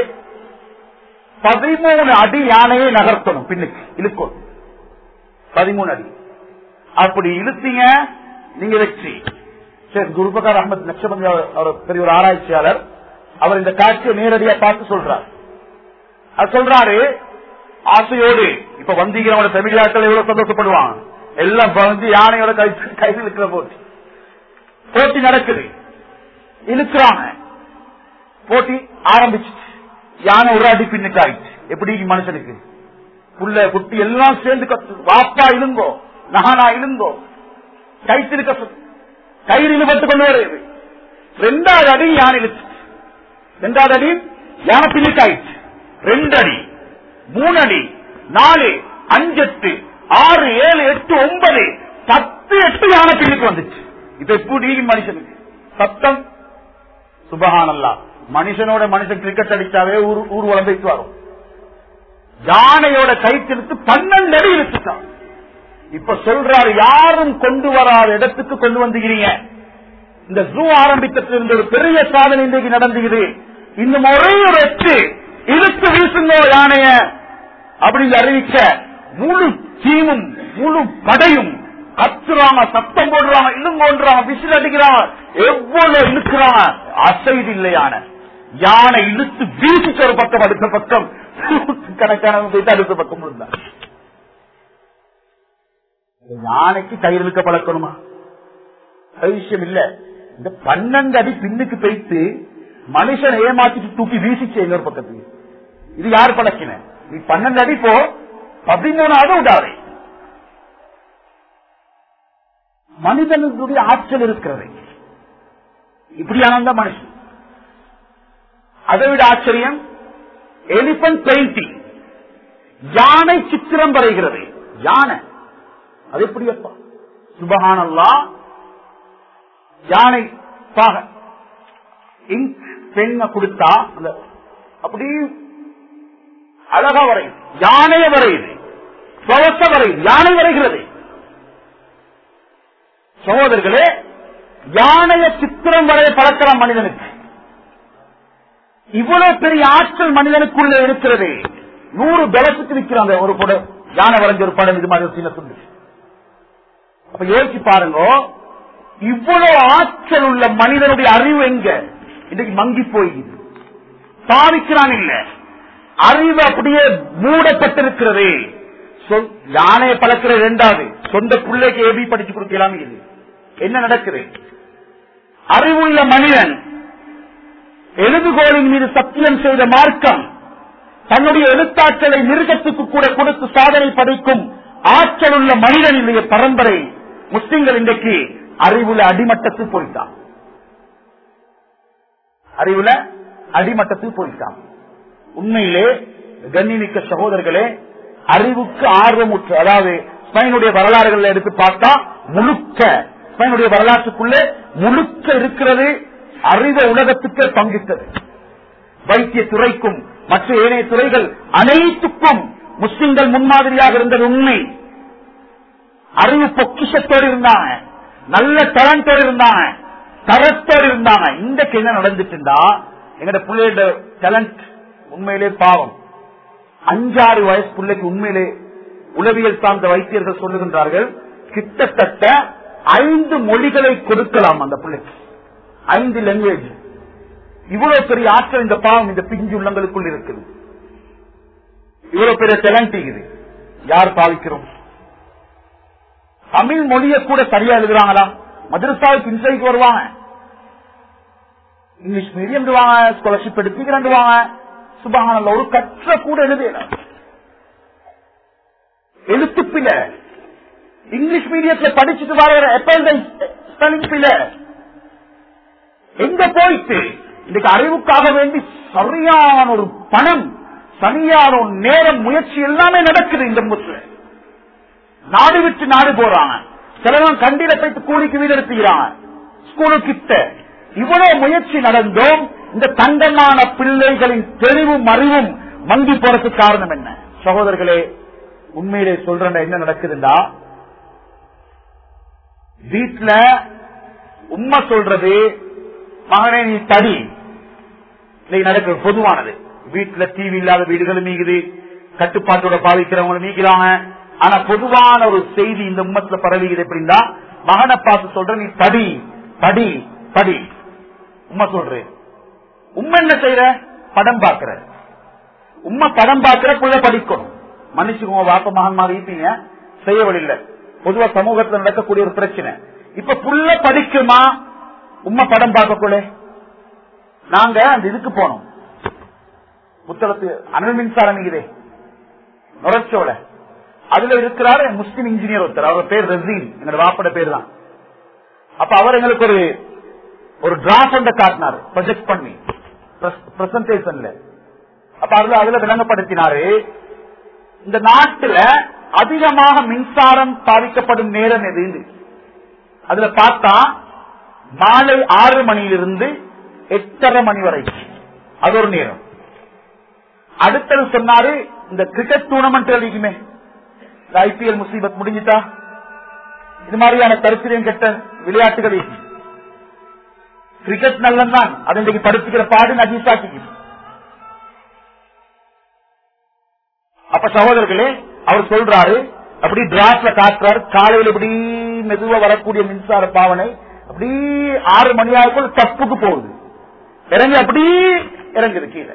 பதிமூணு அடி யானையை நகர்த்தணும் பின்னுக்கு இழுக்கும் பதிமூணு அடி அப்படி இழுத்தீங்க நீங்க வெற்றி சரி குருபகார் அஹமத் நக்ஷபந்தி அவர் அவர் பெரிய ஒரு ஆராய்ச்சியாளர் அவர் இந்த காட்சியை நேரடியா பார்த்து சொல்றார் அது சொல்றாரு ஆசையோடு இப்ப வந்தீங்களோட தமிழாக்கள் எவ்வளவு சந்தோஷப்படுவாங்க எல்லாம் வந்து யானையோட கை கையில் இருக்கிற போட்டி போட்டி நடக்குது இழுக்கிறாங்க போட்டி ஆரம்பிச்சு யானை ஒரு அடி பின்னுக்கு ஆயிடுச்சு எப்படி மனுஷனுக்கு புள்ள குட்டி எல்லாம் சேர்ந்து கத்து வாப்பா இழுங்கோ நகானா இழுங்கோ கைத்திருக்க சொல்லு. கயிறு இழுபட்டு கொண்டு வருது ரெண்டாவது அடி யானை இழுச்சு ரெண்டாவது அடி யானை பின்னுக்கு ஆயிடுச்சு ரெண்டு அடி மூணு அடி நாலு அஞ்சு எட்டு ஆறு ஏழு எட்டு ஒன்பது பத்து எட்டு யானை பின்னுக்கு வந்துச்சு இப்ப எப்படி மனுஷனுக்கு சத்தம் சுபஹானல்லா மனுஷனோட மனுஷன் கிரிக்கெட் அடிச்சாவே ஊர் ஊர்வலம் போயிட்டு வரும் யானையோட கைத்திருத்து பன்னெண்டு அடி இழுத்துட்டான் இப்ப சொல்றாரு யாரும் கொண்டு வராத இடத்துக்கு கொண்டு வந்துகிறீங்க இந்த ஜூ ஆரம்பித்தது இருந்த ஒரு பெரிய சாதனை இன்றைக்கு நடந்துகிறது இன்னும் ஒரே ஒரு எட்டு இழுத்து வீசுங்கோ யானைய அப்படின்னு அறிவிக்க முழு டீமும் முழு படையும் கத்துறாங்க சத்தம் போடுறாங்க இழுங்கோன்றாங்க விசில் அடிக்கிறாங்க எவ்வளவு இழுக்கிறாங்க அசைது இல்லை யானை யானை இழுத்து வீசிச்சு ஒரு பக்கம் அடுத்த பக்கம் கணக்கானவங்க போயிட்டு அடுத்த பக்கம் இருந்தாங்க யானைக்கு கயிறு இழுக்க பழக்கணுமா அது விஷயம் இல்ல இந்த பன்னெண்டு அடி பின்னுக்கு போயிட்டு மனுஷன் ஏமாத்திட்டு தூக்கி வீசிச்சு இன்னொரு பக்கத்துக்கு இது யார் பழக்கின நீ பன்னெண்டு அடி போ பதிமூணாவது விடாதே மனிதனுடைய ஆற்றல் இருக்கிறது இப்படியான மனுஷன் அதை விட ஆச்சரியம் எலிபென்ட் பெயிண்டிங் யானை சித்திரம் வரைகிறது யானை அது எப்படி அப்பா சுபஹானல்லா யானை பாக இங்க் பெண்ண கொடுத்தா அந்த அப்படி அழகா வரையுது யானைய வரையுது சுவச வரையுது யானை வரைகிறது சகோதரர்களே யானைய சித்திரம் வரைய பழக்கலாம் மனிதனுக்கு இவ்வளவு பெரிய ஆற்றல் மனிதனுக்குள்ள இருக்கிறது நூறு பலத்துக்கு நிற்கிறாங்க ஒரு படம் யானை வரைஞ்ச ஒரு படம் இது மாதிரி ஒரு சின்ன துண்டு அப்ப யோசிச்சு பாருங்க இவ்வளவு ஆற்றல் உள்ள மனிதனுடைய அறிவு எங்க இன்னைக்கு மங்கி போயிடுது பாவிக்கிறான் இல்ல அறிவு அப்படியே மூடப்பட்டிருக்கிறது சொல்- யானையை பழக்கிற இரண்டாவது சொந்த பிள்ளைக்கு ஏபி படிச்சு கொடுக்கலாம் இது என்ன நடக்குது அறிவுள்ள மனிதன் எழுதுகோலின் மீது சத்தியம் செய்த மார்க்கம் தன்னுடைய எழுத்தாற்றலை மிருகத்துக்கு கூட கொடுத்து சாதனை படைக்கும் ஆற்றல் உள்ள மனிதனுடைய பரம்பரை முஸ்லிம்கள் இன்றைக்கு அறிவுல அடிமட்டத்தில் போயிட்டான் அறிவுல அடிமட்டத்தில் போயிட்டான் உண்மையிலே கண்ணிமிக்க சகோதரர்களே அறிவுக்கு ஆர்வமுற்று அதாவது ஸ்பெயினுடைய வரலாறுகளை எடுத்து பார்த்தா முழுக்க ஸ்பெயினுடைய வரலாற்றுக்குள்ளே முழுக்க இருக்கிறது அறிவ உலகத்துக்கு பங்கிட்டது வைத்திய துறைக்கும் மற்ற ஏனைய துறைகள் அனைத்துக்கும் முஸ்லிம்கள் முன்மாதிரியாக இருந்தது உண்மை அறிவு பொக்கிஷத்தோடு இருந்தாங்க நல்ல டேலண்டோடு இருந்தாங்க தரத்தோடு இருந்தாங்க இன்றைக்கு என்ன நடந்துட்டுண்டா எங்கட பிள்ளையோட டேலண்ட் உண்மையிலே பாவம் அஞ்சாறு வயசு பிள்ளைக்கு உண்மையிலே உளவியல் சார்ந்த வைத்தியர்கள் சொல்லுகின்றார்கள் கிட்டத்தட்ட ஐந்து மொழிகளை கொடுக்கலாம் அந்த பிள்ளைக்கு ஐந்து லாங்குவேஜ் இவ்வளவு பெரிய ஆற்றல் இந்த பாவம் இந்த பிஞ்சு உள்ளங்களுக்குள் இருக்குது இவ்வளவு பெரிய டேலண்ட் இது யார் பாவிக்கிறோம் தமிழ் மொழியை கூட சரியா எழுதுறாங்களா மதரசாவுக்கு இன்சைக்கு வருவாங்க இங்கிலீஷ் மீடியம் ஸ்காலர்ஷிப் எடுத்துக்கிறாண்டுவாங்க சுபகானல்ல ஒரு கற்ற கூட எழுதல எழுத்துப்பில இங்கிலீஷ் மீடியத்துல படிச்சுட்டு வர ஸ்பெல்லிங் பில எங்க போயிட்டு இன்னைக்கு அறிவுக்காக வேண்டி சரியான ஒரு பணம் சரியான ஒரு நேரம் முயற்சி எல்லாமே நடக்குது இந்த முத்துல நாடு விட்டு நாடு போறாங்க சிலவன் கண்டில போயிட்டு கூலிக்கு வீடு எடுத்துக்கிறாங்க ஸ்கூலு கிட்ட இவ்வளவு முயற்சி நடந்தும் இந்த தங்கமான பிள்ளைகளின் தெளிவும் அறிவும் மங்கி போறதுக்கு காரணம் என்ன சகோதரர்களே உண்மையிலே சொல்றேன் என்ன நடக்குதுண்டா வீட்டுல உண்மை சொல்றது மகனே நீ தடி இன்னைக்கு நடக்கிற பொதுவானது வீட்டுல டிவி இல்லாத வீடுகளும் மீகுது கட்டுப்பாட்டோட பாதிக்கிறவங்களும் மீக்கிறாங்க ஆனா பொதுவான ஒரு செய்தி இந்த உம்மத்துல பரவிக்குது எப்படின்னா மகனை பார்த்து சொல்ற நீ படி படி படி உண்மை சொல்றேன் உண்மை என்ன செய்யற படம் பாக்குற உண்மை படம் பாக்குற புள்ள படிக்கணும் மன்னிச்சுக்கோங்க வாப்ப மகன் மாதிரி இருப்பீங்க செய்ய வழியில பொதுவா சமூகத்துல நடக்கக்கூடிய ஒரு பிரச்சனை இப்ப புள்ள படிக்குமா உண்மை படம் பார்க்கக்குள்ள நாங்க அந்த இதுக்கு போனோம் புத்தகத்து அனல் மின்சாரம் இதே நுரச்சோட அதுல இருக்கிறாரு முஸ்லிம் இன்ஜினியர் ஒருத்தர் அவர் பேர் ரசீன் எங்களோட வாப்பட பேர் தான் அப்ப அவர் எங்களுக்கு ஒரு ஒரு டிராஃப்ட் ஒன்றை காட்டினார் ப்ரொஜெக்ட் பண்ணி பிரசன்டேஷன்ல அப்ப அதுல அதுல விளங்கப்படுத்தினாரு இந்த நாட்டுல அதிகமாக மின்சாரம் பாதிக்கப்படும் நேரம் எது அதுல பார்த்தா மாலை ஆறு மணியிலிருந்து எட்டரை மணி வரைக்கும் அது ஒரு நேரம் அடுத்தது சொன்னாரு இந்த கிரிக்கெட் டூர்னமெண்ட் இருக்குமே ஐபிஎல் முசீபத் முடிஞ்சிட்டா இது மாதிரியான கருத்திரியம் கெட்ட விளையாட்டுகள் இருக்கு. கிரிக்கெட் நல்லதான் அது இன்றைக்கு படிச்சுக்கிற பாடு நஜீசாக்கி அப்ப சகோதரர்களே அவர் சொல்றாரு அப்படி டிராப்ல காட்டுறாரு காலையில் இப்படி மெதுவா வரக்கூடிய மின்சார பாவனை அப்படி ஆறு மணி ஆகும்போது தப்புக்கு போகுது இறங்கி அப்படி இறங்குது கீழே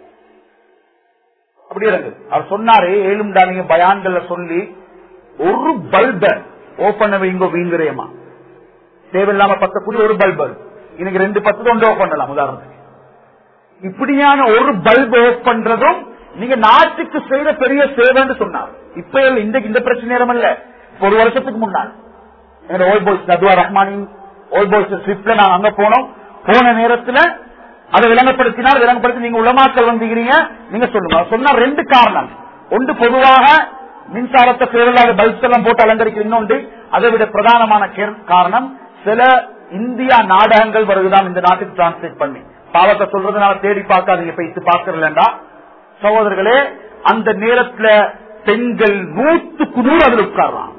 அப்படி இறங்குது அவர் சொன்னாரு ஏழும்டா நீங்க பயான்கள்ல சொல்லி ஒரு பல்ப ஓபன் வைங்கோ வீங்குறேமா தேவையில்லாம பத்தக்கூடிய ஒரு பல்பு இன்னைக்கு ரெண்டு பத்து கொண்டு ஓப் பண்ணலாம் உதாரணத்துக்கு இப்படியான ஒரு பல்ப் ஓப் பண்றதும் நீங்க நாட்டுக்கு செய்த பெரிய சேவைன்னு சொன்னார் இப்ப இல்ல இன்றைக்கு இந்த பிரச்சனை நேரம் இல்ல ஒரு வருஷத்துக்கு முன்னால் எங்க old boys Nadwa Rahmani old boys ஸ்விப்ட்ல நாங்க அங்க போனோம் போன நேரத்துல அதை விளங்கப்படுத்தினால் விளங்கப்படுத்தி நீங்க உலமாக்கள் வந்தீங்க நீங்க சொல்லுங்க அவர் சொன்ன ரெண்டு காரணம் ஒன்று பொதுவாக மின்சாரத்தை தேவையில்லாத பல்ப்ஸ் எல்லாம் போட்டு அலங்கரிக்கிற இன்னொன்று அதை விட பிரதானமான கே- காரணம் சில இந்தியா நாடகங்கள் வருதுதான் இந்த நாட்டுக்கு டிரான்ஸ்லேட் பண்ணி பாவத்தை சொல்றதுனால தேடி பார்க்காதீங்க பேசி பார்க்கறலண்டா சகோதரர்களே அந்த நேரத்துல பெண்கள் நூத்துக்கு நூறு அதில் உட்காரலாம்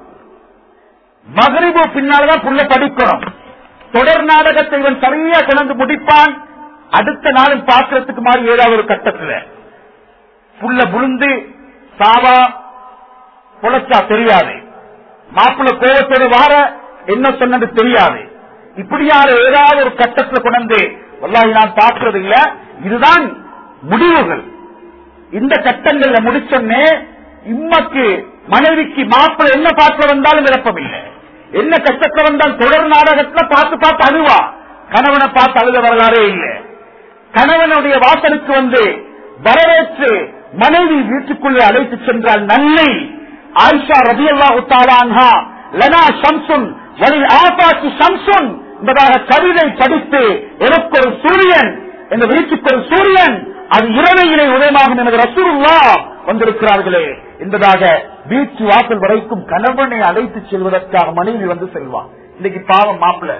மகரிபு பின்னால்தான் புள்ள படிக்கணும் தொடர் நாடகத்தை இவன் சரியா கொண்டு முடிப்பான் அடுத்த நாளும் பார்க்கறதுக்கு மாதிரி ஏதாவது ஒரு கட்டத்துல புள்ள புழுந்து சாவா பொழைச்சா தெரியாது மாப்பிள்ள கோபத்தோடு வார என்ன சொன்னது தெரியாது இப்படியான ஏதாவது ஒரு கட்டத்துல கொண்டு வல்லாஹி நான் பார்க்கறது இல்ல இதுதான் முடிவுகள் இந்த கட்டங்கள்ல முடிச்சோன்னே இம்மக்கு மனைவிக்கு மாப்பிள்ள என்ன பார்க்க வந்தாலும் விருப்பம் இல்லை என்ன கஷ்டத்துல வந்தால் தொடர் நாடகத்துல பார்த்து பார்த்து அழுவா கணவனை பார்த்து அழுத வரலாறே இல்லை கணவனுடைய வாசலுக்கு வந்து வரவேற்று மனைவி வீட்டுக்குள்ளே அழைத்து சென்றால் நன்மை ஆயிஷா ரபி அல்லாஹு லனா ஷம்சுன் வலி ஆபாக்கு ஷம்சுன் என்பதாக கவிதை படித்து எனக்கு ஒரு சூரியன் எங்க வீட்டுக்கு ஒரு சூரியன் அது இரவையிலே உதயமாகும் எனது ரசூலுல்லா வந்திருக்கிறார்களே என்பதாக வீட்டு வாசல் வரைக்கும் கணவனை அழைத்து செல்வதற்காக மனைவி வந்து செல்வான் இன்னைக்கு பாவம் மாப்பிள்ள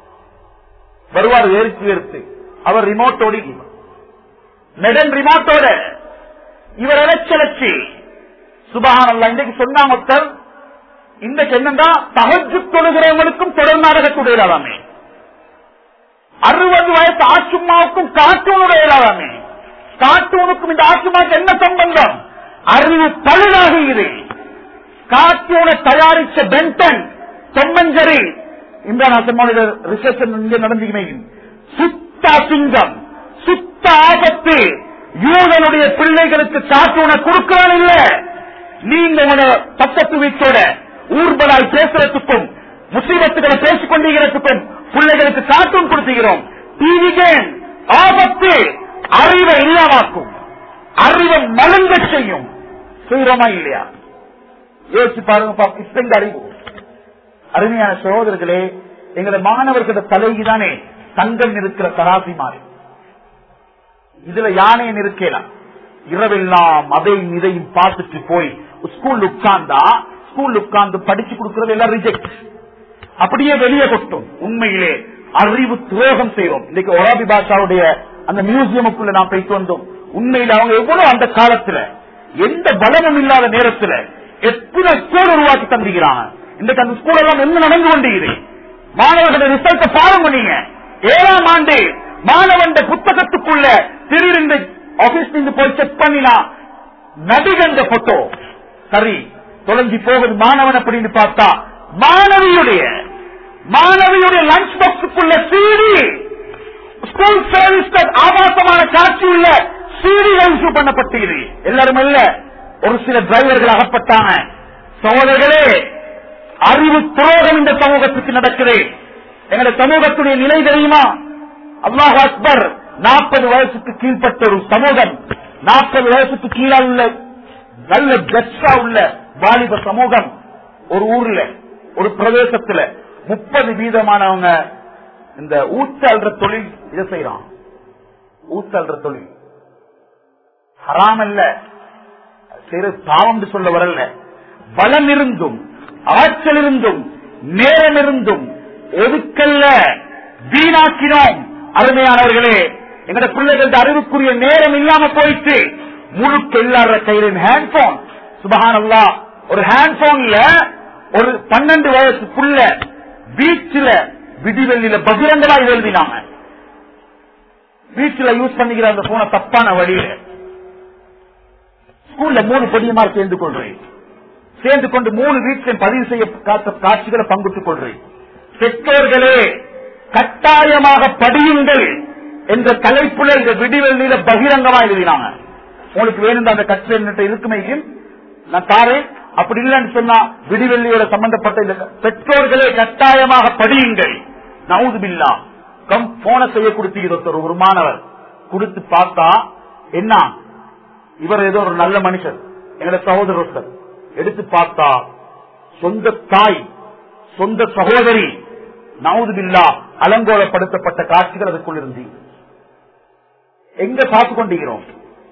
வருவார் ஏறிச்சு ஏறித்து அவர் ரிமோட்டோடு நெடன் ரிமோட்டோட இவர் இலச்சலச்சி சுபகானல்லா இன்றைக்கு சொன்னாங்க ஒருத்தர் இன்றைக்கு என்னன்னா தகஜு தொழுகிறவங்களுக்கும் தொடர் நாடகத்துடைய இல்லாமே அறுபது வயசு ஆச்சுமாவுக்கும் கார்ட்டூனுடைய இல்லாமே கார்ட்டூனுக்கும் இந்த ஆச்சுமாவுக்கு என்ன சம்பந்தம் அறிவு பழுதாகி இது கார்ட்டூனை தயாரிச்ச பென்டன் தொம்மஞ்சரி இம்ரான் ஹசன் ரிசர்ச் இங்கே நடந்துகினே சுத்த சிங்கம் சுத்த ஆபத்து யூதனுடைய பிள்ளைகளுக்கு கார்ட்டூனை கொடுக்கிறான் இல்ல நீங்க உங்களோட பக்கத்து வீட்டோட ஊர்பலாய் பேசுறதுக்கும் முஸ்லிமத்துக்களை பேசிக் கொண்டிருக்கிறதுக்கும் பிள்ளைகளுக்கு கார்ட்டூன் கொடுத்துகிறோம் டிவி கேம் ஆபத்து அறிவை இல்லாமாக்கும் அறிவை மழுங்க செய்யும் செய்யறோமா இல்லையா யோசிச்சு பாருங்க இப்ப இந்த அறிவு அருமையான சகோதரர்களே எங்களை மாணவர்களோட தலைக்குதானே தங்கம் இருக்கிற தராசி மாறி இதுல யானையன் இருக்கலாம் இரவெல்லாம் அதையும் இதையும் பார்த்துட்டு போய் ஸ்கூல் உட்கார்ந்தா ஸ்கூல் உட்கார்ந்து படிச்சு கொடுக்கறது எல்லாம் ரிஜெக்ட் அப்படியே வெளியே கொட்டும் உண்மையிலே அறிவு துரோகம் செய்யறோம் இன்னைக்கு ஒராபி பாஷாவுடைய அந்த மியூசியமுக்குள்ள நாம் போயிட்டு வந்தோம் உண்மையில அவங்க எவ்வளவு அந்த காலத்துல எந்த பலமும் இல்லாத நேரத்துல எத்தனை ஸ்கூல் உருவாக்கி தந்திருக்கிறாங்க இன்றைக்கு அந்த ஸ்கூல் எல்லாம் என்ன நடந்து கொண்டிருக்கிறது மாணவர்களுடைய ரிசல்ட் பாருங்க நீங்க ஏழாம் ஆண்டு மாணவன் புத்தகத்துக்குள்ள திடீரென்று ஆபீஸ் இருந்து போய் செக் பண்ணினா நடிகந்த போட்டோ சரி தொலைஞ்சி போகுது மாணவன் அப்படின்னு பார்த்தா மாணவியுடைய மாணவியுடைய லஞ்ச் பாக்ஸுக்குள்ள சீடி ஸ்கூல் சர்வீஸ் ஆபாசமான காட்சி உள்ள சீடிகள் இஷ்யூ பண்ணப்பட்டது எல்லாரும் இல்ல ஒரு சில டிரைவர்கள் அகப்பட்டாங்க சகோதரர்களே அறிவு துரோகம் இந்த சமூகத்துக்கு நடக்குது எங்களுடைய சமூகத்துடைய நிலை தெரியுமா அல்லாஹ் அக்பர் நாற்பது வயசுக்கு கீழ்பட்ட ஒரு சமூகம் நாற்பது வயசுக்கு கீழே உள்ள நல்ல கட்சா உள்ள வாலிப சமூகம் ஒரு ஊர்ல ஒரு பிரதேசத்துல முப்பது வீதமானவங்க இந்த ஊத்தல்ற தொழில் இதை செய்யறான் ஊத்தல்ற தொழில் ஹராம் அல்ல சிறு பாவம் சொல்ல வரல பலம் இருந்தும் ஆற்றல் இருந்தும் நேரம் இருந்தும் ஒதுக்கல்ல வீணாக்கினோம் அருமையானவர்களே எங்கட பிள்ளைகளது அறிவுக்குரிய நேரம் இல்லாம போயிட்டு முழுக்க இல்லாத கையில் ஹேண்ட்போன் சுபகானல்லா ஒரு ஹேண்ட்போன்ல ஒரு பன்னெண்டு வயசுக்குள்ள பீச்சில் விடிவெள்ளியில பகிரங்கமா எழுதினாங்க வீட்டுல யூஸ் பண்ணிக்கிற அந்த போன தப்பான வழியில ஸ்கூல்ல மூணு பொடியமா சேர்ந்து கொள்றேன் சேர்ந்து கொண்டு மூணு வீட்டில் பதிவு செய்ய காத்த காட்சிகளை பங்குட்டுக் கொள்றேன் பெற்றோர்களே கட்டாயமாக படியுங்கள் என்ற தலைப்புல இந்த விடிவெள்ளியில பகிரங்கமா எழுதினாங்க உங்களுக்கு வேணும் அந்த கட்சி இருக்குமே நான் தாரேன் அப்படி இல்லைன்னு சொன்னா விடிவெள்ளியோட சம்பந்தப்பட்ட இந்த பெற்றோர்களே கட்டாயமாக படியுங்கள் நவுதுபில்லா கம் போன செய்ய கொடுத்தீங்க ஒருத்தர் ஒரு மாணவர் கொடுத்து பார்த்தா என்ன இவர் ஏதோ ஒரு நல்ல மனுஷர் எங்களோட சகோதரர் ஒருத்தர் எடுத்து பார்த்தா சொந்த தாய் சொந்த சகோதரி நவுதுபில்லா அலங்கோலப்படுத்தப்பட்ட காட்சிகள் அதுக்குள் இருந்து எங்க பார்த்து கொண்டிருக்கிறோம்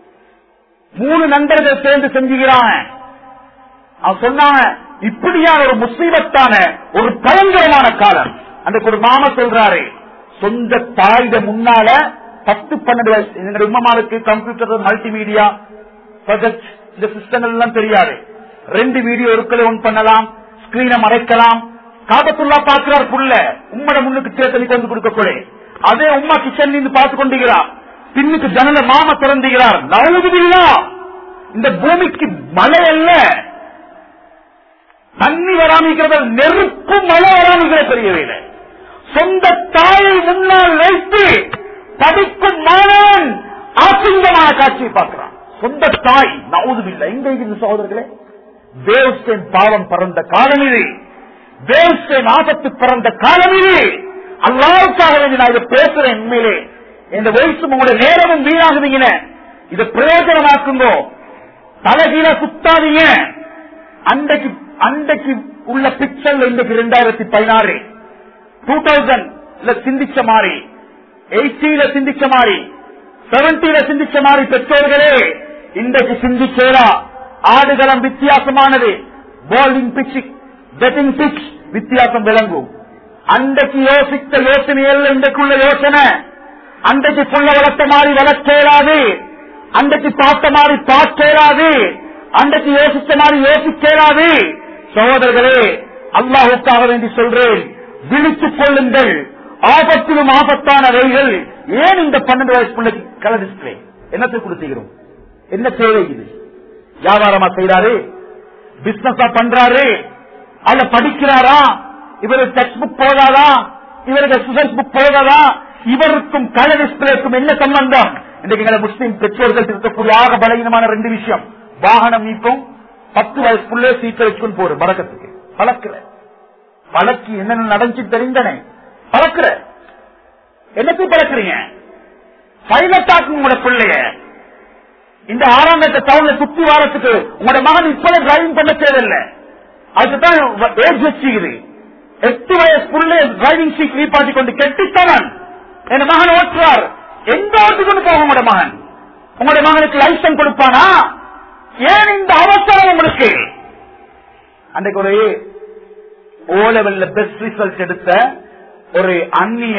மூணு நண்பர்கள் சேர்ந்து செஞ்சுக்கிறான் அவன் சொன்னாங்க இப்படியான ஒரு முஸ்லீமத்தான ஒரு பயங்கரமான காலம் அந்த ஒரு மாமா சொல்றாரு சொந்த தாயிட முன்னால பத்து பன்னெண்டு வயசு எங்க உமாமாருக்கு கம்ப்யூட்டர் மல்டிமீடியா ப்ரொஜெக்ட் இந்த சிஸ்டங்கள் எல்லாம் தெரியாது ரெண்டு வீடியோ ஒருக்களை ஒன் பண்ணலாம் ஸ்கிரீனை மறைக்கலாம் காபத்துள்ளா பாக்குறார் புள்ள உம்மட முன்னுக்கு தேர்தலி கொண்டு கொடுக்க அதே உமா கிச்சன் இருந்து பார்த்து கொண்டிருக்கிறார் பின்னுக்கு ஜனல மாம திறந்துகிறார் நவுதுபில்லா இந்த பூமிக்கு மழை அல்ல தண்ணி வராமிக்கிறது நெருப்பு மழை வராமிக்கிற தெரியவில்லை சொந்த தாயை முன்னால் வைத்து படிக்கும் மாணவன் அசிங்கமான காட்சியை பார்க்கிறான் சொந்த தாய் நவுதுபில்லை எங்க இருக்குது சகோதரர்களே தேவஸ்தேன் பாவம் பறந்த காலம் இது தேவஸ்தேன் ஆபத்து பிறந்த காலம் இது அல்லாவுக்காக வேண்டி நான் இதை பேசுறேன் உண்மையிலே இந்த வயசு உங்களுடைய நேரமும் வீணாகுவீங்க இதை பிரயோஜனமாக்குங்கோ தலைகீழ சுத்தாதீங்க அன்றைக்கு அன்றைக்கு உள்ள பிக்சர்ல இன்றைக்கு ரெண்டாயிரத்தி பதினாறு டூ தௌசண்ட்ல சிந்திச்ச மாதிரி எயிட்டில சிந்திச்ச மாதிரி செவன்டில சிந்திச்ச மாதிரி பெற்றோர்களே இன்றைக்கு சிந்திச்சேரா ஆடுகளம் வித்தியாசமானது போலிங் பிச் பெட்டிங் பிச் வித்தியாசம் விளங்கும் அன்றைக்கு யோசித்த யோசனைகள் இன்றைக்குள்ள யோசனை அன்றைக்கு புள்ள வளர்த்த மாதிரி வளர்க்கேறாது அன்றைக்கு பார்த்த மாதிரி பார்க்கேறாது அன்றைக்கு யோசித்த மாதிரி யோசிக்கேறாது சகோதரர்களே அல்லாஹுக்காக வேண்டி சொல்றேன் விழித்துக் கொள்ளுங்கள் ஆபத்திலும் ஆபத்தான ரயில்கள் ஏன் இந்த பன்னெண்டு வயசு பிள்ளைக்கு கலர் டிஸ்பிளே என்னத்தை கொடுத்துக்கிறோம் என்ன தேவை இது வியாபாரமா செய்யறாரு பிசினஸா பண்றாரு அல்ல படிக்கிறாரா இவருக்கு டெக்ஸ்ட் புக் போதாதா இவருக்கு எக்ஸசைஸ் புக் போதாதா இவருக்கும் கலர் டிஸ்பிளேக்கும் என்ன சம்பந்தம் இன்றைக்கு எங்களை முஸ்லீம் பெற்றோர்கள் இருக்கக்கூடிய ஆக பலகீனமான ரெண்டு விஷயம் வாகனம் நீக்கும் பத்து வயசுக்குள்ளே சீட்டை வச்சுக்கொண்டு போற பழக்கத்துக்கு பழக்கல பழக்கி என்னென்ன நடந்துச்சு தெரிந்தனே பழக்கிற என்னத்துக்கு பழக்கிறீங்க பைலட் ஆக்கும் உங்களோட பிள்ளைய இந்த ஆறாம் கட்ட டவுன்ல சுத்தி வாரத்துக்கு உங்களோட மகன் இப்பவே டிரைவிங் பண்ண தேவையில்லை அதுதான் ஏஜ் வச்சுக்குது எட்டு வயசுக்குள்ளே டிரைவிங் சீட் நீப்பாட்டி கொண்டு கெட்டித்தவன் என் மகன் ஓட்டுறார் எந்த ஓட்டுக்கு போகும் உங்களோட மகன் உங்களுடைய மகனுக்கு லைசன்ஸ் கொடுப்பானா ஏன் இந்த அவசரம் உங்களுக்கு அன்றைக்கு ஒரு ஓ லெவல்ல பெஸ்ட் ரிசல்ட் எடுத்த ஒரு அந்நிய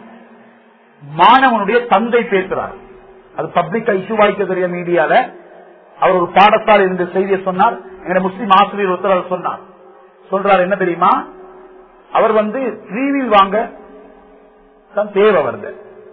மாணவனுடைய தந்தை பேசுறார் அது பப்ளிக்கா இஷ்யூ வாய்க்க தெரிய மீடியால அவர் ஒரு பாடசாலை இந்த செய்தியை சொன்னார் எங்க முஸ்லீம் ஆசிரியர் ஒருத்தர் சொன்னார் சொல்றார் என்ன தெரியுமா அவர் வந்து த்ரீவீல் வாங்க தான் தேவை வருது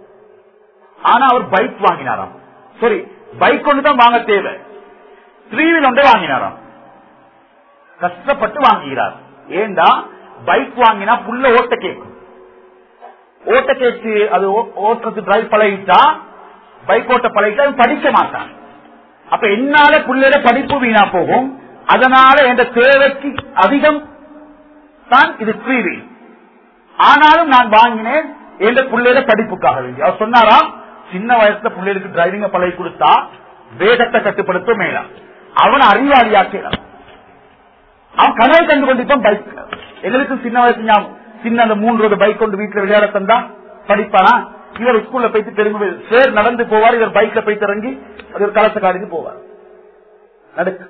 ஆனா அவர் பைக் வாங்கினாராம் சரி பைக் ஒன்று தான் வாங்க தேவை த்ரீவீல் ஒன்றே வாங்கினாராம் கஷ்டப்பட்டு வாங்குகிறார் ஏண்டா பைக் வாங்கினா புள்ள ஓட்ட கேட்கும் ஓட்ட கேட்டு அது ஓட்டுறது டிரைவ் பழகிட்டா பைக் ஓட்ட பழகிட்டா அது படிக்க மாட்டான் அப்ப என்னால புள்ளையோட படிப்பு வீணா போகும் அதனால என்ற தேவைக்கு அதிகம் தான் இது த்ரீவி ஆனாலும் நான் வாங்கினேன் என்ற பிள்ளையோட படிப்புக்காக வேண்டி அவர் சொன்னாராம் சின்ன வயசுல பிள்ளைகளுக்கு டிரைவிங்க பழகி கொடுத்தா வேகத்தை கட்டுப்படுத்த மேலா அவன் அறிவாளியாக்கிறான் அவன் கனவை கண்டு கொண்டிருப்பான் பைக் எங்களுக்கு சின்ன வயசு ஞாபகம் சின்ன அந்த மூன்று பைக் கொண்டு வீட்டுல விளையாட தந்தா படிப்பானா இவர் ஸ்கூல்ல போயிட்டு பெருமை சேர் நடந்து போவார் இவர் பைக்ல போயிட்டு இறங்கி அது ஒரு கலச காடிக்கு போவார் நடக்கு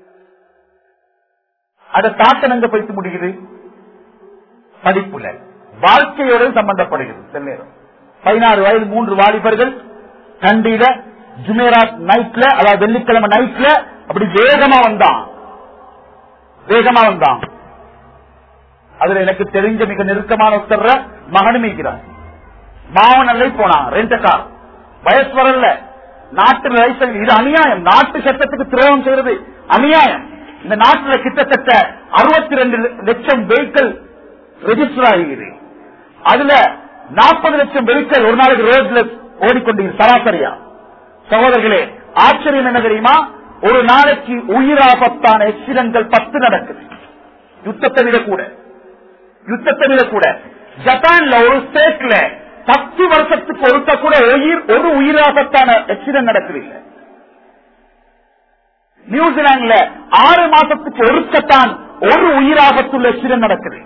அத தாக்கம் எங்க போயிட்டு முடியுது படிப்புல வாழ்க்கையோட சம்பந்தப்படுகிறது சில நேரம் பதினாறு வயது மூன்று வாலிபர்கள் கண்டிட ஜுமேராத் நைட்ல அதாவது வெள்ளிக்கிழமை நைட்ல அப்படி வேகமா வந்தான் வேகமா வந்தான் அதுல எனக்கு தெரிஞ்ச மிக நெருக்கமான ஒருத்தர் மகனும் இருக்கிறான் மாவனல்லை போனான் ரெண்ட கார் வயசு வரல நாட்டு லைசன்ஸ் இது அநியாயம் நாட்டு சட்டத்துக்கு துரோகம் செய்யறது அநியாயம் இந்த நாட்டுல கிட்டத்தட்ட அறுபத்தி ரெண்டு லட்சம் வெஹிக்கிள் ரெஜிஸ்டர் ஆகிறது அதுல நாற்பது லட்சம் வெஹிக்கிள் ஒரு நாளைக்கு ரோட்ல ஓடிக்கொண்டீங்க சராசரியா சகோதரர்களே ஆச்சரியம் என்ன தெரியுமா ஒரு நாளைக்கு உயிராபத்தான ஆக்சிடென்ட்கள் பத்து நடக்குது யுத்தத்தை விட கூட யுத்தத்தை விட கூட ஜப்பான்ல ஒரு ஸ்டேட்ல பத்து வருஷத்துக்கு ஒருத்த கூட உயிர் ஒரு உயிராபத்தான ஆக்சிடென்ட் நடக்குது இல்ல நியூசிலாந்துல ஆறு மாசத்துக்கு ஒருக்கத்தான் ஒரு உயிராபத்துள்ள ஆக்சிடென்ட் நடக்குது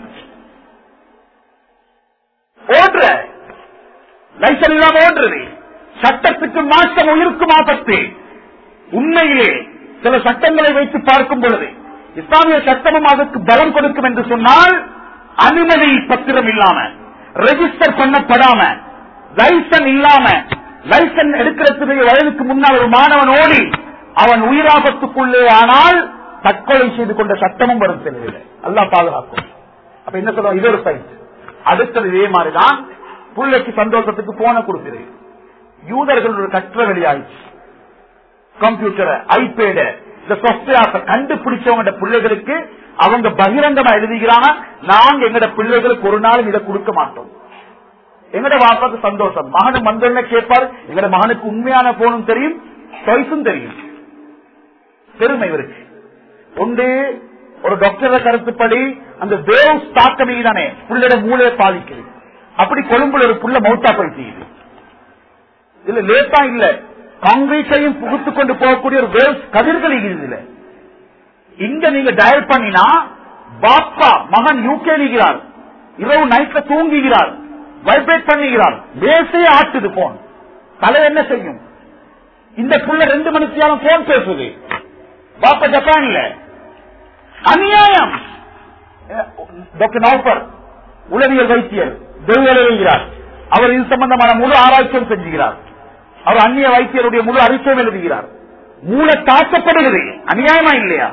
ஓடுற லைசன் இல்லாம ஓடுறது சட்டத்துக்கு மாற்றம் உயிருக்கும் ஆபத்து உண்மையிலே சில சட்டங்களை வைத்து பார்க்கும் பொழுது இஸ்லாமிய சட்டமும் அதற்கு பலம் கொடுக்கும் என்று சொன்னால் அனுமதி பத்திரம் இல்லாம ரெஜிஸ்டர் பண்ணப்படாம லைசன் இல்லாம லைசன் எடுக்கிறதுக்கு வயதுக்கு முன்னால் ஒரு மாணவன் ஓடி அவன் உயிராபத்துக்குள்ளே ஆனால் தற்கொலை செய்து கொண்ட சட்டமும் வரும் செல்வதில்லை அல்லா பாதுகாக்கும் அப்ப என்ன சொல்லுவோம் இது ஒரு சைட் அடுத்தது இதே மாதிரிதான் பிள்ளைக்கு சந்தோஷத்துக்கு போன கொடுக்குது யூதர்கள் ஒரு கற்ற வெளியாயிடுச்சு கம்ப்யூட்டரை ஐபேட இந்த சாப்ட்வேர்ஸை கண்டுபிடிச்சவங்க பிள்ளைகளுக்கு அவங்க பகிரங்கமா எழுதுகிறாங்க நாங்க எங்கட பிள்ளைகளுக்கு ஒரு நாளும் இதை கொடுக்க மாட்டோம் எங்கட வாப்பாக்கு சந்தோஷம் மகனும் வந்தோடனே கேட்பாரு எங்கட மகனுக்கு உண்மையான போனும் தெரியும் சாய்ஸும் தெரியும் பெருமை இவருக்கு ஒன்று ஒரு டாக்டர் கருத்துப்படி அந்த வேவ் தாக்கமே தானே புள்ளட மூளையை பாதிக்குது அப்படி கொழும்புல ஒரு புள்ள மௌத்தா போய் செய்யுது இல்ல லேட்டா இல்ல காங்கிரீட்டையும் புகுத்து கொண்டு போகக்கூடிய ஒரு வேவ் கதிர்கள் இல்ல இங்க நீங்க டயல் பண்ணினா பாப்பா மகன் யூகே நிற்கிறார் இரவு நைட்ல தூங்குகிறார் வைப்ரேட் பண்ணுகிறார் பேசையே ஆட்டுது போன் தலை என்ன செய்யும் இந்த புள்ள ரெண்டு மணித்தியாலும் போன் பேசுது பாப்பா ஜப்பான்ல அநியாயம் டாக்டர் நௌபர் உளவியல் வைத்தியர் எழுதுகிறார் அவர் இது சம்பந்தமான முழு ஆராய்ச்சியும் செஞ்சுகிறார் அவர் அந்நிய வைத்தியருடைய முழு அறிக்கையும் எழுதுகிறார் மூளை தாக்கப்படுகிறது அநியாயமா இல்லையா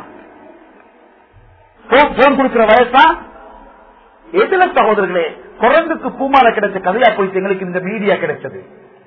போன் கொடுக்கிற வயசா எதுல சகோதரர்களே குரங்குக்கு பூமால கிடைச்ச கதையா போயிட்டு எங்களுக்கு இந்த மீடியா கிடைச்சது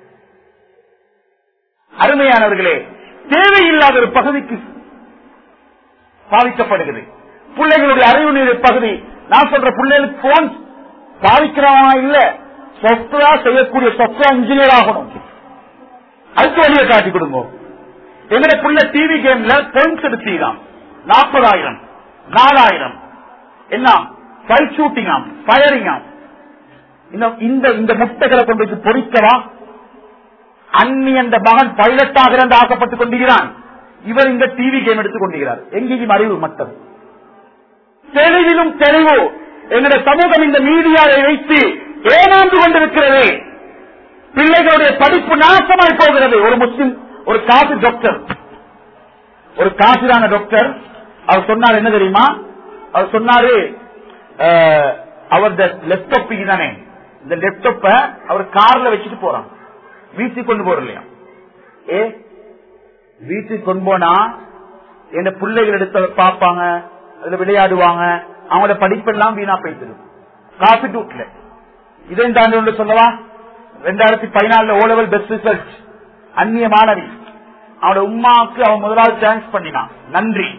அருமையானவர்களே தேவையில்லாத ஒரு பகுதிக்கு பாதிக்கப்படுகிறது பிள்ளைகளுடைய அறிவு நீர் பகுதி நான் சொல்ற பிள்ளைகளுக்கு போன் பாதிக்கிறவனா இல்ல சாப்ட்வேர் செய்யக்கூடிய சாப்ட்வேர் இன்ஜினியர் ஆகணும் அதுக்கு வழியை காட்டி கொடுங்க எங்கட பிள்ளை டிவி கேம்ல பாயிண்ட்ஸ் எடுத்தான் நாற்பதாயிரம் நாலாயிரம் என்ன ஃபைட் ஷூட்டிங் ஆம் ஃபயரிங் ஆம் இந்த இந்த முட்டைகளை கொண்டு வச்சு பொறிக்கவா அன்னி அந்த மகன் பைலட்டாக இருந்து ஆக்கப்பட்டுக் கொண்டிருக்கிறான் இவர் இந்த டிவி கேம் எடுத்துக் கொண்டிருக்கிறார் எங்கேயும் அறிவு மட்டம் தெளிவிலும் தெளிவு எங்களுடைய சமூகம் இந்த மீடியாவை வைத்து ஏமாந்து கொண்டிருக்கிறது பிள்ளைகளுடைய படிப்பு நாசமாய் போகிறது ஒரு முஸ்லிம் ஒரு காசு டாக்டர் ஒரு காசிரான டாக்டர் அவர் சொன்னார் என்ன தெரியுமா அவர் சொன்னாரு அவர் லேப்டாப் தானே இந்த லேப்டாப்ப அவர் கார்ல வச்சுட்டு போறான் வீட்டுக்கு கொண்டு போற இல்லையா ஏ வீட்டுக்கு கொண்டு போனா என்ன பிள்ளைகள் எடுத்து பார்ப்பாங்க அதுல விளையாடுவாங்க அவங்களோட படிப்பெல்லாம் வீணா போயிட்டு காப்பி டூட்ல இதை தாண்டி ஒன்று சொல்லவா ரெண்டாயிரத்தி பதினாலுல ஓ லெவல் பெஸ்ட் ரிசல்ட் அந்நிய மாணவி அவனோட உமாவுக்கு அவன் முதலாவது சான்ஸ் பண்ணினான் நன்றி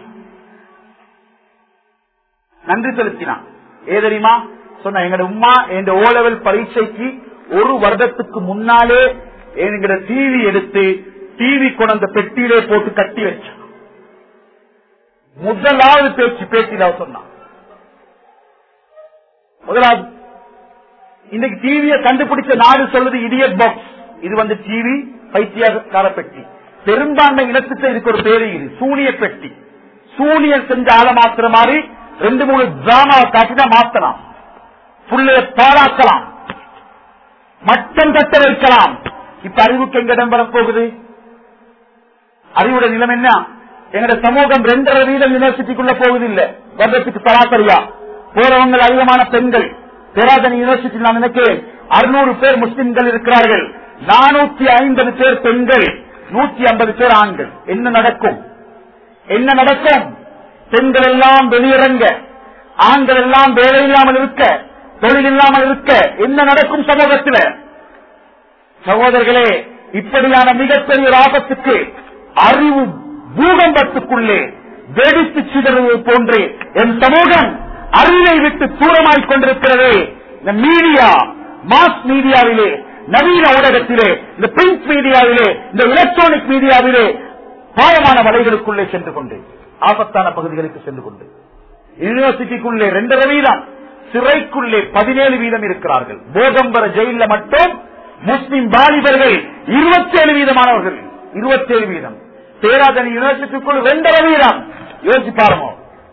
நன்றி செலுத்தினான் ஏ தெரியுமா சொன்ன எங்கட உமா என் ஓ லெவல் பரீட்சைக்கு ஒரு வருடத்துக்கு முன்னாலே என்கிற டிவி எடுத்து டிவி கொண்ட பெட்டியிலே போட்டு கட்டி வச்சான் முதலாவது பேச்சு பேச்சில் அவர் சொன்னான் முதலாவது இன்னைக்கு டிவியை கண்டுபிடிச்ச நாடு சொல்லுது இடியட் பாக்ஸ் இது வந்து டிவி பைத்தியக்கார பெட்டி பெரும்பான்மை இனத்துக்கு இதுக்கு ஒரு பேரு இது சூனிய பெட்டி சூனியர் செஞ்ச ஆள மாத்துற மாதிரி ரெண்டு மூணு டிராமாவை காட்டினா மாத்தலாம் புள்ளைய பாராக்கலாம் மட்டம் கட்ட வைக்கலாம் இப்ப அறிவுக்கு எங்க இடம் வரப்போகுது அறிவுடைய நிலம் என்ன எங்கட சமூகம் ரெண்டரை வீதம் யூனிவர்சிட்டிக்குள்ள போகுது இல்ல வருடத்துக்கு சராசரியா போறவங்க அதிகமான பெண்கள் பேராதனி யூனிவர்சிட்டி நான் நினைக்கிறேன் அறுநூறு பேர் முஸ்லிம்கள் இருக்கிறார்கள் நானூத்தி ஐம்பது பேர் பெண்கள் நூத்தி ஐம்பது பேர் ஆண்கள் என்ன நடக்கும் என்ன நடக்கும் பெண்கள் எல்லாம் வெளியிறங்க ஆண்கள் எல்லாம் வேலை இல்லாமல் இருக்க தொழில் இல்லாமல் இருக்க என்ன நடக்கும் சமூகத்தில் சகோதரர்களே இப்படியான மிகப்பெரிய ஒரு ஆபத்துக்கு அறிவு பூகம்பத்துக்குள்ளே வெடித்து சிதறுவது போன்று என் சமூகம் அறிவை விட்டு தூரமாய் கொண்டிருக்கிறது இந்த மீடியா மாஸ் மீடியாவிலே நவீன ஊடகத்திலே இந்த பிரிண்ட் மீடியாவிலே இந்த எலக்ட்ரானிக் மீடியாவிலே பாயமான வலைகளுக்குள்ளே சென்று கொண்டு ஆபத்தான பகுதிகளுக்கு சென்று கொண்டு யூனிவர்சிட்டிக்குள்ளே ரெண்டரை வீதம் சிறைக்குள்ளே பதினேழு வீதம் இருக்கிறார்கள் போகம்பர ஜெயில மட்டும் முஸ்லிம் வாலிபர்கள் இருபத்தேழு வீதமானவர்கள் இருபத்தேழு வீதம் பேராதனி யூனிவர்சிட்டிக்குள் ரெண்டரை வீதம் யோசிச்சு பாருங்க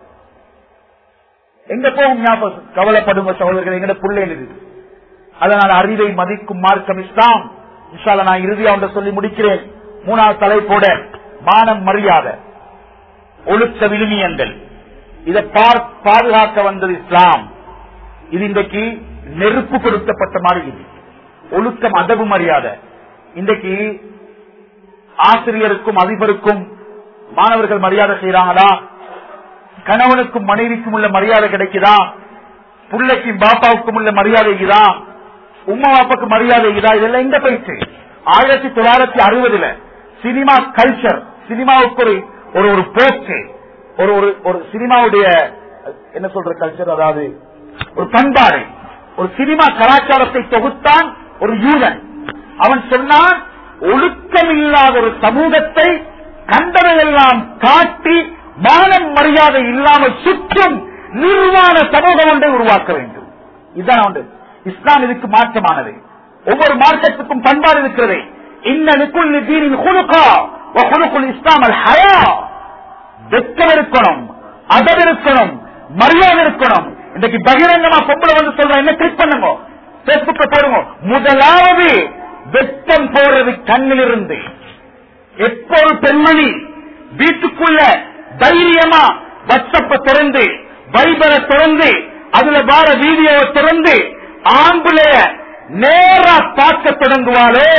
எங்க போகும் ஞாபகம் கவலைப்படுங்க சகோதரர்கள் எங்கட பிள்ளைகள் இது அதனால் அறிவை மதிக்கும் மார்க்கம் இஸ்லாம் இன்ஷால்ல நான் இறுதியா ஒன்றை சொல்லி முடிக்கிறேன் மூணாவது தலைப்போட மானம் மரியாதை ஒழுக்க விழுமியங்கள் இதை பாதுகாக்க வந்தது இஸ்லாம் இது இன்றைக்கு நெருப்பு கொடுக்கப்பட்ட மாதிரி இது ஒழுக்கம் அதவு மரியாதை இன்றைக்கு ஆசிரியருக்கும் அதிபருக்கும் மாணவர்கள் மரியாதை செய்யறாங்களா கணவனுக்கும் மனைவிக்கும் உள்ள மரியாதை கிடைக்குதா பிள்ளைக்கும் பாப்பாவுக்கும் உள்ள மரியாதை இருக்குதா உமா பாப்பாக்கு மரியாதை இருக்குதா இதெல்லாம் எங்க போயிடுச்சு ஆயிரத்தி தொள்ளாயிரத்தி அறுபதுல சினிமா கல்ச்சர் சினிமாவுக்கு ஒரு ஒரு ஒரு போக்கு ஒரு ஒரு ஒரு சினிமாவுடைய என்ன சொல்ற கல்ச்சர் அதாவது ஒரு பண்பாடு ஒரு சினிமா கலாச்சாரத்தை தொகுத்தான் ஒரு யூதன் அவன் சொன்னான் ஒழுக்கம் இல்லாத ஒரு சமூகத்தை கண்டதையெல்லாம் காட்டி மானம் மரியாதை இல்லாமல் சுற்றும் நிர்வாண சமூகம் ஒன்றை உருவாக்க வேண்டும் இதுதான் ஒன்று இஸ்லாம் இதுக்கு மாற்றமானது ஒவ்வொரு மார்க்கத்துக்கும் பண்பாடு இருக்கிறது இன்னுக்குள் தீனின் குழுக்கா குழுக்குள் இஸ்லாம் அல் ஹயா வெக்கம் இருக்கணும் அதர் இருக்கணும் மரியாதை இருக்கணும் இன்னைக்கு பகிரங்கமா பொம்பளை வந்து சொல்றேன் என்ன கிளிக் பண்ணுங்க பேஸ்புக்ல போடுங்க முதலாவது வெக்கம் போறது கண்ணிலிருந்து எப்போ ஒரு பெண்மணி வீட்டுக்குள்ள தைரியமா வாட்ஸ்அப்ப திறந்து வைபரை திறந்து அதுல வார வீடியோவை திறந்து ஆம்பளைய நேரா பார்க்க தொடங்குவாளோ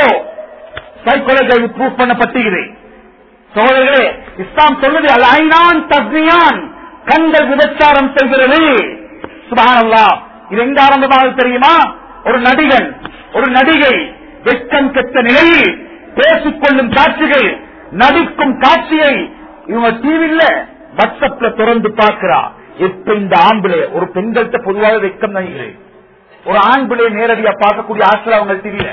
சைக்காலஜி ப்ரூவ் பண்ணப்பட்டுகிறது சோழர்களே இஸ்லாம் சொல்லுது அல் ஐநான் தஸ்னியான் கண்கள் விபச்சாரம் செய்கிறது சுபானல்லா இது எங்க ஆரம்பமாக தெரியுமா ஒரு நடிகன் ஒரு நடிகை வெட்கம் கெட்ட நிலையில் பேசிக்கொள்ளும் காட்சிகள் நடிக்கும் காட்சியை இவங்க டிவில வாட்ஸ்அப்ல திறந்து பார்க்கிறா எப்ப இந்த ஆம்பிளை ஒரு பெண்கள்கிட்ட பொதுவாக வெட்கம் நினைக்கிறேன் ஒரு ஆண் பிள்ளையை நேரடியா பார்க்கக்கூடிய ஆற்றல் அவங்க தெரியல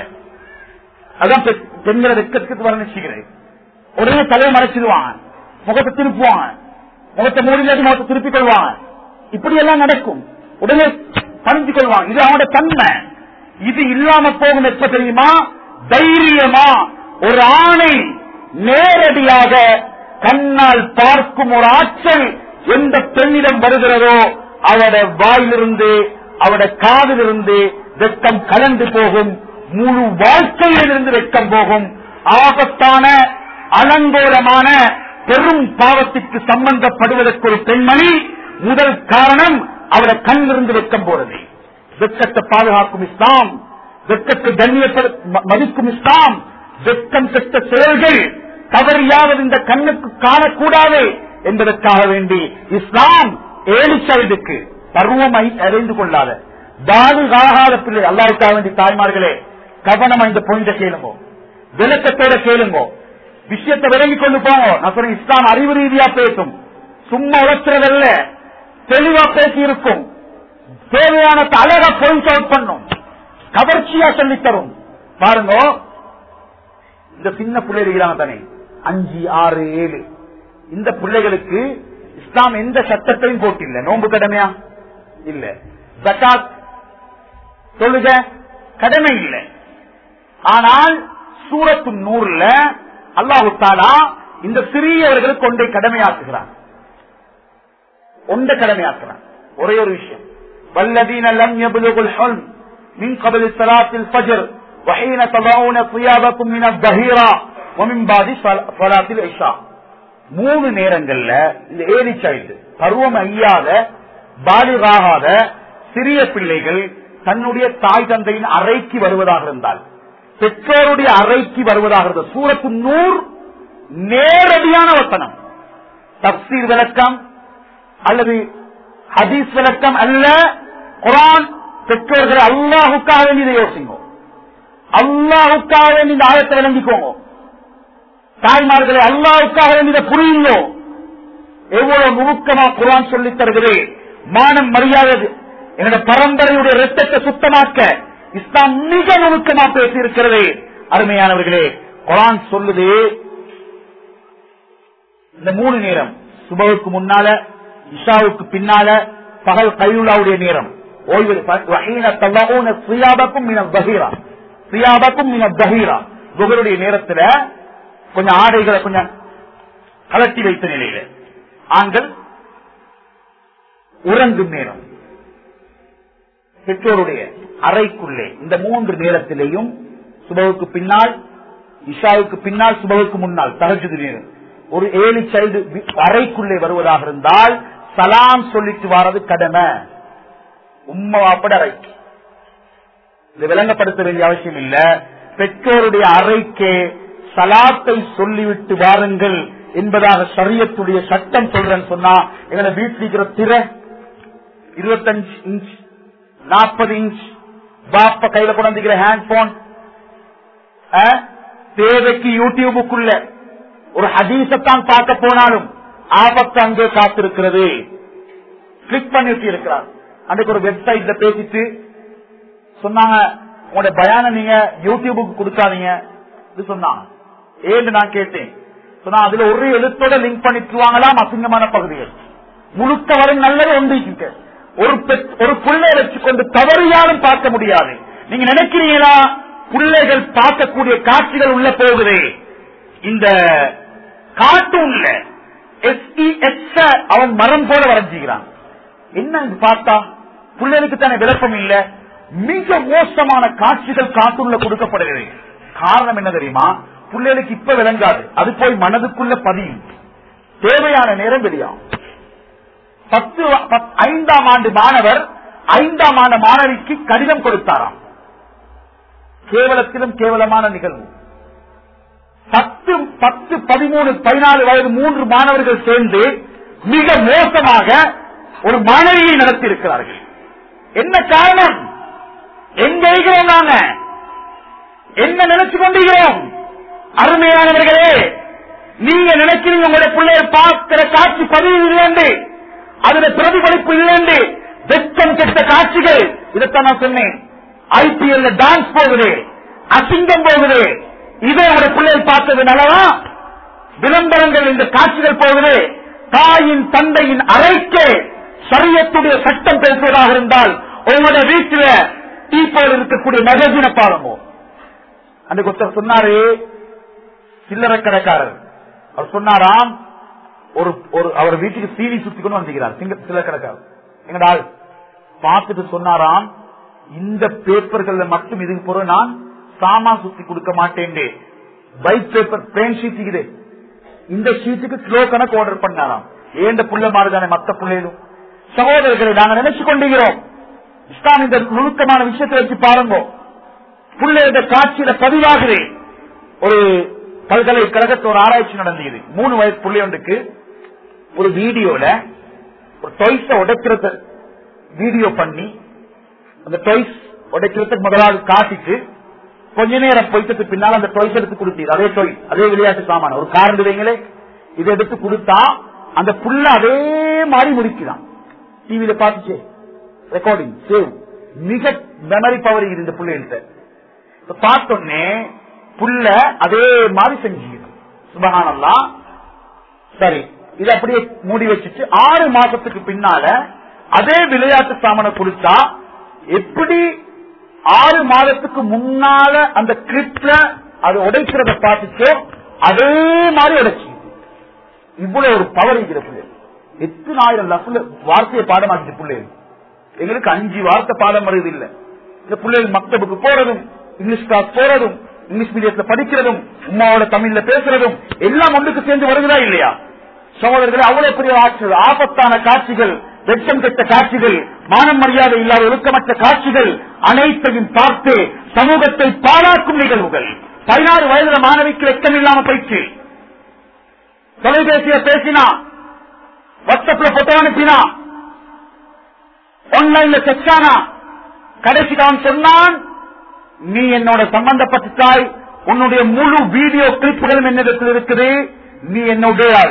அதான் பெ- பெண்களை வெட்கத்துக்கு வர்ணிச்சுக்கிறேன் உடனே தலையை மறைச்சிடுவாங்க முகத்தை திருப்புவாங்க முகத்தை மூடியிலிருந்து முகத்தை திருப்பிக் கொள்வாங்க இப்படி எல்லாம் நடக்கும் உடனே பணிஞ்சு கொள்வாங்க இது அவனோட தன்மை இது இல்லாம போகும் எப்ப தெரியுமா தைரியமா ஒரு ஆணை நேரடியாக கண்ணால் பார்க்கும் ஒரு ஆற்றல் எந்த பெண்ணிடம் வருகிறதோ அவட வாயிலிருந்து அவட காதிலிருந்து வெட்கம் கலந்து போகும் முழு வாழ்க்கையிலிருந்து வெட்கம் போகும் ஆபத்தான அலங்கோலமான பெரும் பாவத்திற்கு சம்பந்தப்படுவதற்கு ஒரு பெண்மணி முதல் காரணம் அவட கண்ணிலிருந்து வெட்கம் போறது வெட்கத்தை பாதுகாக்கும் இஸ்லாம் வெட்கத்தை கண்ணியப்பட ம- மதிக்கும் இஸ்லாம் வெட்கம் பெற்ற செயல்கள் தவறியாவது இந்த கண்ணுக்கு காணக்கூடாது என்பதற்காக வேண்டி இஸ்லாம் ஏழு சைடுக்கு பருவம் ஐ- அறிந்து கொள்ளாத பாதுகாகாத பிள்ளை அல்லாவுக்காக வேண்டி தாய்மார்களே கவனம் இந்த பொயிண்ட கேளுங்கோ விளக்கத்தோட கேளுங்கோ விஷயத்தை விளங்கிக் கொண்டு போங்க நான் சொல்றேன் இஸ்லாம் அறிவு ரீதியா பேசும் சும்மா உழைக்கிறதல்ல தெளிவா பேசி இருக்கும் தேவையான அழகா பாயிண்ட் அவுட் பண்ணும் கவர்ச்சியா சொல்லித் தரும் பாருங்க இந்த சின்ன பிள்ளை இருக்கிறாங்க தானே அஞ்சு ஆறு ஏழு இந்த பிள்ளைகளுக்கு இஸ்லாம் எந்த சட்டத்தையும் போட்டில்ல நோன்பு கடமையா இல்ல ஜக்காத் சொல்லுக கடமை இல்லை ஆனால் சூரத்து நூறுல அல்லாஹு தாலா இந்த சிறியவர்களுக்கு ஒன்றை கடமையாக்குகிறான் ஒன்றை கடமையாக்குறான் ஒரே ஒரு விஷயம் والذين لم يبلغوا الحلم من قبل صلاة الفجر وحين تضعون ثيابكم من الظهيرة ومن بعد صلاة العشاء மூணு நேரங்கள்ல இந்த ஏழி சைல்டு பருவம் ஐயாத பாலிகாகாத சிறிய பிள்ளைகள் தன்னுடைய தாய் தந்தையின் அறைக்கு வருவதாக இருந்தால் பெற்றோருடைய அறைக்கு வருவதாக இருந்தால் சூரத்து நூறு நேரடியான வசனம் தப்சீர் விளக்கம் அல்லது ஹதீஸ் விளக்கம் அல்ல குரான் பெற்றோர்கள் அல்லாஹுக்காக வேண்டி இதை யோசிங்க அல்லாஹுக்காக வேண்டி இந்த ஆயத்தை விளங்கிக்கோங்க தாய்மார்களை அல்லாஹுக்காக வேண்டி இதை புரியுங்க எவ்வளவு நுணுக்கமா குரான் சொல்லித் தருகிறது மானம் மரியாதை என்னோட பரம்பரையுடைய ரத்தத்தை சுத்தமாக்க இஸ்லாம் மிக நுணுக்கமா பேசி இருக்கிறது அருமையானவர்களே குரான் சொல்லுது இந்த மூணு நேரம் சுபவுக்கு முன்னால இஷாவுக்கு பின்னால பகல் கையுலாவுடைய நேரம் ஓய்வு சுயாபக்கும் பகீரா சுயாபக்கும் பகீரா குகருடைய நேரத்துல கொஞ்சம் ஆடைகளை கொஞ்சம் கலட்டி வைத்த நிலையில ஆண்கள் உறங்கும் நேரம் பெற்றோருடைய அறைக்குள்ளே இந்த மூன்று நேரத்திலேயும் சுபவுக்கு பின்னால் இஷாவுக்கு பின்னால் சுபவுக்கு முன்னால் தகஜுது நேரம் ஒரு ஏழு சைல்டு அறைக்குள்ளே வருவதாக இருந்தால் சலாம் சொல்லிட்டு வாரது கடமை உம்மா வாப்பட அறைக்கு இது விளங்கப்படுத்த வேண்டிய அவசியம் இல்ல பெற்றோருடைய அறைக்கே சலாத்தை சொல்லிவிட்டு வாருங்கள் என்பதாக சரியத்துடைய சட்டம் சொல்றேன்னு சொன்னா எங்களை வீட்டில் இருக்கிற திரை இருபத்தஞ்சு இன்ச் நாற்பது இன்ச் பாப்ப கையில கொண்டிருக்கிற ஹேண்ட் போன் தேவைக்கு யூடியூபுக்குள்ள ஒரு ஹதீசத்தான் பார்க்க போனாலும் ஆபத்து அங்கே காத்திருக்கிறது கிளிக் பண்ணிட்டு இருக்கிறார் அன்றைக்கு ஒரு வெப்சைட்ல பேசிட்டு சொன்னாங்க உங்களுடைய பயான நீங்க யூடியூபுக்கு கொடுக்காதீங்க இது சொன்னாங்க ஏன்னு நான் கேட்டேன் சொன்னா அதுல ஒரு எழுத்தோட லிங்க் பண்ணிட்டுவாங்களாம் அசிங்கமான பகுதிகள் முழுக்க வரும் நல்லது ஒன்றிக்க ஒரு பெத்- ஒரு புள்ளை வச்சுக்கொண்டு தவறு யாரும் பார்க்க முடியாது நீங்க நினைக்கிறீங்களா பிள்ளைகள் பார்க்கக்கூடிய காட்சிகள் உள்ள போகுது இந்த கார்ட்டூன்ல எஸ்இஎஸ் அவன் மரம் போல வரைஞ்சுகிறான் என்ன இது பார்த்தா பிள்ளைகளுக்கு தானே விளக்கம் இல்ல மிக மோசமான காட்சிகள் கார்ட்டூன்ல கொடுக்கப்படுகிறது காரணம் என்ன தெரியுமா பிள்ளைகளுக்கு இப்ப விளங்காது அது போய் மனதுக்குள்ள பதியும் தேவையான நேரம் வெளியாகும் பத்து வ- பத்- ஐந்தாம் ஆண்டு மாணவர் ஐந்தாம் ஆண்டு மாணவிக்கு கடிதம் கொடுத்தாராம் கேவலத்திலும் கேவலமான நிகழ்வு பத்து பத்து பதிமூணு பதினாலு வயது மூன்று மாணவர்கள் சேர்ந்து மிக மோசமாக ஒரு மாணவியை நடத்தி இருக்கிறார்கள் என்ன காரணம் எங்க இருக்கிறோம் நாங்க என்ன நினைச்சு கொண்டிருக்கிறோம் அருமையானவர்களே நீங்க நினைக்கிறீங்க உங்களுடைய பிள்ளைகள் பார்க்கிற காட்சி பதிவு இல்லைண்டு அதுல பிரதிபலிப்பு இல்லைண்டு வெச்சம் கெட்ட காட்சிகள் இதைத்தான் நான் சொன்னேன் ஐபிஎல் டான்ஸ் போகுது அசிங்கம் போகுது இதை உங்களுடைய பிள்ளைகள் பார்த்தது நல்லவா விளம்பரங்கள் இந்த காட்சிகள் போகுது தாயின் தந்தையின் அறைக்கு சரியத்துடைய சட்டம் பேசுவதாக இருந்தால் உங்களுடைய வீட்டில டீப்போல் இருக்கக்கூடிய மகஜின பாருங்க அன்றைக்கு ஒருத்தர் சொன்னாரு சில்லறை கடைக்காரர் அவர் சொன்னாராம் ஒரு ஒரு அவர் வீட்டுக்கு சீனி சுத்தி கொண்டு வந்துக்கிறார் சிங்க- சில்லறை கடைக்காரர் எங்கடா ஆள் பார்த்துட்டு சொன்னாராம் இந்த பேப்பர்கள்ல மட்டும் இதுக்கு பிறகு நான் சாமான் சுத்தி கொடுக்க மாட்டேன் பைக் பேப்பர் பேன் ஷீட் இது இந்த ஷீட்டுக்கு கிலோ கணக்கு ஆர்டர் பண்ணாராம் ஏண்ட புள்ள மாறுதானே மத்த பிள்ளைகளும் சகோதரர்களை நாங்க நினைச்சு கொண்டிருக்கிறோம் இஸ்லாம் இந்த நுணுக்கமான விஷயத்தை வச்சு பாருங்க பிள்ளையோட காட்சியில பதிவாகுது ஒரு பல்கலைக்கழகத்தில் ஒரு ஆராய்ச்சி நடந்தது மூணு வயசு பிள்ளையொன்றுக்கு ஒரு வீடியோல ஒரு டொய்ஸ உடைக்கிறத வீடியோ பண்ணி அந்த டொய்ஸ் உடைக்கிறதுக்கு முதலாவது காட்டிட்டு கொஞ்ச நேரம் போயிட்டு பின்னால் அந்த டொய்ஸ் எடுத்து கொடுத்தீர் அதே டொய் அதே விளையாட்டு சாமான ஒரு கார் வைங்களே இதை எடுத்து கொடுத்தா அந்த புள்ள அதே மாதிரி முடிக்கிறான் டிவியில பார்த்துச்சே ரெக்கார்டிங் சேவ் மிக மெமரி பவர் இது இந்த பிள்ளைகிட்ட இப்ப பார்த்தோன்னே புள்ள அதே மாதிரி செஞ்சு சுபகானல்லாம் சரி இதை அப்படியே மூடி வச்சுட்டு ஆறு மாசத்துக்கு பின்னால அதே விளையாட்டு சாமானை கொடுத்தா எப்படி ஆறு மாதத்துக்கு முன்னால அந்த கிளிப்ல அது உடைக்கிறத பார்த்துச்சோ அதே மாதிரி உடைச்சு இவ்வளவு ஒரு பவர் இருக்கிற பிள்ளை எத்தனை ஆயிரம் லட்சம் வார்த்தையை பாடமாக்கிட்டு பிள்ளைகள் எங்களுக்கு அஞ்சு வார்த்தை பாடம் வருது இல்ல இந்த பிள்ளைகள் மக்தபுக்கு போறதும் இங்கிலீஷ் கிளாஸ் போறதும் இங்கிலீஷ் மீடியத்துல படிக்கிறதும் உமாவோட தமிழ்ல பேசுறதும் எல்லாம் ஒன்றுக்கு சேர்ந்து வருகிறதா இல்லையா சகோதரர்களே அவ்வளவு பெரிய ஆட்சி ஆபத்தான காட்சிகள் வெட்டம் கெட்ட காட்சிகள் மானம் மரியாதை இல்லாத ஒழுக்கமற்ற காட்சிகள் அனைத்தையும் பார்த்து சமூகத்தை பாழாக்கும் நிகழ்வுகள் பதினாறு வயதுல மாணவிக்கு வெட்கம் இல்லாம போயிடுச்சு தொலைபேசிய பேசினா வாட்ஸ்அப்ல போட்டோ அனுப்பினா ஆன்லைன்ல செக்ஸானா கடைசிக்கு அவன் சொன்னான் நீ என்னோட சம்பந்தப்பட்டாய் உன்னுடைய முழு வீடியோ கிளிப்புகளும் என்னிடத்தில் இருக்குது நீ என்னுடைய ஆள்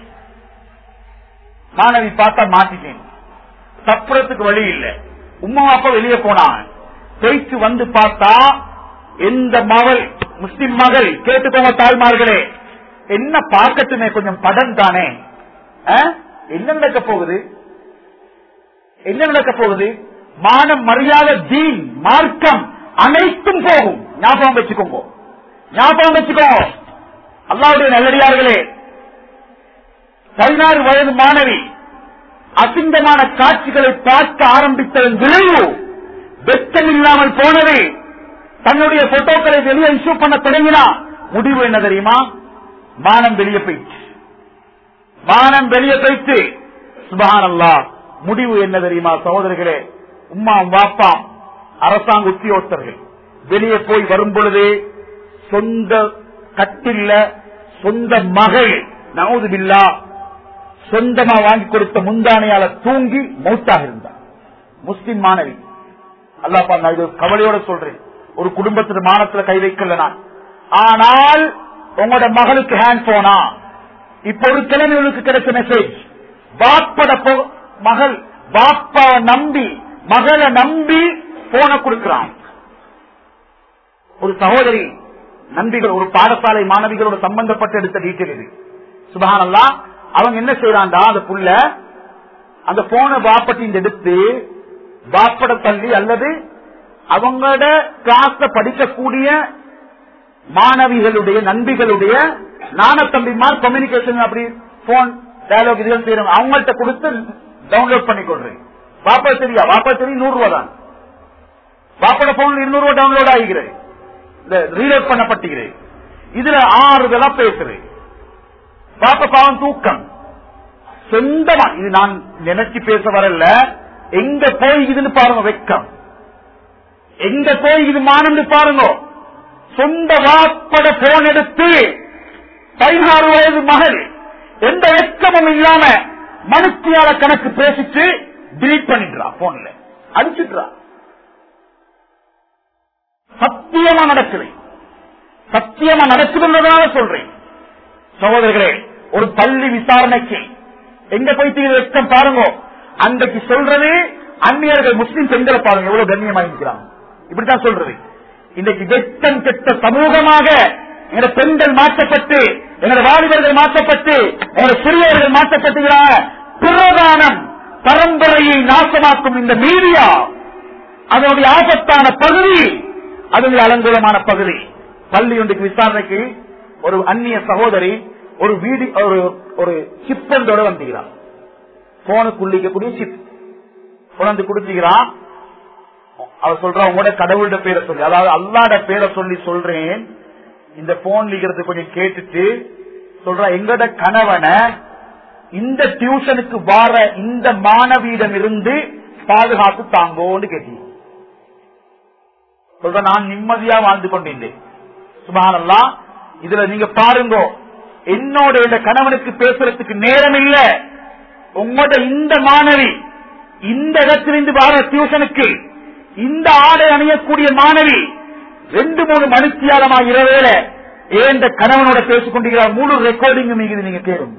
மாணவி பார்த்தா மாட்டிட்டேன் தப்புறத்துக்கு வழி இல்லை உமா அப்பா வெளியே போனாங்க பேச்சு வந்து பார்த்தா எந்த மகள் முஸ்லிம் மகள் கேட்டுக்கோங்க தாய்மார்களே என்ன பார்க்கட்டுமே கொஞ்சம் படம் தானே ஆ? என்ன நடக்க போகுது என்ன நடக்க போகுது மானம் மரியாதை தீன் மார்க்கம் அனைத்தும் போகும் ஞாபகம் வச்சுக்கோங்க ஞாபகம் வச்சுக்கோங்க அல்லாவுடைய நல்லடியார்களே பதினாறு வயது மாணவி அசிங்கமான காட்சிகளை பார்க்க ஆரம்பித்ததன் விளைவு வெட்கம் இல்லாமல் போனது தன்னுடைய போட்டோக்களை வெளியே இஷ்யூ பண்ண தொடங்கினா முடிவு என்ன தெரியுமா மானம் வெளியே போயிடுச்சு மானம் வெளியே போயிட்டு சுபஹானல்லா முடிவு என்ன தெரியுமா சகோதரர்களே உம்மா வாப்பா அரசாங்க உத்தியோகத்தர்கள் வெளியே போய் வரும் பொழுது சொந்த கட்டில்ல சொந்த மகள் நவுதுபில்லா சொந்தமா வாங்கி கொடுத்த முந்தானையால தூங்கி மௌத்தாக இருந்தார் முஸ்லிம் மாணவி அல்லாப்பா நான் இது கவலையோட சொல்றேன் ஒரு குடும்பத்துல மானத்துல கை வைக்கல நான் ஆனால் உங்களோட மகளுக்கு ஹேண்ட் போனா இப்ப ஒரு கிழமைகளுக்கு கிடைச்ச மெசேஜ் பாப்பட போ- மகள் பாப்பாவை நம்பி மகளை நம்பி போன கொடுக்கிறான் ஒரு சகோதரி நம்பிகள் ஒரு பாடசாலை மாணவிகளோட சம்பந்தப்பட்டு எடுத்த டீட்டெயில் இது சுபஹானல்லா அவங்க என்ன செய்யறாண்டா அந்த புள்ள அந்த போன பாப்பட்டின் எடுத்து பாப்பட தள்ளி அல்லது அவங்களோட கிளாஸ்ல படிக்கக்கூடிய மாணவிகளுடைய நண்பிகளுடைய நாணத்தம்பிமார் கம்யூனிகேஷன் அப்படி போன் டயலாக் இதுகள் செய்யறோம் அவங்கள்ட்ட கொடுத்து டவுன்லோட் பண்ணி கொள்றேன் பாப்பா தெரியா பாப்பா தெரியும் நூறு ரூபா தான் பாப்போட போன்ல இருநூறு ரூபா டவுன்லோட் ஆகிக்கிறேன் இந்த ரீலோட் பண்ணப்பட்டுகிறேன் இதுல ஆறுதலா பேசுறேன் பாப்பா பாவம் தூக்கம் சொந்தமா இது நான் நினைச்சு பேச வரல எங்க போய் இதுன்னு பாருங்க வெக்கம் எங்க போய் இது மானம்னு பாருங்க சொந்த வாப்பட போன் எடுத்து பதினாறு வயது மகள் எந்த வெக்கமும் இல்லாம மனுஷியால கணக்கு பேசிட்டு டிலீட் பண்ணிடுறா போன்ல அடிச்சிடுறா சத்தியமா நடக்குது சத்தியமா நடக்குதுன்றதுனால சொல்றேன் சகோதரர்களே ஒரு பள்ளி விசாரணைக்கு எங்க போயிட்டு இது வெக்கம் பாருங்க அன்றைக்கு சொல்றது அந்நியர்கள் முஸ்லிம் பெண்களை பாருங்க எவ்வளவு கண்ணியமா இருக்கிறாங்க இப்படித்தான் சொல்றது இன்றைக்கு வெட்டம் கெட்ட சமூகமாக எங்க பெண்கள் மாற்றப்பட்டு எங்க வாலிபர்கள் மாற்றப்பட்டு எங்க சிறியர்கள் மாற்றப்பட்டுகிறாங்க பிரதானம் பரம்பரையை நாசமாக்கும் இந்த மீடியா அதனுடைய ஆபத்தான பகுதி அதனுடைய அலங்கூலமான பகுதி பள்ளி ஒன்றுக்கு விசாரணைக்கு ஒரு அந்நிய சகோதரி ஒரு வீடு ஒரு ஒரு சிப்பந்தோட வந்துகிறார் போனுக்குள்ளிக்கக்கூடிய சிப் கொண்டு கொடுத்துக்கிறான் அவர் சொல்றா உங்களோட கடவுளோட பேரை சொல்லி அதாவது அல்லாட பேரை சொல்லி சொல்றேன் இந்த போன் லிக்கிறது கொஞ்சம் கேட்டுட்டு சொல்றா எங்கட கணவனை இந்த டியூஷனுக்கு வார இந்த மாணவியிடம் இருந்து பாதுகாத்து தாங்கோன்னு கேட்டீங்க சொல்ற நான் நிம்மதியா வாழ்ந்து கொண்டிருந்தேன் சுபானல்லா இதுல நீங்க பாருங்க என்னோட இந்த கணவனுக்கு பேசுறதுக்கு நேரம் இல்ல உங்களோட இந்த மாணவி இந்த இடத்திலிருந்து வார டியூஷனுக்கு இந்த ஆடை அணியக்கூடிய மாணவி ரெண்டு மூணு மணித்தியாலமா இரவேல ஏன் கணவனோட பேசிக் கொண்டிருக்கிறார் முழு ரெக்கார்டிங் நீங்க கேளும்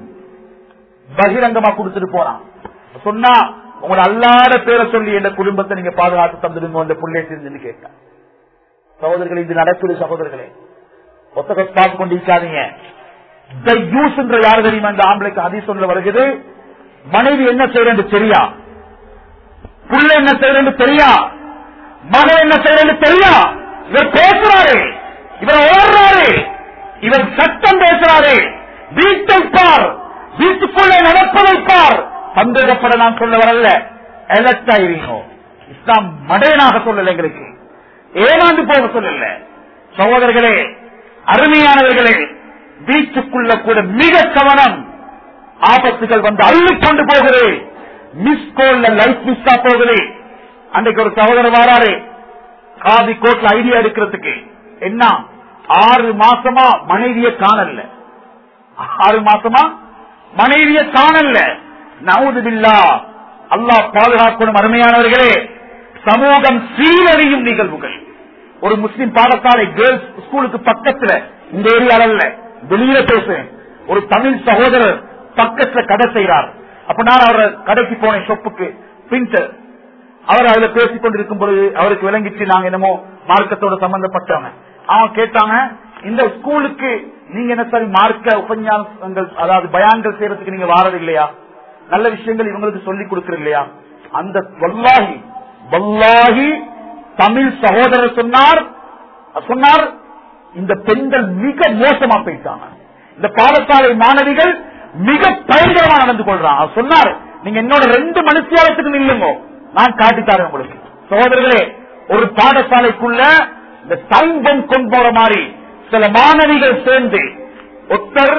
பகிரங்கமா கொடுத்துட்டு போறான் சொன்னா உங்களோட அல்லாத பேரை சொல்லி எந்த குடும்பத்தை நீங்க பாதுகாத்து தந்துடுங்க அந்த புள்ளை தெரிஞ்சுன்னு கேட்டேன் சகோதரர்களே இது நடக்குது சகோதரர்களே ஒத்தக பார்த்து கொண்டிருக்காதீங்க The use என்ற யாரு தெரியுமா இந்த ஆம்பளைக்கு அதி சொல்ல வருகிறது மனைவி என்ன செய்யறது தெரியா புள்ள என்ன செய்யறது தெரியா மகன் என்ன செய்யறது தெரியா இவர் பேசுறாரு இவர் ஓடுறாரு இவர் சட்டம் பேசுறாரு வீட்டை பார் வீட்டுக்குள்ளே நடப்பதை பார் சந்தேகப்பட நான் சொல்ல வரல எலக்ட் ஆயிருங்க இஸ்லாம் மடையனாக சொல்லல எங்களுக்கு ஏமாந்து போக சொல்லல சகோதரர்களே அருமையானவர்களே வீட்டுக்குள்ள கூட மிக கவனம் ஆபத்துகள் வந்து அள்ளிக்கொண்டு போகுது மிஸ் கோல்ல லைஃப் மிஸ்ஸா போகுது அன்றைக்கு ஒரு சகோதரர் வராரு காதி கோட்ல ஐடியா எடுக்கிறதுக்கு என்ன ஆறு மாசமா மனைவிய காணல ஆறு மாசமா மனைவிய காணல நவுதுபில்லா அல்லாஹ் பாதுகாக்கணும் அருமையானவர்களே சமூகம் சீரழியும் நிகழ்வுகள் ஒரு முஸ்லிம் பாடசாலை கேர்ள்ஸ் ஸ்கூலுக்கு பக்கத்துல இந்த ஏரியால வெளியில பேசுறேன் ஒரு தமிழ் சகோதரர் பக்கத்துல கடை செய்யறார் அப்ப நான் அவர கடைக்கு போனேன் ஷொப்புக்கு பிரிண்டர் அவர் அதுல பேசிக் கொண்டிருக்கும் பொழுது அவருக்கு விளங்கிச்சு நாங்க என்னமோ மார்க்கத்தோட சம்பந்தப்பட்டவங்க அவங்க கேட்டாங்க இந்த ஸ்கூலுக்கு நீங்க என்ன சரி மார்க்க உபன்யாசங்கள் அதாவது பயான்கள் செய்யறதுக்கு நீங்க வாரது இல்லையா நல்ல விஷயங்கள் இவங்களுக்கு சொல்லிக் கொடுக்கற இல்லையா அந்த வல்லாஹி வல்லாஹி தமிழ் சகோதரர் சொன்னார் சொன்னார் இந்த பெண்கள் மிக மோசமா போயிட்டாங்க இந்த பாடசாலை மாணவிகள் மிக பயங்கரமா நடந்து கொள்றாங்க அவர் சொன்னார் நீங்க என்னோட ரெண்டு மனுஷியாலத்துக்கு நில்லுங்க நான் காட்டித்தாரேன் உங்களுக்கு சகோதரர்களே ஒரு பாடசாலைக்குள்ள இந்த டைம் பொம் கொண்டு போற மாதிரி சில மாணவிகள் சேர்ந்து ஒருத்தர்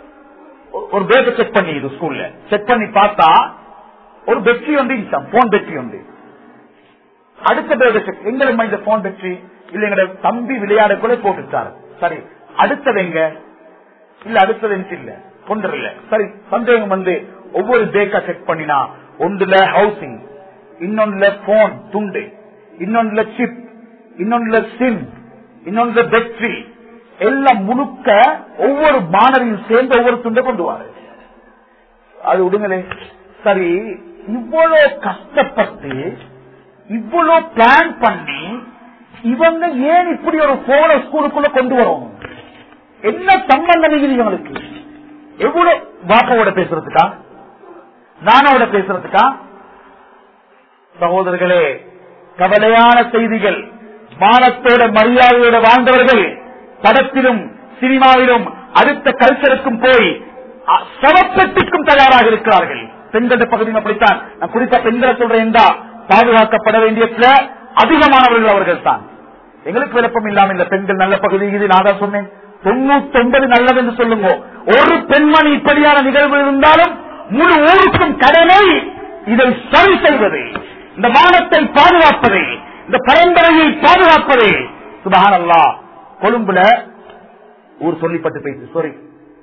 ஒரு பேக்கை செக் பண்ணி இது ஸ்கூல்ல செக் பண்ணி பார்த்தா ஒரு பெட்ரி ஒன்று போன் பெட்ரி ஒன்று அடுத்த பேர் எங்களுக்கு இந்த போன் பற்றி இல்ல எங்கட தம்பி விளையாட கூட போட்டுட்டாரு சரி அடுத்தது எங்க இல்ல அடுத்தது எனக்கு இல்ல ஒன்று இல்ல சரி சந்தேகம் வந்து ஒவ்வொரு பேக்கா செக் பண்ணினா ஒன்றுல ஹவுசிங் இன்னொன்றுல போன் துண்டு இன்னொன்றுல சிப் இன்னொன்றுல சிம் இன்னொன்றுல பேட்டரி எல்லாம் முழுக்க ஒவ்வொரு மாணவியும் சேர்ந்து ஒவ்வொரு துண்டை கொண்டு வாரு அது விடுங்களே சரி இவ்வளவு கஷ்டப்பட்டு இவ்வளவு பிளான் பண்ணி இவங்க ஏன் இப்படி ஒரு போன ஸ்கூலுக்குள்ள கொண்டு வரும் என்ன சம்பந்தம் இருக்குது இவங்களுக்கு எவ்வளவு பாப்பாவோட பேசுறதுக்கா நானோட பேசுறதுக்கா சகோதரர்களே கவலையான செய்திகள் மானத்தோட மரியாதையோட வாழ்ந்தவர்கள் படத்திலும் சினிமாவிலும் அடுத்த கல்ச்சருக்கும் போய் அ- சவப்பெட்டிக்கும் தயாராக இருக்கிறார்கள் பெண்கள் பகுதியும் அப்படித்தான் நான் குறிப்பா பெண்களை சொல்றேன் என்றா பாதுகாக்கப்பட வேண்டிய சில அதிகமானவர்கள் அவர்கள் தான் எங்களுக்கு விளப்பம் இல்லாம இந்த பெண்கள் நல்ல பகுதி இது நான் தான் சொன்னேன் தொண்ணூத்தி ஒன்பது நல்லது என்று சொல்லுங்க ஒரு பெண்மணி இப்படியான நிகழ்வு இருந்தாலும் முழு ஊருக்கும் கடமை இதை சரி செய்வது இந்த மானத்தை பாதுகாப்பது இந்த பரம்பரையை பாதுகாப்பது சுபஹானல்லா கொழும்புல ஊர் சொல்லிப்பட்டு போயிட்டு சாரி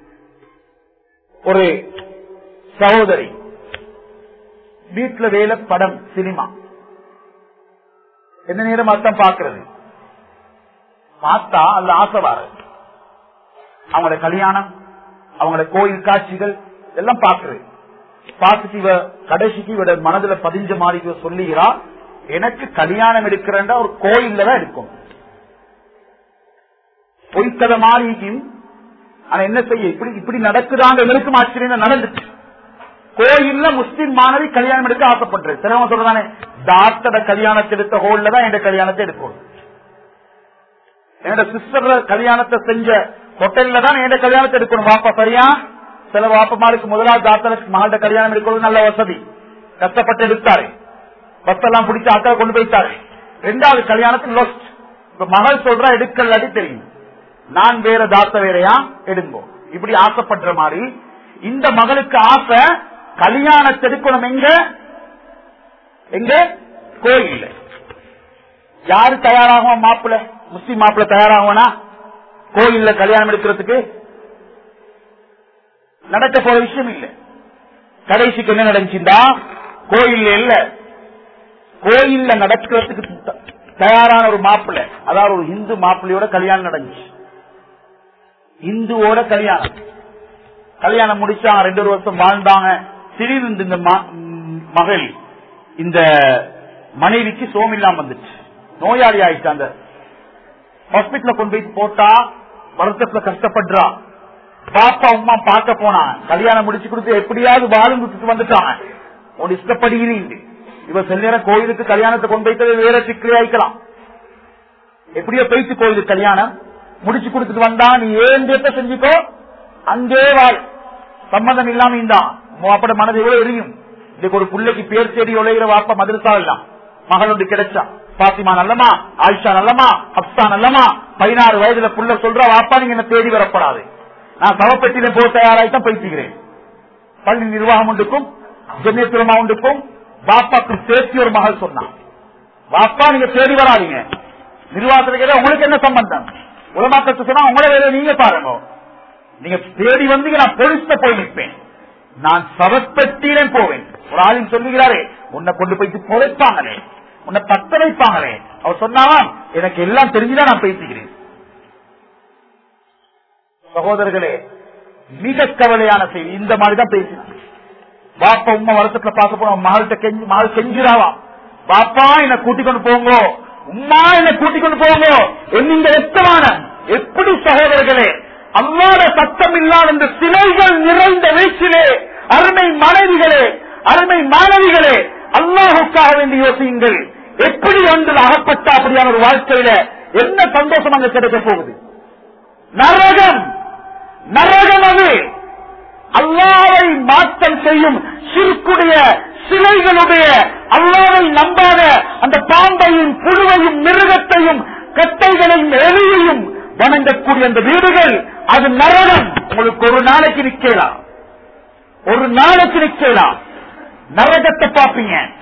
ஒரு சகோதரி வீட்டுல வேலை படம் சினிமா என்ன நேரம் அர்த்தம் பாக்குறது பார்த்தா அல்ல ஆசை வர அவங்களோட கல்யாணம் அவங்களோட கோயில் காட்சிகள் எல்லாம் பாக்குறது பார்த்துட்டு இவ கடைசிக்கு இவட மனதுல பதிஞ்ச மாதிரி இவ சொல்லுகிறா எனக்கு கல்யாணம் எடுக்கிறேன்டா ஒரு கோயில்ல தான் எடுக்கும் பொய்க்கதை மாறிக்கும் ஆனா என்ன செய்ய இப்படி இப்படி நடக்குதாங்க எங்களுக்கும் ஆச்சரியம் நடந்துச்சு கோயில்ல முஸ்லிம் மாணவி கல்யாணம் எடுக்க ஆசைப்பட்டு சிலவங்க சொல்றதானே டாக்டர கல்யாணத்தை எடுத்த ஹோல்ல தான் என் கல்யாணத்தை எடுக்கணும் என்னோட சிஸ்டர் கல்யாணத்தை செஞ்ச ஹோட்டல்ல தான் என் கல்யாணத்தை எடுக்கணும் வாப்பா சரியா சில வாப்பமாருக்கு முதலாவது டாக்டருக்கு மகள்கிட்ட கல்யாணம் எடுக்கணும் நல்ல வசதி கஷ்டப்பட்டு எடுத்தாரு பஸ் எல்லாம் பிடிச்சு அக்கா கொண்டு போயிட்டாரு ரெண்டாவது கல்யாணத்துக்கு லொஸ்ட் இப்ப மகள் சொல்றா எடுக்கலாட்டி தெரியும் நான் வேற தாத்த வேறையா எடுங்கோ இப்படி ஆசைப்படுற மாதிரி இந்த மகளுக்கு ஆசை கல்யாணத்தை எடுக்கணும் எங்க எங்க கோயில்ல யாரு தயாராகும் மாப்பிள்ள முஸ்லிம் மாப்பிள்ள தயாராகுவனா கோயில்ல கல்யாணம் எடுக்கிறதுக்கு நடக்க போற விஷயம் இல்ல கடைசிக்கு என்ன நடந்துச்சுண்டா கோயில்ல இல்ல கோயில்ல நடக்கிறதுக்கு த- தயாரான ஒரு மாப்பிள்ளை அதாவது ஒரு இந்து மாப்பிள்ளையோட கல்யாணம் நடந்துச்சு இந்துவோட கல்யாணம் கல்யாணம் முடிச்சாங்க ரெண்டு ஒரு வருஷம் வாழ்ந்தாங்க திடீர்னு இந்த ம- ம், மகள் இந்த மனைவிக்கு சோம் இல்லாம வந்துச்சு நோயாளி ஆயிடுச்சு அந்த ஹாஸ்பிட்டல கொண்டு போய் போட்டா வருத்தத்துல கஷ்டப்படுறா பாப்பா அம்மா பார்க்க போனா கல்யாணம் முடிச்சு கொடுத்து எப்படியாவது வாழும் கொடுத்துட்டு வந்துட்டாங்க உன் இஷ்டப்படுகிறீங்க இவ சில நேரம் கோயிலுக்கு கல்யாணத்தை கொண்டு போய்த்தது வேற சிக்கலே ஆயிக்கலாம் எப்படியோ போயிட்டு கோயிலுக்கு கல்யாணம் முடிச்சு கொடுத்துட்டு வந்தா நீ ஏன் கேட்ட செஞ்சுக்கோ அங்கே வாழ் சம்மதம் இல்லாம இந்தான் அப்பட மனது எவ்வளவு எரியும் இதுக்கு ஒரு பிள்ளைக்கு பேர் தேடி உழைகிற வாப்பா மதுரசா எல்லாம் மகள் ஒன்று கிடைச்சா பாத்திமா நல்லமா ஆயிஷா நல்லமா ஹப்சா நல்லமா பதினாறு வயதுல புள்ள சொல்ற வாப்பா நீங்க என்ன தேடி வரப்படாது நான் சவப்பெட்டியில போக தயாராயித்தான் பேசிக்கிறேன் பள்ளி நிர்வாகம் ஒன்றுக்கும் ஜெமியத்துலமா ஒன்றுக்கும் பாப்பாக்கும் சேர்த்து ஒரு மகள் சொன்னான் வாப்பா நீங்க தேடி வராதீங்க நிர்வாகத்துக்கு ஏதோ உங்களுக்கு என்ன சம்பந்தம் உலமாக்கத்து சொன்னா உங்களோட வேலையை நீங்க பாருங்க நீங்க தேடி வந்தீங்க நான் போலீஸ்ல போய் நிற்பேன் நான் சவப்பெட்டியிலே போவேன் ஒரு ஆளின் சொல்லுகிறாரே உன்னை கொண்டு போயிட்டு புதைப்பாங்களே உன்னை பத்த வைப்பாங்களே அவர் சொன்னாவாம் எனக்கு எல்லாம் தெரிஞ்சுதான் நான் பேசுகிறேன் சகோதரர்களே மிக கவலையான செய்தி இந்த மாதிரி தான் பேசினான் பாப்பா உமா வருஷத்துல பார்க்க போன மகள்கிட்ட கெஞ்சி மகள் கெஞ்சிராவா பாப்பா என்ன கூட்டிக் கொண்டு போங்க உம்மா என்ன கூட்டிக் கொண்டு போங்க என்னிங்க எத்தமான எப்படி சகோதரர்களே அல்லாத சத்தம் இல்லாத இந்த சிலைகள் நிறைந்த வீச்சிலே அருமை மனைவிகளே அருமை மாணவிகளே அல்லாஹுக்காக வேண்டி யோசியுங்கள் எப்படி ஒன்றில் அகப்பட்ட அப்படியான ஒரு வாழ்க்கையில என்ன சந்தோஷம் அங்க கிடைக்க போகுது நரகம் நரகம் அது அல்லாவை மாற்றம் செய்யும் சிறுக்குடைய சிலைகளுடைய அல்லாவை நம்பாத அந்த பாம்பையும் புழுவையும் மிருகத்தையும் கட்டைகளையும் எலியையும் வணங்கக்கூடிய அந்த வீடுகள் அது நரகம் உங்களுக்கு ஒரு நாளைக்கு நிக்கலாம் ஒரு நாளைக்கு நிக்கலாம் நரகத்தை பார்ப்பீங்க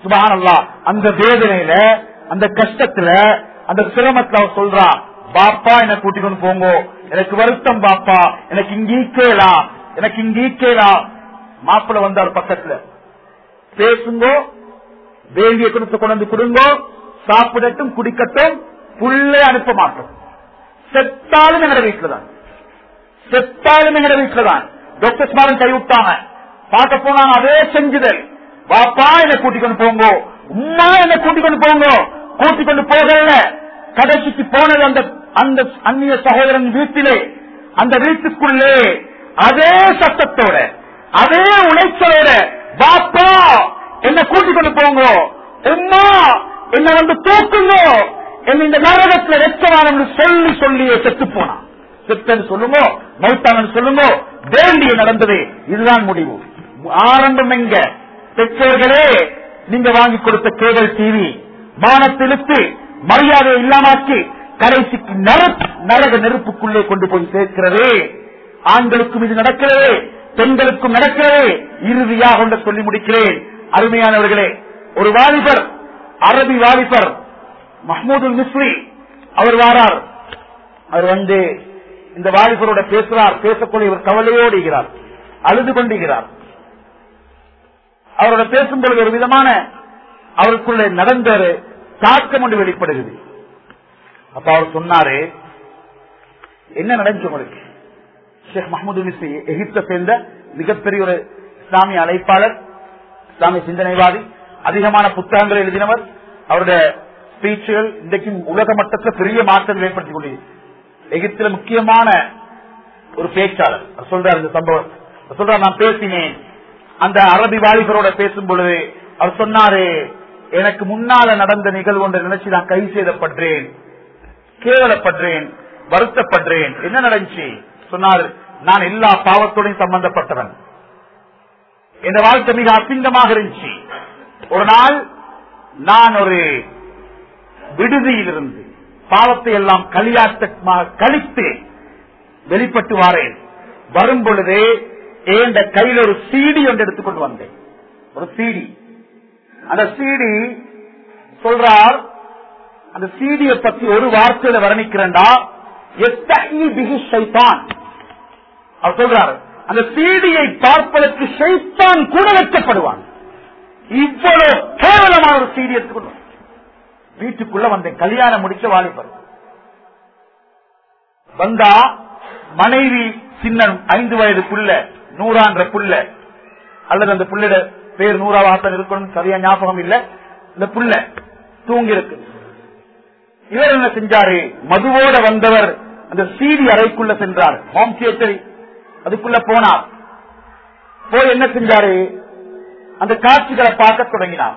சுபானல்லா அந்த வேதனையில அந்த கஷ்டத்துல அந்த சிரமத்துல அவ சொல்றா பாப்பா என்ன கூட்டிக் கொண்டு போங்க எனக்கு வருத்தம் பாப்பா எனக்கு இங்க ஈக்கேலாம் எனக்கு இங்க ஈக்கேலாம் மாப்பிள்ள வந்தார் பக்கத்துல பேசுங்கோ வேண்டிய கொடுத்து கொண்டு வந்து கொடுங்கோ சாப்பிடட்டும் குடிக்கட்டும் புள்ளே அனுப்ப மாட்டோம் செத்தாலும் எங்கட வீட்டுல தான் செத்தாலும் எங்கட வீட்டுல தான் டாக்டர் ஸ்மாரன் கைவிட்டாங்க பார்க்க போனாங்க அதே செஞ்சுதல் பாப்பா என்ன கூட்டிக் கொண்டு போங்க உம்மா என்ன கூட்டிக் கொண்டு போங்க கூட்டிக் கொண்டு போகல கடைசிக்கு போனது அந்த அந்த அந்நிய சகோதரன் வீட்டிலே அந்த வீட்டுக்குள்ளே அதே சத்தத்தோட அதே உழைச்சலோட பாப்பா என்ன கூட்டிக் கொண்டு போங்க உம்மா என்ன வந்து தூக்குங்க என்ன இந்த நரகத்துல வெச்சவானம் சொல்லி சொல்லியே செத்து போனான் செத்தன்னு சொல்லுங்க மௌத்தானு சொல்லுங்க வேண்டிய நடந்தது இதுதான் முடிவு ஆரம்பம் எங்க பெற்றோர்களே நீங்க வாங்கி கொடுத்த கேபிள் டிவி மானத்திழுத்து மரியாதை இல்லாமாக்கி கடைசிக்கு நர- நரக நெருப்புக்குள்ளே கொண்டு போய் சேர்க்கிறது ஆண்களுக்கும் இது நடக்கிறது பெண்களுக்கும் நடக்கிறது இறுதியாக ஒன்று சொல்லி முடிக்கிறேன் அருமையானவர்களே ஒரு வாலிபர் அரபி வாலிபர் மஹமூதுல் மிஸ்ரி அவர் வாரார் அவர் வந்து இந்த வாலிபரோட பேசுறார் பேசக்கூடிய இவர் கவலையோடு இருக்கிறார் அழுது கொண்டிருக்கிறார் அவரோட பேசும்பொழுது ஒரு விதமான அவருக்குள்ள நடந்த ஒரு தாக்கம் ஒன்று வெளிப்படுகிறது அப்ப அவர் சொன்னாரு என்ன நடந்துச்சு உங்களுக்கு ஷேக் மஹமூது மிஸ்ரி எகிப்தை சேர்ந்த மிகப்பெரிய ஒரு இஸ்லாமிய அழைப்பாளர் இஸ்லாமிய சிந்தனைவாதி அதிகமான புத்தகங்களை எழுதினவர் அவருடைய ஸ்பீச்சுகள் இன்றைக்கு உலக மட்டத்தில் பெரிய மாற்றங்கள் ஏற்படுத்திக் கொண்டிருக்கு எகிப்தில முக்கியமான ஒரு பேச்சாளர் அவர் சொல்றார் இந்த சம்பவம் அவர் சொல்றார் நான் பேசினேன் அந்த அரபி வாலிபரோட பேசும் பொழுது அவர் சொன்னாரு எனக்கு முன்னால நடந்த நிகழ்வு ஒன்றை நினைச்சு நான் கை செய்தப்படுறேன் கேவலப்படுறேன் வருத்தப்படுறேன் என்ன நடந்துச்சு சொன்னார் நான் எல்லா பாவத்தோடையும் சம்பந்தப்பட்டவன் இந்த வாழ்க்கை மிக அசிங்கமாக இருந்துச்சு ஒரு நாள் நான் ஒரு விடுதியில் இருந்து பாவத்தை எல்லாம் களியாட்டமாக கழித்து வெளிப்பட்டு வாரேன் வரும் பொழுது என் கையில் ஒரு சீடி ஒன்று எடுத்துக்கொண்டு வந்தேன் ஒரு சீடி அந்த சீடி சொல்றார் அந்த சீடியை பத்தி ஒரு வார்த்தையில வர்ணிக்கிறேன்டா எத்தகி பிகு ஷைத்தான் அவர் சொல்றார் அந்த சீடியை பார்ப்பதற்கு ஷைத்தான் கூட வைக்கப்படுவான் இவ்வளவு கேவலமான ஒரு சீடி எடுத்துக்கொண்டு வந்தேன். வீட்டுக்குள்ள வந்தேன் கல்யாணம் முடிச்ச வாலிபர் வந்தா மனைவி சின்ன ஐந்து வயது புள்ள நூறான்ற புள்ள அல்லது அந்த புள்ளிட பேர் நூறாவாகத்தான் இருக்கணும் சரியா ஞாபகம் இல்ல இந்த புள்ள தூங்கி இருக்கு இவர் என்ன செஞ்சாரு மதுவோட வந்தவர் அந்த சீடி அறைக்குள்ள சென்றார் ஹோம் தியேட்டர் அதுக்குள்ள போனார் போய் என்ன செஞ்சாரு அந்த காட்சிகளை பார்க்க தொடங்கினார்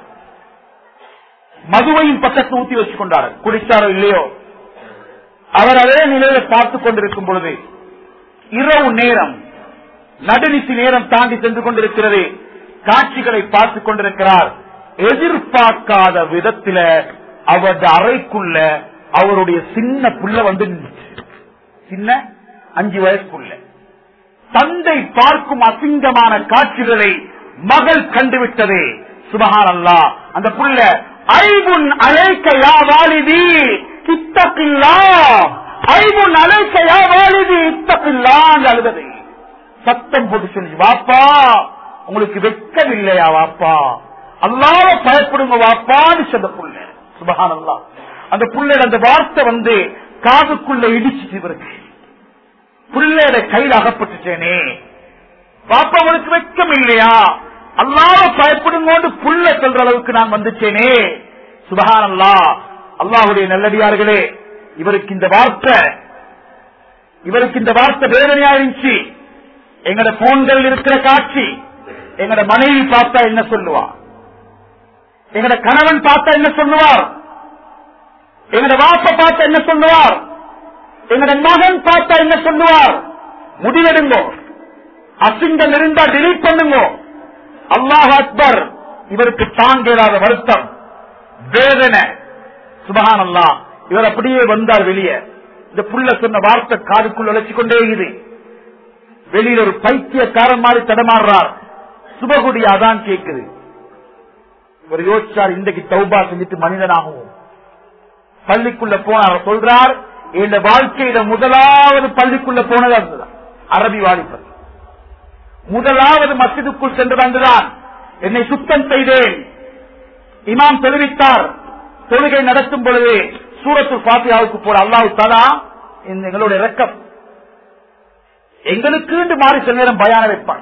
மதுவையும் பக்கத்து ஊத்தி வச்சு கொண்டார் குடிச்சாரோ இல்லையோ அவர் அதே நிலையில பார்த்துக் கொண்டிருக்கும் பொழுது இரவு நேரம் நடுநிசி நேரம் தாண்டி சென்று கொண்டிருக்கிறது காட்சிகளை பார்த்துக் கொண்டிருக்கிறார் எதிர்பார்க்காத விதத்தில அவரது அறைக்குள்ள அவருடைய சின்ன புள்ள வந்து நின்னுச்சு. சின்ன அஞ்சு வயசுக்குள்ள தந்தை பார்க்கும் அசிங்கமான காட்சிகளை மகள் கண்டுவிட்டதே சுபஹான் அல்லா அந்த புள்ள ஐபுன் அழைக்க யா வாலிதி இத்தப்பில்லா ஐபுன் அழைக்க யா வாலிதி இத்தப்பில்லா அழுதது சத்தம் போட்டு சொல்லி வாப்பா உங்களுக்கு வெட்கம் இல்லையா வாப்பா அல்லாத பயப்படுங்க வாப்பான்னு சொன்ன புள்ள சுபஹான் அல்லா அந்த புள்ளையோட அந்த வார்த்தை வந்து காதுக்குள்ள இடிச்சு இவருக்கு புள்ளையோட கையில் அகப்பட்டுட்டேனே பாப்பா அவனுக்கு வெட்கம் இல்லையா அல்லாத பயப்படுங்கோண்டு புள்ள சொல்ற அளவுக்கு நான் வந்துட்டேனே சுபஹான் அல்லா அல்லாஹுடைய நல்லடியார்களே இவருக்கு இந்த வார்த்தை இவருக்கு இந்த வார்த்தை வேதனையா இருந்துச்சு எங்கட போன்கள் இருக்கிற காட்சி எங்கட மனைவி பார்த்தா என்ன சொல்லுவார் எங்கட கணவன் பார்த்தா என்ன சொல்லுவார் எங்கட வாப்ப பார்த்தா என்ன சொல்லுவார் எங்கட மகன் பார்த்தா என்ன சொல்லுவார் முடிவெடுங்கோ அசிங்கம் இருந்தா delete பண்ணுங்க அல்லாஹ் அக்பர் இவருக்கு தாங்கலாத வருத்தம் வேதனை சுபஹான் அல்லாஹ் இவர் அப்படியே வந்தார் வெளியே இந்த புள்ள சொன்ன வார்த்தை காதுக்குள் உழைச்சு கொண்டே இது வெளியில ஒரு பைத்தியக்காரன் மாதிரி தடமாறுறார் சுபகுடி அதான் கேக்குது இவர் யோசிச்சார் இன்றைக்கு தௌபா செஞ்சுட்டு மனிதனாகவும் பள்ளிக்குள்ள போனார் சொல்றார் இந்த வாழ்க்கையில முதலாவது பள்ளிக்குள்ள போனது அதுதான் அரபி வாலிபர் முதலாவது மசிதுக்குள் சென்று வந்துதான் என்னை சுத்தம் செய்தேன் இமாம் தெரிவித்தார் தொழுகை நடத்தும் பொழுது சூரத்து பாத்தியாவுக்கு போற அல்லாஹு தாலா இந்த எங்களுடைய ரெக்கம் எங்களுக்கு மாறி சில நேரம் பயான வைப்பாங்க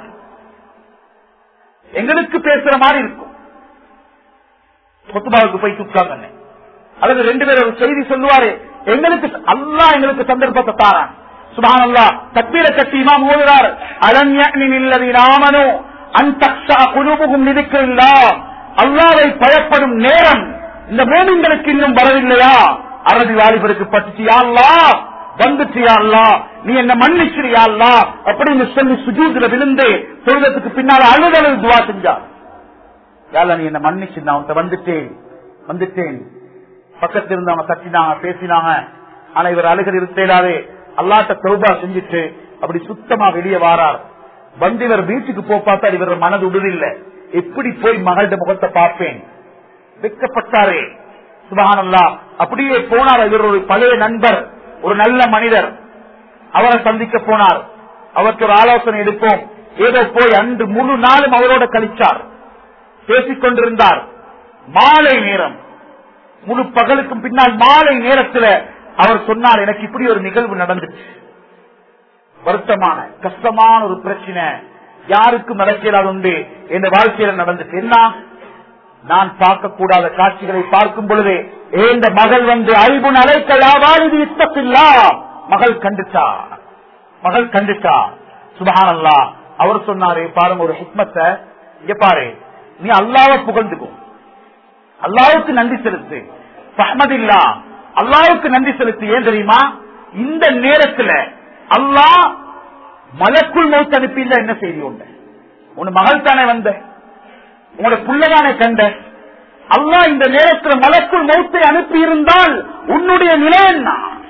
எங்களுக்கு பேசுற மாதிரி இருக்கும் கொத்துபாவுக்கு போய் உட்கார்ந்து அல்லது ரெண்டு பேரும் ஒரு செய்தி சொல்லுவாரு எங்களுக்கு அல்லா எங்களுக்கு சந்தர்ப்பத்தை தாரான் சுபான் அல்லா தப்பீர கட்டி இமாம் ஓதுறார் அலன்யி ராமனோ அந்தக்ஷா குழுமுகும் நிதிக்கில்லா அல்லாவை பயப்படும் நேரம் இந்த மோமின்களுக்கு இன்னும் வரவில்லையா அரபி வாலிபருக்கு பட்டுச்சியா அல்லா வந்துச்சியா அல்லா நீ என்ன மன்னிச்சிரியா அல்லா அப்படின்னு சொல்லி சுஜூதுல விழுந்து தொழுதத்துக்கு பின்னால அழுதழுது துவா செஞ்சார் யாரா நீ என்ன மன்னிச்சு நான் உன்ட்ட வந்துட்டேன் வந்துட்டேன் பக்கத்தில் இருந்து அவங்க தட்டினாங்க பேசினாங்க ஆனா இவர் அழுகல் இருத்தேடாவே அல்லாட்ட தௌபா செஞ்சுட்டு அப்படி சுத்தமா வெளியே வாரார் வந்து இவர் வீட்டுக்கு போ பார்த்தா இவர் மனது உடலில்லை எப்படி போய் மகளிட முகத்தை பார்ப்பேன் வெக்கப்பட்டாரே சுபகானல்லா அப்படியே போனார் இவர் ஒரு பழைய நண்பர் ஒரு நல்ல மனிதர் அவரை சந்திக்க போனார் அவருக்கு ஒரு ஆலோசனை எடுப்போம் ஏதோ போய் அன்று முழு நாளும் அவரோட கழிச்சார் பேசிக் கொண்டிருந்தார் மாலை நேரம் முழு பகலுக்கும் பின்னால் மாலை நேரத்தில் அவர் சொன்னார் எனக்கு இப்படி ஒரு நிகழ்வு நடந்துச்சு வருத்தமான கஷ்டமான ஒரு பிரச்சனை யாருக்கும் நடக்கிறார் உண்டு என் வாழ்க்கையில நடந்துச்சு என்ன நான் பார்க்கக்கூடாத காட்சிகளை பார்க்கும் பொழுது இந்த மகள் வந்து ஐபுன் அலைக்கலாவாது இத்தப்பில்லா மகள் கண்டுச்சா மகள் கண்டுச்சா சுபஹானல்லா அவர் சொன்னாரு பாருங்க ஒரு ஹிக்மத்தை இங்க பாரு நீ அல்லாவை புகழ்ந்துக்கும் அல்லாவுக்கு நன்றி செலுத்து சஹமதில்லா அல்லாவுக்கு நன்றி செலுத்து ஏன் தெரியுமா இந்த நேரத்துல அல்லாஹ் மலக்குள் மௌத் அனுப்பியிருந்தா என்ன செய்தி உண்டு உன் மகள் தானே வந்த உங்களோட புள்ளதானே கண்ட அல்லா இந்த நேரத்தில் மலக்குள் மௌத்தை அனுப்பி இருந்தால் உன்னுடைய நிலை என்ன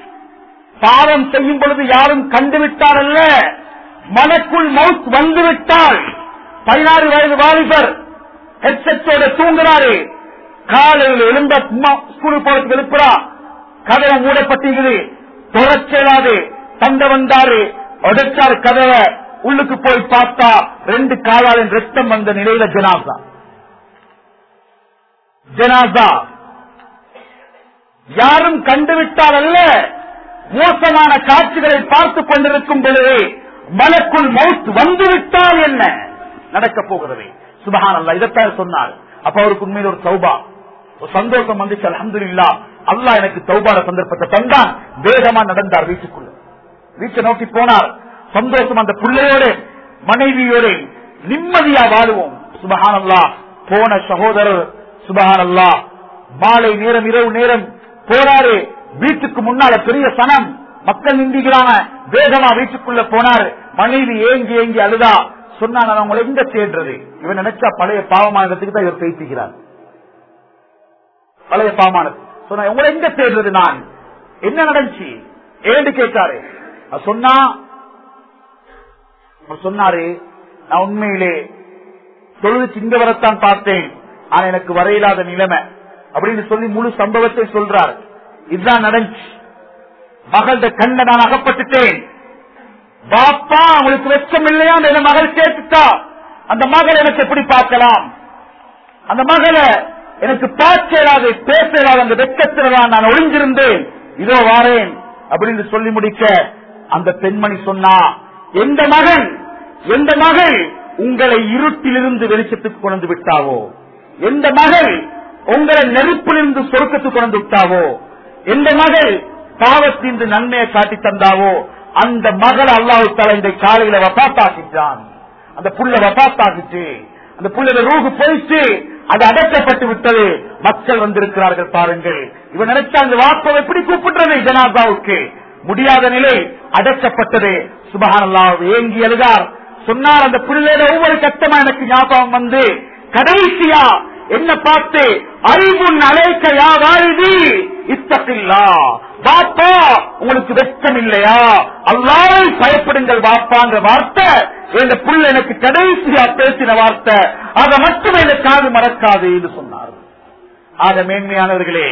பாவம் செய்யும் பொழுது யாரும் கண்டுவிட்டார் அல்ல மலக்குள் மவுத் வந்துவிட்டால் பதினாறு வயது வாலிபர் ஹெட்செட்டோட தூங்குறாரு காலையில் எழுந்த ஸ்கூலுக்கு போறதுக்கு எழுப்புறா கதவை மூடப்பட்டிருக்குது தொடச்சேலாது தந்த வந்தாரு உடைச்சாரு கதவை உள்ளுக்கு போய் பார்த்தா ரெண்டு காலாளின் ரத்தம் வந்த நிலையில ஜனாசா ஜனாசா யாரும் கண்டுவிட்டால் அல்ல மோசமான காட்சிகளை பார்த்துக் கொண்டிருக்கும் பொழுது மலக்குள் மவுத் வந்துவிட்டால் என்ன நடக்க போகிறது சுபகான் அல்ல இதைத்தான் சொன்னார் அப்ப அவருக்கு உண்மையில் ஒரு சௌபா ஒரு சந்தோஷம் வந்துச்சு அலமது இல்லா அல்லா எனக்கு தௌபார சந்தர்ப்பத்தை தந்தான் வேகமா நடந்தார் வீட்டுக்குள்ள வீட்டை நோக்கி போனார் சந்தோஷம் அந்த பிள்ளையோட மனைவியோட நிம்மதியா வாழுவோம் சுபஹானல்லா போன சகோதரர் சுபஹானல்லா மாலை நேரம் இரவு நேரம் போறாரு வீட்டுக்கு முன்னால பெரிய சனம் மக்கள் நிந்திக்கிறாங்க வேகமா வீட்டுக்குள்ள போனார் மனைவி ஏங்கி ஏங்கி அழுதா சொன்னா நான் உங்களை எங்க தேடுறது இவன் நினைச்சா பழைய பாவமானதுக்கு தான் இவர் பேசிக்கிறார் பழைய பாவமானது சொன்ன உங்களை எங்க தேடுறது நான் என்ன நடந்துச்சு ஏன்னு கேட்டாரு சொன்னா சொன்னாரு நான் உண்மையிலே தொழுது இங்க வரத்தான் பார்த்தேன் ஆனா எனக்கு வரையில்லாத நிலைமை அப்படின்னு சொல்லி முழு சம்பவத்தை சொல்றார் இதுதான் நடந்துச்சு மகள கண்ண நான் அகப்பட்டுட்டேன் பாப்பா உங்களுக்கு வெச்சம் இல்லையா என் மகள் கேட்டுட்டா அந்த மகள் எனக்கு எப்படி பார்க்கலாம் அந்த மகளை எனக்கு பார்க்கலாது பேசலாது அந்த வெக்கத்தில் தான் நான் ஒளிஞ்சிருந்தேன் இதோ வாரேன் அப்படின்னு சொல்லி முடிக்க அந்த பெண்மணி சொன்னா எந்த மகன் எந்த மகள் உங்களை இருட்டிலிருந்து வெளிச்சத்துக்கு கொண்டு விட்டாவோ எந்த மகள் உங்களை நெருப்பிலிருந்து சொருக்கத்துக்கு கொண்டு விட்டாவோ எந்த மகள் பாவத்தின் நன்மையை காட்டி தந்தாவோ அந்த மகள் அல்லாஹு தலா இந்த காலையில வபாத்தாக்கிட்டான் அந்த புள்ள வபாத்தாக்கிட்டு அந்த புள்ள ரூகு போயிட்டு அது அடக்கப்பட்டு விட்டது மக்கள் வந்திருக்கிறார்கள் பாருங்கள் இவன் நினைச்சா அந்த வாப்பை எப்படி கூப்பிடுறது ஜனாதாவுக்கு முடியாத நிலை அடக்கப்பட்டது சுபகானல்லா ஏங்கி எழுதார் சொன்னார் அந்த பிள்ளையோட ஒவ்வொரு கட்டமா எனக்கு ஞாபகம் வந்து கடைசியா என்ன பார்த்து அறிவுன் அழைக்க யா வாழ்தி இத்தப்பில்லா பாப்பா உங்களுக்கு வெட்கம் இல்லையா அல்லாவை பயப்படுங்கள் பாப்பான்ற வார்த்தை எங்க புள்ள எனக்கு கடைசியா பேசின வார்த்தை அதை மட்டுமே இந்த காது மறக்காது என்று சொன்னார் ஆக மேன்மையானவர்களே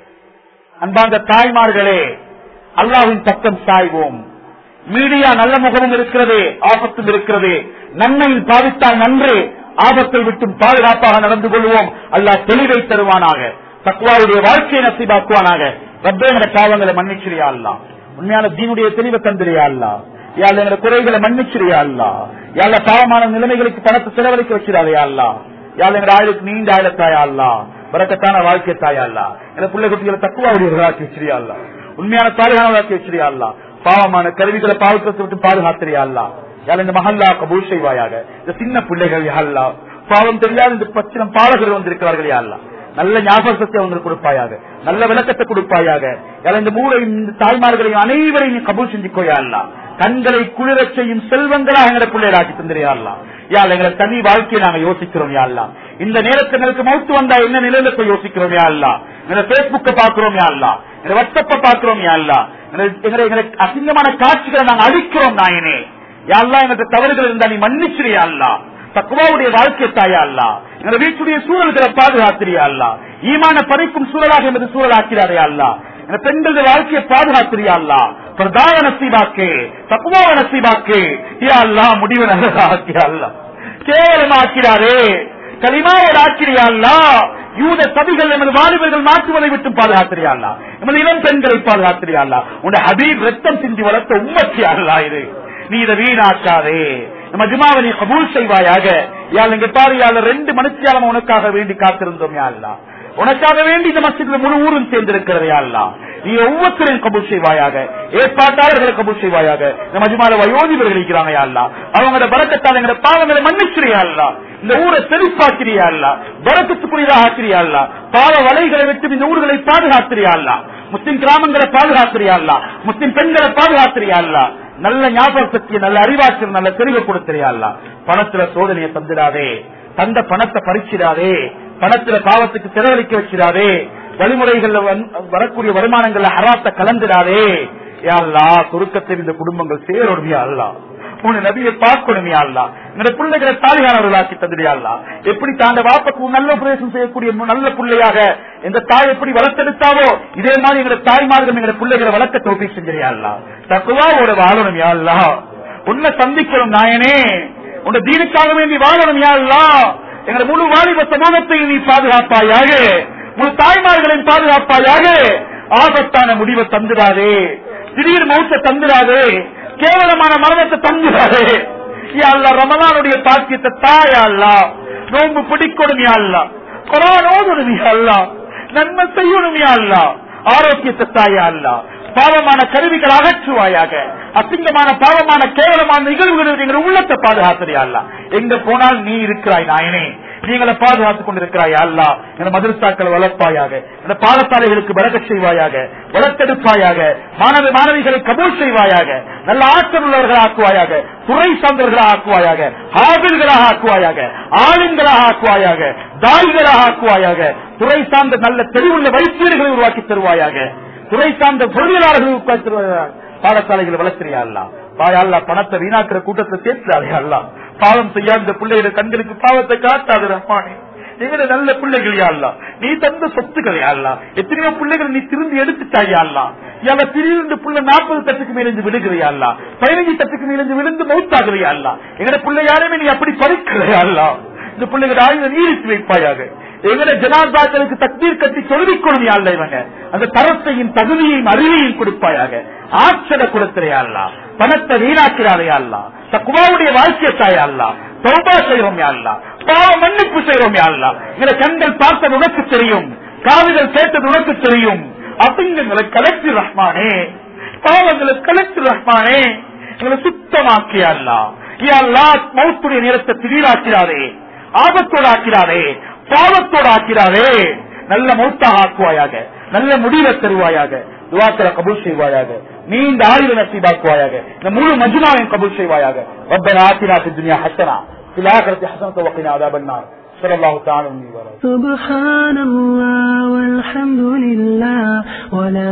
அன்பார்ந்த தாய்மார்களே அல்லாவின் பக்கம் சாய்வோம் மீடியா நல்ல முகமும் இருக்கிறது ஆபத்தும் இருக்கிறது நன்மையில் பாதித்தால் நன்று ஆபத்தை விட்டும் பாதுகாப்பாக நடந்து கொள்வோம் அல்லாஹ் தெளிவை தருவானாக தக்குவாவுடைய வாழ்க்கையை நசிபாக்குவானாக ரப்பேங்கிற பாவங்களை மன்னிச்சிரியா அல்லா உண்மையான தீனுடைய தெளிவை தந்திரியா அல்லா யாழ் எங்களை குறைகளை மன்னிச்சிரியா அல்லா யாழ பாவமான நிலைமைகளுக்கு பணத்தை செலவழிக்க வச்சிடாதையா அல்லா யாழ் எங்க ஆயுளுக்கு நீண்ட ஆயுளத்தாயா அல்லா வரக்கத்தான வாழ்க்கை தாயா அல்லா எங்க பிள்ளை குட்டிகளை தக்குவாவுடையவர்களாக்கி வச்சிரியா அல்லா உண்மையான தாலிகானவர்களாக்கி வச்சிரியா அல்லா பாவமான கருவிகளை பாவத்தை விட்டு பாதுகாத்திரியா அல்லா யாழ் இந்த மஹல்லா கபூர் செய்வாயாக இந்த சின்ன பிள்ளைகள் யாழ்லா பாவம் தெரியாத இந்த பச்சினம் பாலகர்கள் வந்திருக்கிறார்கள் யாழ்லா நல்ல ஞாபகத்தை அவங்களுக்கு கொடுப்பாயாக நல்ல விளக்கத்தை கொடுப்பாயாக யாழ் இந்த மூளை இந்த தாய்மார்களையும் அனைவரையும் நீ கபூர் செஞ்சுக்கோயா அல்லா கண்களை குளிரச் செய்யும் செல்வங்களாக எங்களை பிள்ளைகளாக்கி தந்திரியா அல்லா யாழ் எங்களை தனி வாழ்க்கையை நாங்க யோசிக்கிறோம் யாழ்லா இந்த நேரத்தில் எங்களுக்கு மௌத்து வந்தா என்ன நிலையில போய் யோசிக்கிறோம் யாழ்லா எங்களை பேஸ்புக்க பாக்குறோம் யாழ்லா எங்களை வாட்ஸ்அப்ப பாக்குறோம் யாழ்லா எங்களை எங்களை அசிங்கமான காட்சிகளை நாங்க அழிக்கிறோம் நாயனே யாழ்லா எங்களுக்கு தவறுகள் இருந்தா நீ மன்னிச்சிரியா அல்லா தக்குவாவுடைய வாழ்க்கை தாயா அல்லா எங்க வீட்டுடைய சூழல்களை பாதுகாத்திரியா அல்லா ஈமான பறிக்கும் சூழலாக என்பது சூழலாக்கிறாரே அல்லா எங்க பெண்களுடைய வாழ்க்கையை பாதுகாத்திரியா அல்லா பிரதான நசீபாக்கு தக்குவாவ நசீபாக்கு யா அல்லா முடிவு நல்லதாக்கியா அல்லா கேவலமாக்கிறாரே களிமாவோட ஆக்கிரியா அல்லா யூத சபைகள் எமது வாலிபர்கள் மாற்றுவதை விட்டு பாதுகாத்திரியா அல்லா எமது இளம் பெண்களை பாதுகாத்திரியா அல்லா உன்னை ஹபீப் ரத்தம் சிந்தி வளர்த்த உம்மத்தியா அல்லா இது நீ இதை வீணாக்காதே நம்ம ஜுமாவை நீ கபூல் செய்வாயாக யாழ் இங்க பாரு யாழ் ரெண்டு மனுஷியாலம் உனக்காக வேண்டி காத்திருந்தோம் யாழ்லா உனக்காக வேண்டி இந்த மசிதில் முழு ஊரும் சேர்ந்திருக்கிறது யாழ்லா நீ ஒவ்வொருத்தரையும் கபூல் செய்வாயாக ஏற்பாட்டாளர்களை கபூல் செய்வாயாக இந்த மஜுமால வயோதிபர்கள் இருக்கிறாங்க யாழ்லா அவங்களோட பறக்கத்தால் எங்களோட பாவங்களை மன்னிச்சிரியா அல்லா இந்த ஊரை செழிப்பாக்கிறியா அல்லா பறக்கத்துக்குரியதாக ஆக்கிறியா அல்லா பாவ வலைகளை விட்டு இந்த ஊர்களை பாதுகாத்திரியா அல்லா முஸ்லிம் கிராமங்களை பாதுகாத்திரியா அல்லா முஸ்லிம் பெண்களை பாதுகாத்திரியா அல்லா நல்ல ஞாபக சக்தியை நல்ல அறிவாற்றல் நல்ல தெளிவு கொடுத்திரியா அல்லா பணத்துல சோதனையை தந்துடாதே தந்த பணத்தை பறிச்சிடாதே பணத்துல பாவத்துக்கு செலவழிக்க வச்சிடாதே வழிமுறைகள்ல வரக்கூடிய வருமானங்கள்ல ஹராத்த கலந்துடாதே யாழ்லா சுருக்கத்தில் இந்த குடும்பங்கள் சேரோடுமையா அல்லா உன நபியை பார்க்கணுமே அல்லா இந்த பிள்ளைகளை தாலிகானவர்களாக்கி தந்துடியா எப்படி தாண்ட வாப்பக்கு நல்ல உபதேசம் செய்யக்கூடிய நல்ல பிள்ளையாக இந்த தாய் எப்படி வளர்த்தெடுத்தாவோ இதே மாதிரி எங்க தாய்மார்கள் எங்க பிள்ளைகளை வளர்க்க தோப்பி செஞ்சிரியா தக்குவாவோட வாழணும் யாழ்லா உன்னை சந்திக்கணும் நாயனே உன் தீனுக்காக வேண்டி வாழணும் யாழ்லா எங்க முழு வாலிப சமூகத்தை நீ பாதுகாப்பாயாக முழு தாய்மார்களின் பாதுகாப்பாயாக ஆபத்தான முடிவை தந்துடாதே திடீர் மௌத்த தந்துடாதே கேவலமான மரணத்தை தந்துடாதே அல்ல ரமலானுடைய பாக்கியத்தை தாயா அல்ல நோம்பு பிடிக்கணும் அல்ல குரான் ஓதணும் அல்ல நன்மை செய்யணும் அல்ல ஆரோக்கியத்தை தாயா அல்ல பாவமான கருவிகள் அகற்றுவாயாக அசிங்கமான பாவமான கேவலமான நிகழ்வுகள் எங்கள் உள்ளத்தை பாதுகாத்திரியா அல்ல எங்க போனால் நீ இருக்கிறாய் நாயனே நீங்களை பாதுகாத்துக் கொண்டிருக்கிறாய் அல்லா என மதுரசாக்களை வளர்ப்பாயாக இந்த பாடசாலைகளுக்கு வளர்க்க செய்வாயாக வளர்த்தெடுப்பாயாக மாணவ மாணவிகளை கபூல் செய்வாயாக நல்ல ஆற்றல் உள்ளவர்களாக ஆக்குவாயாக துறை சார்ந்தவர்களாக ஆக்குவாயாக ஆவில்களாக ஆக்குவாயாக ஆளுங்களாக ஆக்குவாயாக தாய்களாக ஆக்குவாயாக துறை சார்ந்த நல்ல தெளிவுள்ள வைத்தியர்களை உருவாக்கி தருவாயாக துறை சார்ந்த பொருளாளர்கள் உட்கார்ந்து பாடசாலைகளை வளர்க்கிறியா அல்லா பாயா பணத்தை வீணாக்குற கூட்டத்தை சேர்க்கிறாரே அல்லா பாவம் செய்யாத இந்த பிள்ளைகள கண்களுக்கு பாவத்தை காட்டாது ரஹ்மானே எங்கட நல்ல பிள்ளைகள் யாழ்லா நீ தந்த சொத்துக்கள் யாழ்லா எத்தனையோ பிள்ளைகள் நீ திரும்பி எடுத்துட்டாய் யாழ்லா யாழ திடீர்னு புள்ள நாற்பது தட்டுக்கு மேலிருந்து விழுகிறியா அல்லா பதினஞ்சு தட்டுக்கு மேலிருந்து விழுந்து மௌத்தாகிறியா அல்லா எங்கட பிள்ளை யாருமே நீ அப்படி பறிக்கிறையா அல்லா இந்த பிள்ளைகள் ஆயுத நீடித்து வைப்பாயாக எங்கட ஜனாதாக்களுக்கு தக்தீர் கட்டி சொல்லிக்கொள்ளும் யாழ்ல இவங்க அந்த தரத்தையும் தகுதியையும் அறிவையும் கொடுப்பாயாக ஆற்றலை கொடுத்திரையா அல்லா பணத்தை வீணாக்கிறாரையா அல்லா தக்குவாவுடைய வாழ்க்கையை தாயா அல்லா சௌபா செய்யறோம் அல்லா பாவ மன்னிப்பு செய்யறோம் அல்லா எங்களை கண்கள் பார்த்தது உனக்கு தெரியும் காதுகள் கேட்டது உனக்கு தெரியும் அப்படிங்களை கலெக்டர் ரஹ்மானே பாவங்களை கலெக்டர் ரஹ்மானே எங்களை சுத்தமாக்கிய அல்லா அல்லா மௌத்துடைய நேரத்தை திடீராக்கிறாரே ஆபத்தோடு ஆக்கிறாரே பாவத்தோடு ஆக்கிறாரே நல்ல மௌத்தாக ஆக்குவாயாக நல்ல முடிவை தருவாயாக துவாக்களை கபூல் செய்வாயாக நீண்ட ஆயுத நசீபாக்குவாயாக இந்த முழு மஜ்மாவையும் கபூல் செய்வாயாக ربنا آتنا في الدنيا حسنة في الآخرة حسنة وقنا عذاب النار صلى الله تعالى عليه وسلم سبحان الله والحمد لله ولا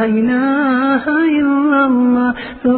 إله إلا الله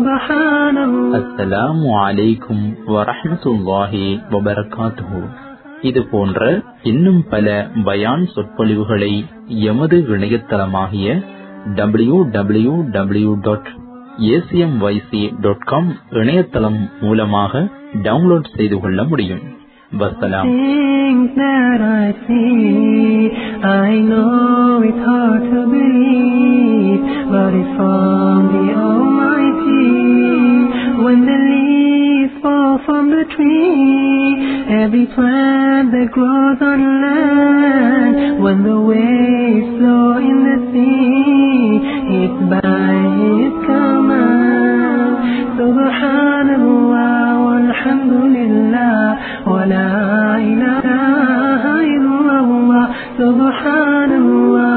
سبحان الله அஸ்ஸலாமு அலைக்கும் வரஹ்மத்துல்லாஹி வபரகாத்துஹு இது போன்ற இன்னும் பல பயான் சொற்பொழிவுகளை எமது இணையதளமாகிய W W W dot ACMYC dot com இணையதளம் மூலமாக டவுன்லோட் செய்து கொள்ள முடியும் வசலாம் Things that I see, I know it's hard to believe, but it's from the Almighty. When the leaves fall from the tree, every plant that grows on land, when the waves flow in the sea, it's by His command. Subhanallah, walhamdulillah, wa la ilaha illallah. Subhanallah,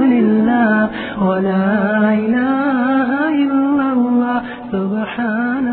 walhamdulillah, wa la ilaha illallah. Subhanallah.